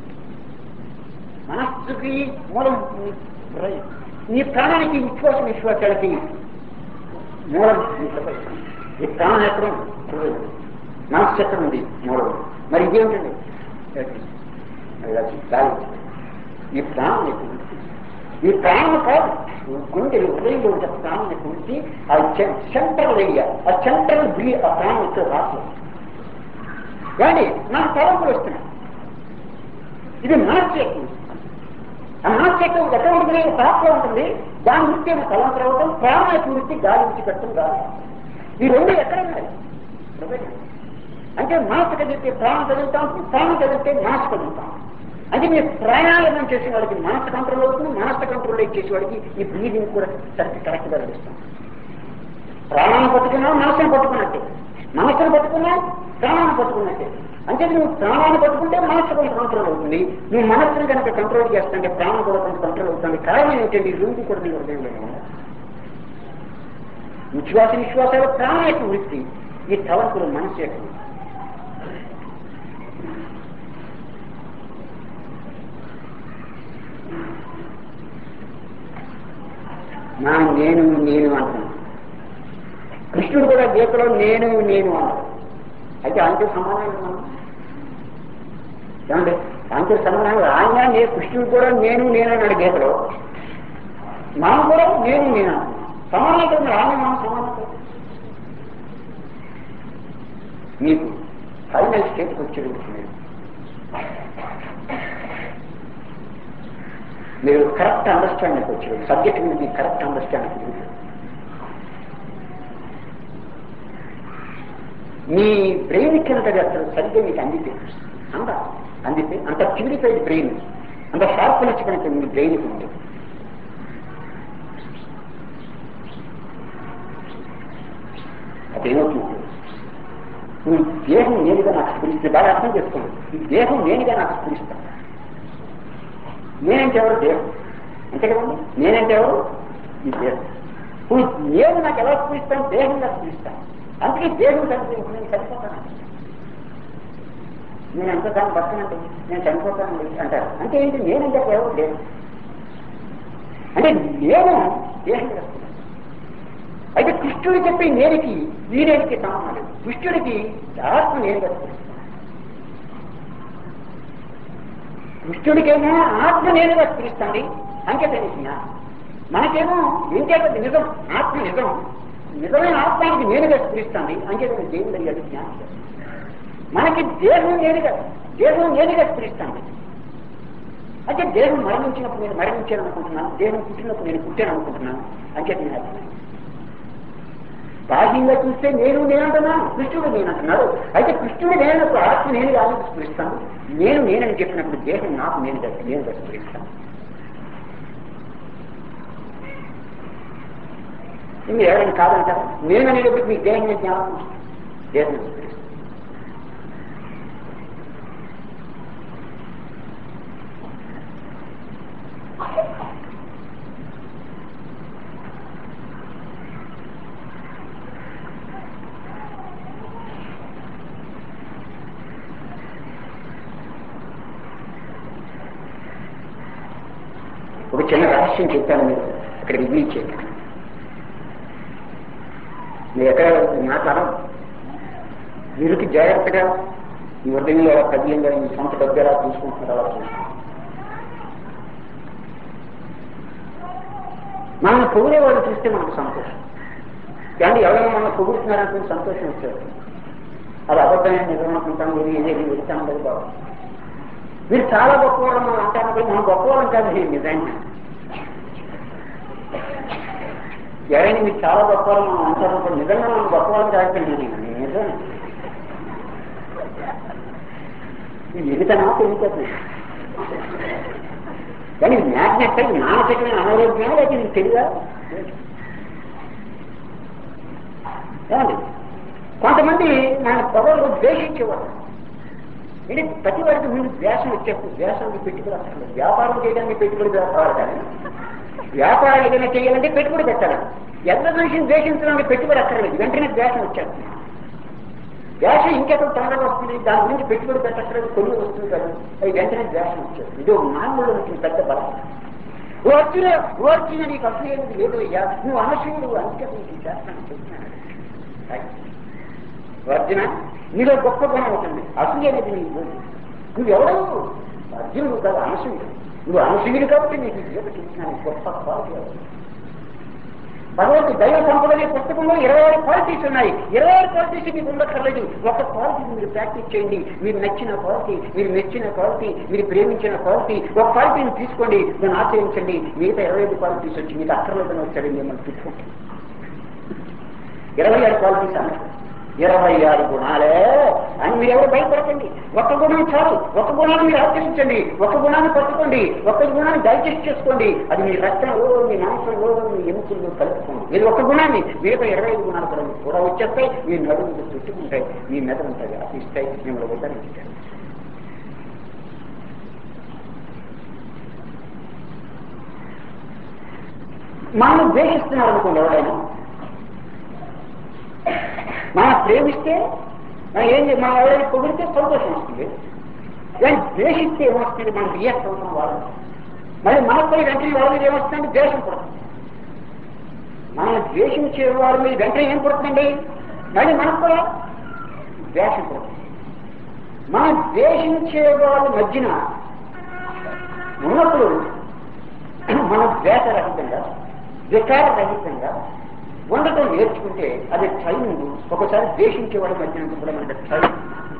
మనస్సుకి మూలం నీ బ్రై- నీ ప్రాణానికి విశ్వాస విశ్వాసాలకి మూలం నీ ప్రపంచం ఈ ప్రాణం ఎక్కడ ఉంది? హృదయం. మనస్సు ఎక్కడ ఉంది మూలం మరి ఇదేమిటండి అది అది గాలి ఈ ప్రాణం ఎక్కడ ఉంది? ఈ ప్రాణం కాదు గుండె హృదయంలో ఉండే ప్రాణం ఎక్కడ ఉంది ఆ సెంట్రల్ ఏరియా ఆ సెంట్రల్ బ్రీ ఆ ప్రాణం వచ్చే రాదు కానీ నాకు తలంపులు వస్తున్నాయి ఇది మనస్సు ఎక్కువ ఆ మనస్సు ఎక్కువ ఎక్కడ ఉంటుంది పాపలో ఉంటుంది దాని వృత్తి ఏమో తలంపులు అవ్వటం ప్రాణ యొక్క వృత్తి గాలి విడిచి పెట్టడం గాలి ఈ రెండు ఎక్కడ ఉన్నాయి హృదయం అంటే మనసు కదిలితే ప్రాణం కదులుతాం ప్రాణం కదిలితే మనసు కదులుతాం అంటే మీరు ప్రాణాయామం చేసే వాడికి మనసు కంట్రోల్ అవుతుంది మనసు కంట్రోల్ చేసే వాడికి ఈ బ్రీదింగ్ కూడా సరిగ్గా కరెక్ట్గా నడుస్తాం ప్రాణాన్ని పట్టుకున్నా మనసును పట్టుకున్నట్టే మనసును పట్టుకున్నా ప్రాణాన్ని పట్టుకున్నట్టే అంటే నువ్వు ప్రాణాన్ని పట్టుకుంటే మనసు కొంత కంట్రోల్ అవుతుంది నువ్వు మనస్సును కనుక కంట్రోల్ చేస్తుంటే ప్రాణం కూడా కొంత కంట్రోల్ అవుతుంది కారణం ఏంటంటే ఈ రెండు కూడా నీ హృదయంలో ఉన్నాయి విశ్వాస విశ్వాసాలు ప్రాణం యొక్క వృత్తి ఈ తలంపులు మనసు యొక్క వృత్తి. నా నేను నేను అంటున్నాను కృష్ణుడు కూడా గీతలో నేను నేను అన్నాడు అయితే ఆయనతో సమానం మనం ఏమండి ఆయనతో సమానం ఆయన నేను కృష్ణుడు కూడా నేను నేను అన్నాడు గీతలో మనం కూడా నేను నేను అంటున్నాం సమానం కదా ఆయన మనం సమానం కదా. మీకు ఫైనల్ స్టేట్కి వచ్చేది మీరు మీరు కరెక్ట్ అండర్స్టాండింగ్ వచ్చారు సబ్జెక్ట్ మీద మీకు కరెక్ట్ అండర్స్టాండింగ్ మీ బ్రెయిన్ కింద అసలు సరిగ్గా మీకు అందితే అంత అందితే అంత ప్యూరిఫైడ్ బ్రెయిన్ అంత షార్ప్నెస్ కనుక మీ బ్రెయిన్కి ఉంది అదేమవుతుంది ఈ దేహం నేనుగా నాకు స్ఫురిస్తుంది బాగా అర్థం చేసుకోండి ఈ దేహం నేనుగా నాకు స్ఫురిస్తాను నేనంటే ఎవరు దేహం అంతే కదండి నేనంటే ఎవరు ఈ దేహం ఇప్పుడు నేను నాకు ఎలా స్ఫురిస్తాను దేహంగా స్ఫురిస్తాను అందుకే దేహం చనిపోయింది నేను చనిపోతాను నేను ఎంత దాన్ని బతకనండి నేను చనిపోతానండి అంటారు అంటే ఏంటి నేనంటే ఎవరు దేహం అంటే నేను దేహంగా స్ఫురిస్తాను అయితే కృష్ణుడు చెప్పే నేనికి ఈ నేనికి సంబంధం లేదు కృష్ణుడికి ఆత్మ నేరుగా స్ఫురిస్తాను కృష్ణుడికేమో ఆత్మ నేనుగా స్ఫురిస్తుంది అంకేత జ్ఞానం మనకేమో ఇంకేత నిజం ఆత్మ నిజం నిజమైన ఆత్మానికి నేనుగా స్ఫురిస్తుంది అంకేత దేవుడు అయ్యాడు జ్ఞానం మనకి దేహం నేనుగా దేహం నేనుగా స్ఫురిస్తుంది అంటే దేహం మరణించినప్పుడు నేను మరణించాను అనుకుంటున్నాను దేహం పుట్టినప్పుడు నేను పుట్టాను అనుకుంటున్నాను అంకేత నేను అర్థం బాహ్యంగా చూస్తే నేను నేనంటున్నాను కృష్ణుడు నేనంటున్నాడు అయితే కృష్ణుడు నేనప్పుడు ఆత్మ నేను కానీ స్ఫురిస్తాను నేను నేనని చెప్పినప్పుడు దేహం నాకు నేను నేను స్ఫురిస్తాను మీరు ఎవరైనా కాదంటారా నేను అనేటప్పుడు మీకు దేహం మీద జ్ఞాపకం వస్తుంది. దేహం స్ఫురిస్తాను ఒక చిన్న రహస్యం చెప్తాను మీరు అక్కడ రివ్యూ చేయండి మీరు ఎక్కడ మాట్లాడడం వీరికి జాగ్రత్తగా ఈ ఉదయంలో ఎలా పద్యంగా ఈ సొంత డబ్బు ఎలా చూసుకుంటున్నారో అలా చూసుకుంటారు మనం పొగిడే వాళ్ళు చూస్తే మనకు సంతోషం కానీ ఎవరైనా మనం పొగుడుతున్నారంటే సంతోషం వచ్చారు అది అబద్ధమైన నిజం అనుకుంటాం ఇది ఇది వెళ్తాం కదా బాబు మీరు చాలా గొప్పవాళ్ళం మనం అంటారు మనం గొప్పవాళ్ళం కాదు ఇది నిజంగా ఎవరైనా మీరు చాలా గొప్పవాళ్ళం మనం అంటారు నిజంగా మనం గొప్పవాళ్ళం కాదండి ఇది నిజం ఇది ఎదుటనా తెలియదు కానీ మ్యాగ్నెట్ మానసికమైన అనారోగ్యం లేక ఇది తెలియదా ఏమండి కొంతమంది మన పొగలు ద్వేషించేవారు ఇది ప్రతి వాడికి ముందు ద్వేషం వచ్చేప్పుడు ద్వేషానికి పెట్టుబడి అసలు వ్యాపారం చేయడానికి పెట్టుబడి వ్యాపారం కానీ వ్యాపారం ఏదైనా చేయాలంటే పెట్టుబడి పెట్టాలి ఎంత మనిషిని ద్వేషించడానికి పెట్టుబడి అక్కర్లేదు వెంటనే ద్వేషం వచ్చేస్తుంది ద్వేషం ఇంకెక్కడ తొందరగా వస్తుంది దాని గురించి పెట్టుబడి పెట్టక్కర్లేదు కొన్ని వస్తుంది కాదు అది వెంటనే ద్వేషం వచ్చేస్తుంది ఇది ఒక మానవుడు వచ్చిన పెద్ద బలం వచ్చిన వచ్చిన నీకు అసలు లేదు అయ్యా నువ్వు అనసూయుడు అందుకే నీకు చేస్తాను చెప్తున్నాను అర్జున నీలో గొప్ప గుణం అవుతుంది అసూయ అనేది నీకు లేదు. నువ్వెవడవు అర్జునుడు కాదు అనసూయుడు నువ్వు అనసూయుడు కాబట్టి నీకు గీత చూస్తున్నాను గొప్ప క్వాలిటీ అవుతుంది భగవంతు దైవ సంపద అనే పుస్తకంలో ఇరవై ఆరు క్వాలిటీస్ ఉన్నాయి ఇరవై ఆరు క్వాలిటీస్ మీకు ఉండక్కర్లేదు ఒక క్వాలిటీ మీరు ప్రాక్టీస్ చేయండి మీరు నచ్చిన క్వాలిటీ మీరు మెచ్చిన క్వాలిటీ మీరు ప్రేమించిన క్వాలిటీ ఒక క్వాలిటీని తీసుకోండి దాన్ని ఆచరించండి మిగతా ఇరవై ఐదు క్వాలిటీస్ వచ్చి మీకు అక్కర్లేదని వచ్చాడు మిమ్మల్ని తిట్టుకుంటాం ఇరవై ఆరు క్వాలిటీస్ అన్నారు ఇరవై ఆరు గుణాలే అని మీరు ఎవరు భయపడకండి ఒక్క గుణం చాలు ఒక్క గుణాన్ని మీరు ఆచరించండి ఒక్క గుణాన్ని పట్టుకోండి ఒక్క గుణాన్ని డైజెస్ట్ చేసుకోండి అది మీ రక్తంలో మీ మాంసంలో మీ ఎముకల్లో కలుపుకోండి మీరు ఒక్క గుణాన్ని మిగతా ఇరవై ఐదు గుణాలు కూడా మీకు కూడా వచ్చేస్తాయి మీ నడుము చుట్టుకుంటాయి మీ మెదడు ఉంటుంది అపిస్తాయి మిమ్మల్ని ఉద్ధరించారు మనం ద్వేషిస్తున్నారు అనుకోండి ఎవరైనా మనం ప్రేమిస్తే మనం ఏం చే- మనం ఎవరైనా పొగిడితే సంతోషం వస్తుంది కానీ ద్వేషిస్తే ఏమొస్తుంది మనం రియాక్ట్ అవుతాం వాళ్ళు మరి మనకు పోయి వెంటనే వాళ్ళ మీద ఏమొస్తుందంటే ద్వేషం పడుతుంది మనం ద్వేషించే వారి మీద వెంటనే ఏం పడుతుందండి మళ్ళీ మనకు కూడా ద్వేషం పడుతుంది మనం ద్వేషించే వాళ్ళ మధ్యన ఉన్నప్పుడు మనం ద్వేషరహితంగా వికారరహితంగా ఉండటం నేర్చుకుంటే అది ట్రైనింగ్ ఒకసారి ద్వేషించే వాళ్ళ మధ్యన కూడా మనకి ట్రైనింగ్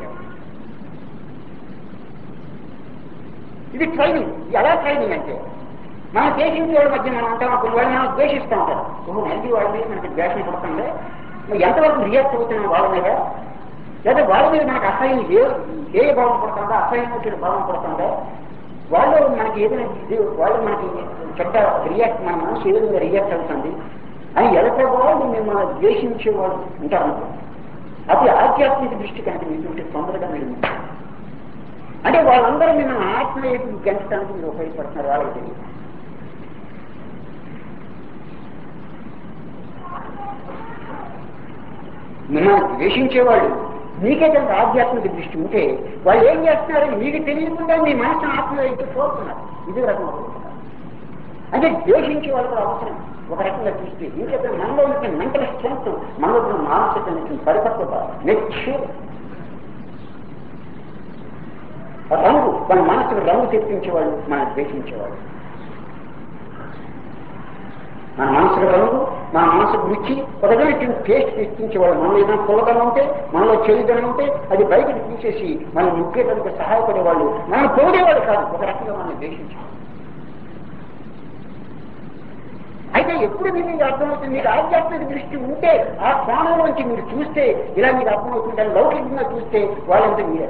ఇది ట్రైనింగ్ ఇది ఎలా ట్రైనింగ్ అంటే మన ద్వేషించే వాళ్ళ మధ్య మనం ఉంటాం అప్పుడు వాళ్ళు మనం ద్వేషిస్తూ ఉంటారు ఓహో నది వాళ్ళ మీద మనకి ద్వేషం పడుతుంది మరి ఎంతవరకు రియాక్ట్ అవుతున్నాం వాళ్ళ మీద లేదా వాళ్ళ మీద మనకు అసహ్యం ఏ ఏ భావం పడుతుందో అసహ్యం వచ్చిన భావం పడుతుందో వాళ్ళు మనకి ఏదైనా ఇది వాళ్ళు మనకి చెడ్డ రియాక్ట్ మన మనసు ఏ విధంగా రియాక్ట్ అవుతుంది అని ఎవరితో వాళ్ళు మిమ్మల్ని ద్వేషించే వాళ్ళు ఉంటారు అది ఆధ్యాత్మిక దృష్టి కనుక మీకుంటే తొందరగా మీరు ఉంటారు. అంటే వాళ్ళందరూ మిమ్మల్ని ఆత్మ వైపు గెంచడానికి మీరు ఉపయోగపడుతున్నారు వాళ్ళకి తెలియదు మిమ్మల్ని ద్వేషించేవాళ్ళు మీకే కనుక ఆధ్యాత్మిక దృష్టి ఉంటే వాళ్ళు ఏం చేస్తున్నారు మీకు తెలియకుండా మీ మనసు ఆత్మ వైపు కోరుతున్నారు ఇది రకం అంటే ద్వేషించే వాళ్ళు కూడా అవసరం ఒక రకంగా చూస్తే ఇంకేత మనలో ఉన్న మెంటల్ స్ట్రెంత్ మనలో ఉన్న మానసిక పరిపక్వత మెచ్యూర్ రంగు మన మనసుకు రంగు తెప్పించేవాళ్ళు మనం ద్వేషించేవాళ్ళు మన మనసుకు రంగు మన మనసుకు రుచి ఒక విధమైన టేస్ట్ తెప్పించేవాళ్ళు మనలో ఏదైనా పులకం ఉంటే మనలో చెడుదనం ఉంటే అది బయటకు తీసేసి మనం ముఖ్యడానికి సహాయపడేవాళ్ళు మనం పొగిడేవాళ్ళు కాదు ఒక రకంగా మనం ద్వేషించేవాళ్ళు అయితే ఎప్పుడు మీకు మీకు అర్థమవుతుంది మీకు ఆధ్యాత్మిక దృష్టి ఉంటే ఆ కోణంలోంచి మీరు చూస్తే ఇలా మీకు అర్థమవుతుంది అని లౌకికంగా చూస్తే వాళ్ళంతా మీరే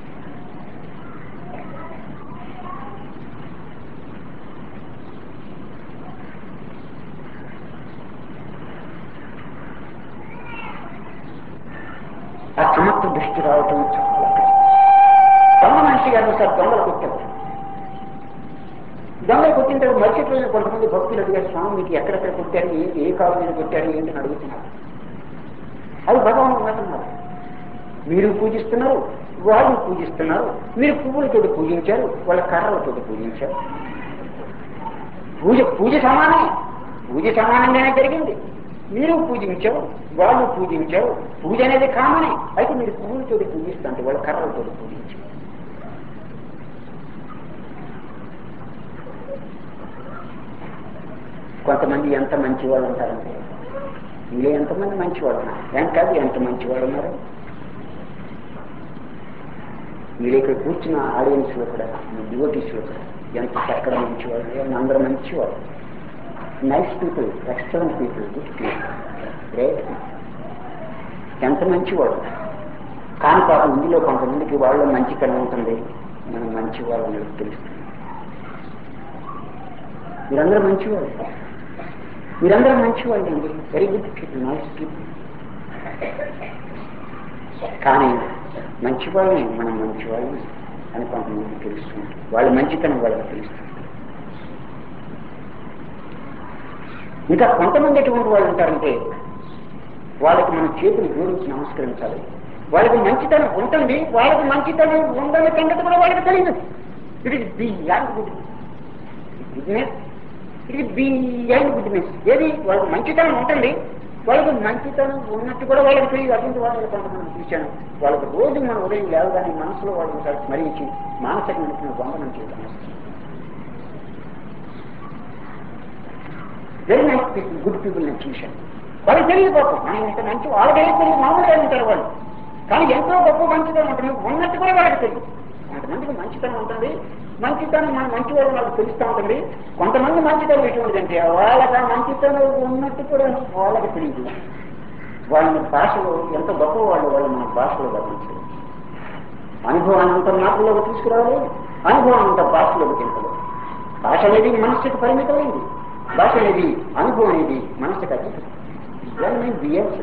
ఆ సమర్థ దృష్టి రావటం చాలా కష్టం. దొంగ మనిషి గారు సార్ దొంగలు కొట్టారు దొంగలు కొట్టిన తర్వాత మరుసటి రోజు కొంతమంది భక్తులు అడిగారు స్వామి మీకు ఎక్కడెక్కడ కొట్టారు ఏ ఏ కాలు మీద కొట్టారు ఏంటి అని అడుగుతున్నారు అది భగవాన్ మాట్లాడుతున్నారు మీరు పూజిస్తున్నారు వాళ్ళు పూజిస్తున్నారు మీరు పువ్వులతోటి పూజించారు వాళ్ళ కర్రలతోటి పూజించారు పూజ పూజ సమానమే పూజ సమానంగానే జరిగింది మీరు పూజించారు వాళ్ళు పూజించారు పూజ అనేది కామనే అయితే మీరు పువ్వులతోటి పూజిస్తుంటే వాళ్ళ కర్రలతోటి పూజించారు కొంతమంది ఎంత మంచి వాళ్ళు ఉంటారంటే మీలో ఎంతమంది మంచి వాళ్ళు ఉన్నారు ఏం కాదు ఎంత మంచి వాళ్ళు ఉన్నారు మీరు ఇక్కడ కూర్చున్న ఆడియన్స్ లో కూడా మీ డివోటీస్ లో కూడా ఎంత ఎక్కడ మంచివాళ్ళు అందరూ మంచివాళ్ళు nice people excellent people good people great ఎంత మంచివాడు కానీ పాపం ఇందులో కొంతమందికి వాళ్ళ మంచితనం ఉంటుంది మనం మంచి వాళ్ళని తెలుస్తుంది మీరందరూ మంచివాళ్ళు మీరందరూ మంచివాళ్ళు అండి very good people nice people కానీ మంచివాళ్ళని మనం మంచివాళ్ళని అని కొంతమంది తెలుస్తుంది వాళ్ళ మంచితనం వాళ్ళకి తెలుస్తుంది ఇంకా కొంతమంది ఎటువంటి వాళ్ళు ఉంటారంటే వాళ్ళకి మనం చేతులు జోడించి నమస్కరించాలి వాళ్ళకి మంచితనం ఉంటుంది వాళ్ళకి మంచితనం ఉందని సంగతి కూడా వాళ్ళకి తెలియదు it is beyond goodness it is beyond goodness ఏది వాళ్ళకి మంచితనం ఉంటుంది వాళ్ళకి మంచితనం ఉన్నట్టు కూడా వాళ్ళకి తెలియదు అటువంటి వాళ్ళకి కొంతమంది చూశాను వాళ్ళకి రోజు మన ఉదయం లేవగానే మనసులో వాళ్ళని ఒకసారి స్మరించి మానసికమైన వందనం చేయడం very nice people good people నేను చూశాను వాళ్ళకి తెలియదు పాపం మనం ఇంత మంచి వాళ్ళకే తెలియదు మామూలుగా ఉంటారు వాళ్ళు కానీ ఎంతో గొప్ప మంచితనం ఉంటుంది ఉన్నట్టు కూడా వాళ్ళకి తెలియదు కొంతమందికి మంచితనం ఉంటుంది మంచితనం మన మంచి వాళ్ళు వాళ్ళకి తెలుస్తూ ఉంటుంది కొంతమంది మంచితనం ఎటువంటిదంటే వాళ్ళకి ఆ మంచితనం ఉన్నట్టు కూడా వాళ్ళకి తెలియదు వాళ్ళని భాషలో ఎంత గొప్ప వాళ్ళు వాళ్ళు మన భాషలో వర్ణించారు అనుభవాన్ని అంత మాటల్లోకి తీసుకురావాలి అనుభవాన్ని అంత భాషలోకి తింటారు భాష అనేది మనస్సుకి పరిమితమైంది భాష అనేది అనుభవం అనేది మనస్సుకి అతీతం ఇవన్నీ బియ్యాల్సి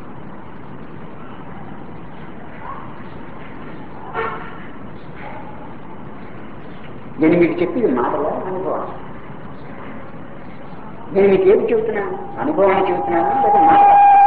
నేను మీకు చెప్పింది మాటల అనుభవం నేను మీకు ఏది చెబుతున్నాను అనుభవాన్ని చెబుతున్నాను లేదా మాట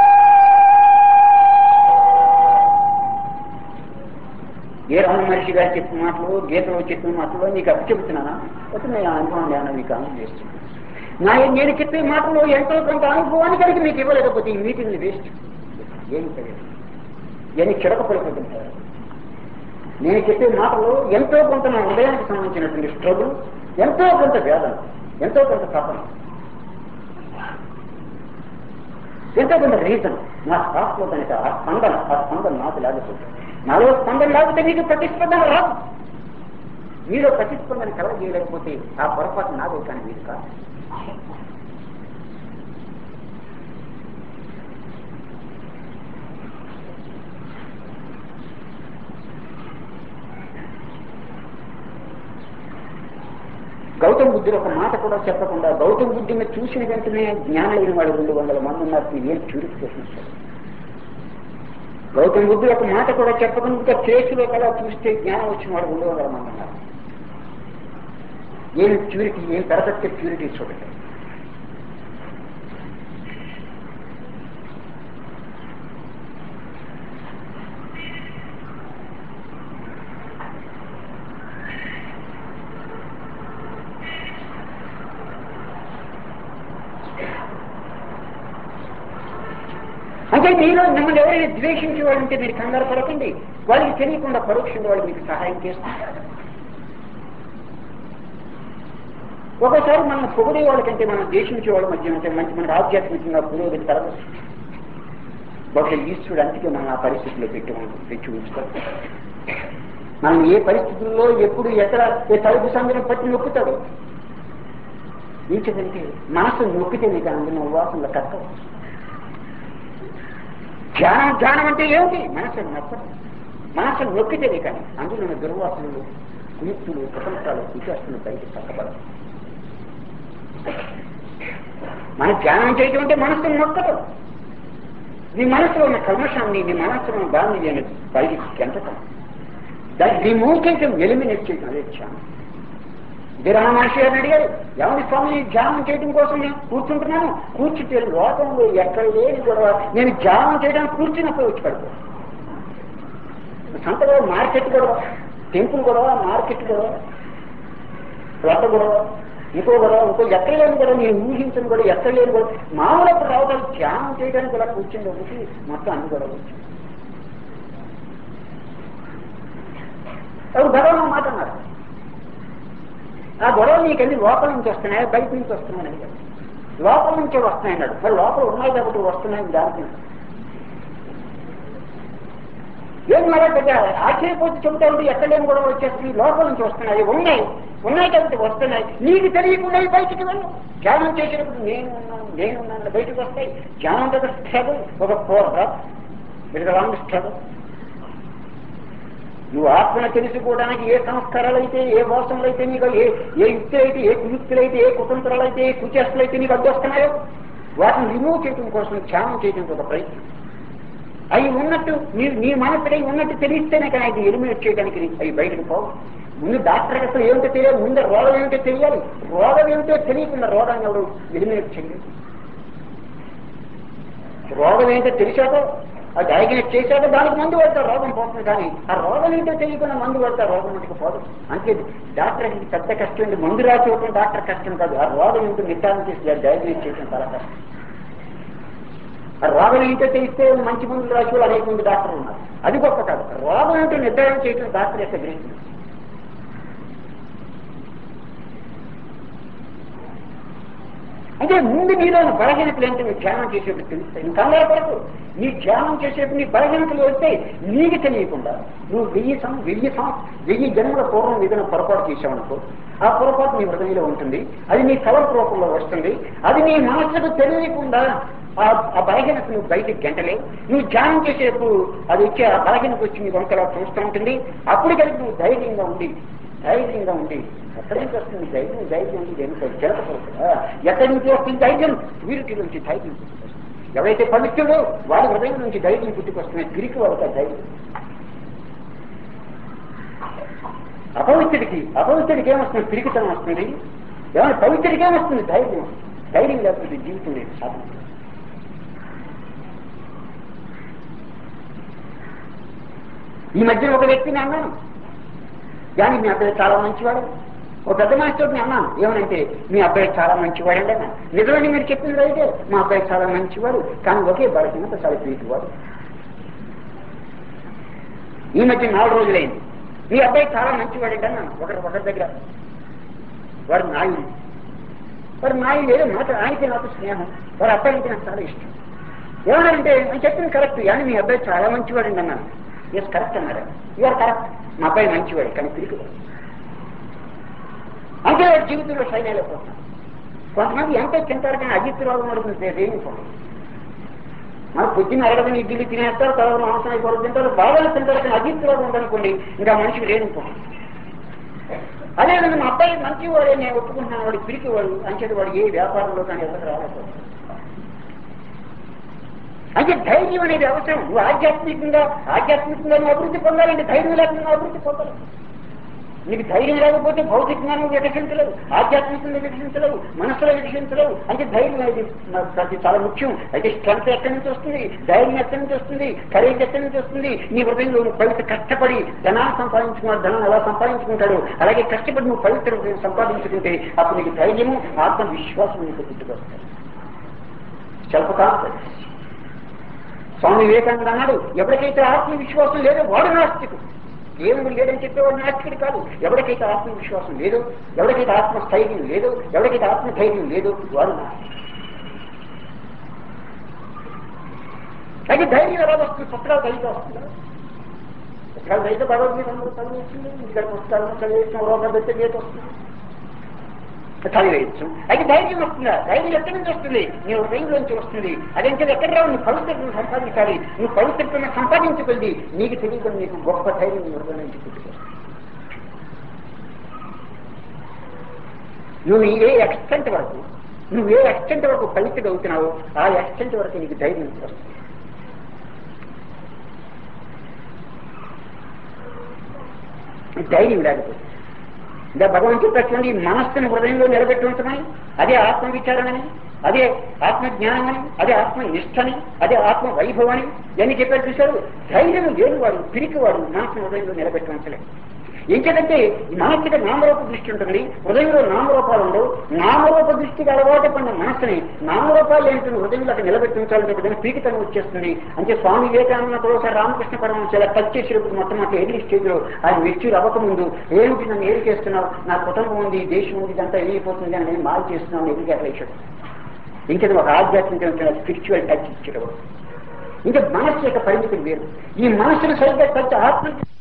ఏ రమణ మహర్షి గారు చెప్పిన మాటలు గీతలో చెప్పిన మాటలు నీకు అప్పు చెబుతున్నానా అయితే నేను ఆ అనుభవాన్ని ఏమన్నా మీకు అమలు చేస్తున్నాను నా నేను చెప్పే మాటలు ఎంతో కొంత అనుభవాన్ని కలిగి మీకు ఇవ్వలేకపోతే ఈ మీటింగ్ వేస్ట్ ఏం తెలియదు ఇవన్నీ చిడకపడిపోతుంటారు నేను చెప్పే మాటలు ఎంతో కొంత నా హృదయానికి సంబంధించినటువంటి స్ట్రగుల్ ఎంతో కొంత వేదన ఎంతో కొంత తపన ఎంతో కొంత రీజన్ నా స్థాపలో కనుక ఆ స్పందన ఆ స్పందన నాకు లేకపోతే నాలో స్పందన లేకపోతే మీకు ప్రతిస్పందన రాదు మీలో ప్రతిస్పందన కలగజేయలేకపోతే ఆ పొరపాటు నాదే కానీ మీరు కాదు గౌతమ బుద్ధుడు ఒక మాట కూడా చెప్పకుండా గౌతమ బుద్ధిని చూసిన వెంటనే జ్ఞానం లేని వాడు రెండు వందల మంది ఉన్నారు ఏం ప్యూరిఫికేషన్ ఇచ్చారు గౌతమ బుద్ధుడు ఒక మాట కూడా చెప్పకుండా కేసులో కదా చూస్తే జ్ఞానం వచ్చిన వాడు రెండు వందల మంది ఉన్నారు ఏం ప్యూరిటీ ఏం పెరగట్టే ప్యూరిటీ చూడండి అంటే మీలో మిమ్మల్ని ఎవరైనా ద్వేషించే వాళ్ళు ఉంటే మీరు కంగారు పడకండి వాళ్ళకి తెలియకుండా పరోక్షంగా వాళ్ళు మీకు సహాయం చేస్తారు ఒకసారి మనం పొగిడే వాళ్ళకంటే మనం దేశించే వాళ్ళ మధ్య ఉంటే మంచి మనకు ఆధ్యాత్మికంగా పురోగతి కలగదు బహుశా ఈశ్వరుడు అందుకే మనం ఆ పరిస్థితిలో పెట్టి ఉండు- పెట్టి ఉంచుతాడు మనం ఏ పరిస్థితుల్లో ఎప్పుడు ఎక్కడ ఏ తలుపు సంగతి పట్టి నొక్కుతాడు నీచదంటే మనసు నొక్కితే నీకు అందులో వాసనలు కక్కవు ధ్యానం ధ్యానం అంటే ఏమిటి మనసు నొక్కడం మనసు నొక్కితేనే కానీ అందులో ఉన్న దుర్వాసనలు కుయుక్తులు కుటుంబాలు విచాస్తులు బయటకు తక్కబడదు మన ధ్యానం చేయటం అంటే మనసును నొక్కడం నీ మనసులో ఉన్న కల్మషాన్ని నీ మనసులో ఉన్న దాన్ని నేను బయటికి గెంటటం దాన్ని రిమూవ్ చేయటం ఎలిమినేట్ చేయటం అదే ధ్యానం విరామ మహర్షి గారిని అడిగారు ఎవరి స్వామి ధ్యానం చేయడం కోసం నేను కూర్చుంటున్నాను కూర్చుంటే లోకంలో ఎక్కడ లేని గొడవ నేను ధ్యానం చేయడానికి కూర్చున్నప్పుడు వచ్చి పడుకో సంత గొడవ మార్కెట్ గొడవ టెంపుల్ గొడవ మార్కెట్ గొడవ రొట్ట గొడవ ఇంకో గొడవ ఇంకో ఎక్కడ లేని గొడవ నేను ఊహించని గొడవ ఎక్కడ లేని గొడవ మామూలు అప్పుడు రావడానికి ధ్యానం చేయడానికి ఇలా కూర్చుంది ఒకటి మొత్తం అన్ని గొడవ వచ్చింది అప్పుడు భగవాన్ మాట అన్నారు ఆ గొడవ నీకెళ్ళి లోపల నుంచి వస్తున్నాయా బయట నుంచి వస్తున్నాయని అడిగాడు లోపల నుంచే వస్తున్నాయి అన్నాడు మరి లోపల ఉన్నాయి కాబట్టి వస్తున్నాయి దానికి ఏం మళ్ళా పెద్ద ఆశ్చర్యపోతే చెబుతా ఉంటే ఎక్కడ లేని గొడవ వచ్చేస్తుంది లోపల నుంచి వస్తున్నాయి ఉన్నాయి ఉన్నాయి కాబట్టి వస్తున్నాయి నీకు తెలియకుండా ఇవి బయటికి వెళ్ళు ధ్యానం చేసినప్పుడు నేను ఉన్నాను నేను ఉన్నాను బయటకు వస్తాయి ధ్యానం దగ్గర స్ట్రగుల్ ఒక పోర ఇట్ లాంగ్ స్ట్రగుల్ నువ్వు ఆత్మను తెలుసుకోవడానికి ఏ సంస్కారాలు అయితే ఏ వాసనలు అయితే నీకు ఏ ఏ యుక్తులైతే ఏ కుయుక్తులైతే ఏ కుతంత్రాలైతే ఏ కుచేష్టలైతే నీకు అడ్డొస్తున్నాయో వాటిని రిమూవ్ చేయడం కోసం ధ్యానం చేయడం ఒక ప్రయత్నం అవి ఉన్నట్టు నీ నీ మనసులో అవి ఉన్నట్టు తెలిస్తేనే కానీ అది ఎలిమినేట్ చేయడానికి నీకు అవి బయటకు పోవు ముందు డాక్టర్ అసలు ఏమిటో తెలియాలి ముందు రోగం ఏమిటో తెలియాలి రోగం ఏమిటో తెలియకుండా రోగాన్ని ఎవరు ఎలిమినేట్ చేయలేదు రోగం ఏంటో తెలిసాక ఆ డయాగ్నోస్ చేశాక దానికి మందు పడతారు రోగం పోతుంది కానీ ఆ రోగం ఏంటో తెలియకుండా మందు పడతారు రోగం ఇంటికి పోదు అంతే డాక్టర్కి పెద్ద కష్టం ఏంటి మందు రాసి ఇవ్వడం డాక్టర్ కష్టం కాదు ఆ రోగం ఏంటో నిర్ధారణ చేసి డయాగ్నోస్ చేయడం చాలా కష్టం ఆ రోగం ఏంటో తెలిస్తే మంచి మందులు రాసి వాళ్ళు అనేక మంది డాక్టర్లు ఉన్నారు అది గొప్ప కాదు రోగం ఏంటో నిర్ధారణ చేయడం డాక్టర్ యొక్క గ్రేట్ అంటే ముందు నీలో ఉన్న బలహీనతలు ఏంటో నువ్వు ధ్యానం చేసేప్పుడు తెలుస్తాయి నువ్వు కంగారు పడకు నీ ధ్యానం చేసేప్పుడు నీ బలహీనతలు వస్తే నీకు తెలియకుండా నువ్వు వెయ్యి సం వెయ్యి సం వెయ్యి జన్మల పూర్వం ఏదైనా పొరపాటు చేసావనుకో ఆ పొరపాటు నీ హృదయంలో ఉంటుంది అది నీ కలర్ రూపంలో వస్తుంది అది నీ మనసుకు తెలియకుండా ఆ ఆ బలహీనత నువ్వు బయటికి గంటలే నువ్వు ధ్యానం చేసేప్పుడు అది వచ్చి ఆ బలహీనత వచ్చి నీ వంకలా చూస్తూ ఉంటుంది అప్పుడు కనుక నువ్వు ధైర్యంగా ఉండి ధైర్యంగా ఉండి ఎక్కడి నుంచి వస్తుంది ధైర్యం ధైర్యం ఉంది దేనికో జలకపోతుందా ఎక్కడి నుంచి వస్తుంది ధైర్యం వీరికి నుంచి ధైర్యం పుట్టుకొస్తుంది ఎవరైతే పవిత్రుడో వాడి హృదయం నుంచి ధైర్యం పుట్టుకొస్తున్నాయి తిరిగి వాడికి ఆ ధైర్యం అపవిత్రుడికి అపవిత్రుడికి ఏమొస్తుంది పిరికితనం వస్తుంది ఏమైనా పవిత్రుడికి ఏమొస్తుంది ధైర్యం ధైర్యం లేకపోతే జీవితం లేదు సాధన ఈ మధ్యన ఒక వ్యక్తిని అన్నాను కానీ మీ అబ్బాయి చాలా మంచివాడు ఒక పెద్ద మనిషితో అన్నాను ఏమనంటే మీ అబ్బాయి చాలా మంచివాడు అండి నిజమని మీరు చెప్పింది అయితే మా అబ్బాయి చాలా మంచివాడు కానీ ఒకే బలహీనత చాలా పీటివాడు ఈ మధ్య నాలుగు రోజులైంది మీ అబ్బాయి చాలా మంచివాడు అండి అన్నాను ఒకరి ఒకరి దగ్గర వాడు నాయుడు వాడు నాయుడు ఏదో మాట ఆయనకి నాకు స్నేహం వాడు అబ్బాయికి నాకు చాలా ఇష్టం ఏమన్నారంటే నేను చెప్పింది కరెక్ట్ కానీ మీ అబ్బాయి చాలా మంచివాడు అండి అన్నాను ఎస్ కరెక్ట్ అన్నారు ఇవాళ కరెక్ట్ మా అబ్బాయి మంచివాడు కానీ తిరిగి అంటే వాడి జీవితంలో సైన్ అయిపోతున్నాం కొంతమంది ఎంత తింటారు కానీ అజిత్ రోగం అడుగుతుంది ఏమి పోలేదు మన పొద్దున్న అరగదని ఇడ్లీ తినేస్తారు తర్వాత మాంసం అయిపోవడం తింటారు బాగా తింటారు కానీ అజిత్ రోగం ఉందనుకోండి ఇంకా మనిషికి లేనిపోయింది అదేవిధంగా మా అబ్బాయి మంచివాడే నేను ఒప్పుకుంటున్నాను వాడు పిరికివాడు అంచేది వాడు ఏ వ్యాపారంలో కానీ ఎవరు రాలేకపోతుంది అంటే ధైర్యం అనేది అవసరం నువ్వు ఆధ్యాత్మికంగా ఆధ్యాత్మికంగా నువ్వు అభివృద్ధి పొందాలంటే ధైర్యం లేకుండా నువ్వు అభివృద్ధి పొందలేవు నీకు ధైర్యం లేకపోతే భౌతికంగా నువ్వు వికసించలేవు ఆధ్యాత్మికంగా వికసించలేవు మనసులో వికసించలేవు అంటే ధైర్యం అనేది నాకు ప్రతి చాలా ముఖ్యం అయితే స్ట్రెంత్ ఎక్కడి నుంచి వస్తుంది ధైర్యం ఎక్కడి నుంచి వస్తుంది కరేజ్ ఎక్కడి నుంచి వస్తుంది నీ హృదయంలో నువ్వు పవిత్ర కష్టపడి ధనాన్ని సంపాదించుకున్న ధనం ఎలా సంపాదించుకుంటాడు అలాగే కష్టపడి నువ్వు పవిత్ర హృదయం సంపాదించుకుంటే అప్పుడు నీకు ధైర్యము ఆత్మవిశ్వాసం నీకు పుట్టుకొస్తాయి స్వల్పకాలం స్వామి వివేకానంద అన్నాడు ఎవరికైతే ఆత్మవిశ్వాసం లేదో వాడు నాస్తికుడు దేవుడు లేదని చెప్పేవాడు నాస్తికుడు కాదు ఎవరికైతే ఆత్మవిశ్వాసం లేదో ఎవరికైతే ఆత్మస్థైర్యం లేదో ఎవరికైతే ఆత్మధైర్యం లేదో వాడు నాస్తికుడు అయితే ధైర్యం ఎలా వస్తుంది పుస్తకాలు చదివితే వస్తుందా పుస్తకాలు చదివితే భగవద్గీత అందరూ చదివేస్తుంది ఇక్కడ పుస్తకాలను చదివేసిన రోగ పెడితే గీత వస్తుంది చదివేయచ్చు అయితే ధైర్యం వస్తుందా ధైర్యం ఎక్కడి నుంచి వస్తుంది నీ హృదయంలోంచి వస్తుంది అదంటే ఎక్కడ రావు నువ్వు పవిత్రతను సంపాదించాలి నువ్వు పవిత్రతను సంపాదించగలిగి నీకు తెలియకుండా నీకు గొప్ప ధైర్యం నీ హృదయం నుంచి పుట్టుకొస్తుంది నువ్వు ఏ ఎక్స్టెంట్ వరకు నువ్వు ఏ ఎక్స్టెంట్ వరకు పవిత్రుడు అవుతున్నావో ఆ ఎక్స్టెంట్ వరకు నీకు ధైర్యం వస్తుంది ధైర్యం లేకపోతే ఇంకా భగవంతుడు చెప్పినటువంటి మనస్సును హృదయంలో నిలబెట్టి ఉంచమని అదే ఆత్మ విచారణని అదే ఆత్మ జ్ఞానమని అదే ఆత్మ నిష్టని అదే ఆత్మ వైభవని ఇవన్నీ చెప్పారు చూశారు ధైర్యం లేనివాడు పిరికివాడు మనస్సును హృదయంలో నిలబెట్టి ఉంచలేదు ఇంకేదంటే మనస్సుకి నామరూప దృష్టి ఉంటుంది హృదయంలో నామరూపాలు ఉండవు నామరూప దృష్టికి అలవాటు పడిన మనస్సుని నామరూపాలు ఏంటని హృదయంలో నిలబెట్టి ఉంచాలని చెప్పి పీకితనం వచ్చేస్తుంది అంటే స్వామి వివేకానంద ఒకసారి రామకృష్ణ పరమహంస ఇలా టచ్ చేసినప్పుడు మొత్తం మాకు ఎర్లీ స్టేజ్ లో ఆయన మెచ్యూర్ అవ్వకముందు ఏమిటి నన్ను ఏది చేస్తున్నావు నా కుటుంబం ఉంది దేశం ఉంది ఇదంతా ఏమైపోతుంది అని నేను మాల్ చేస్తున్నాను ఎదురు అట్లా ఇచ్చాడు ఇంకేది ఒక ఆధ్యాత్మిక స్పిరిచువల్ టచ్ ఇచ్చేటప్పుడు ఇంకా మనస్సు యొక్క పరిమితులు వేరు ఈ మనస్సును సరిగ్గా టచ్ ఆత్మ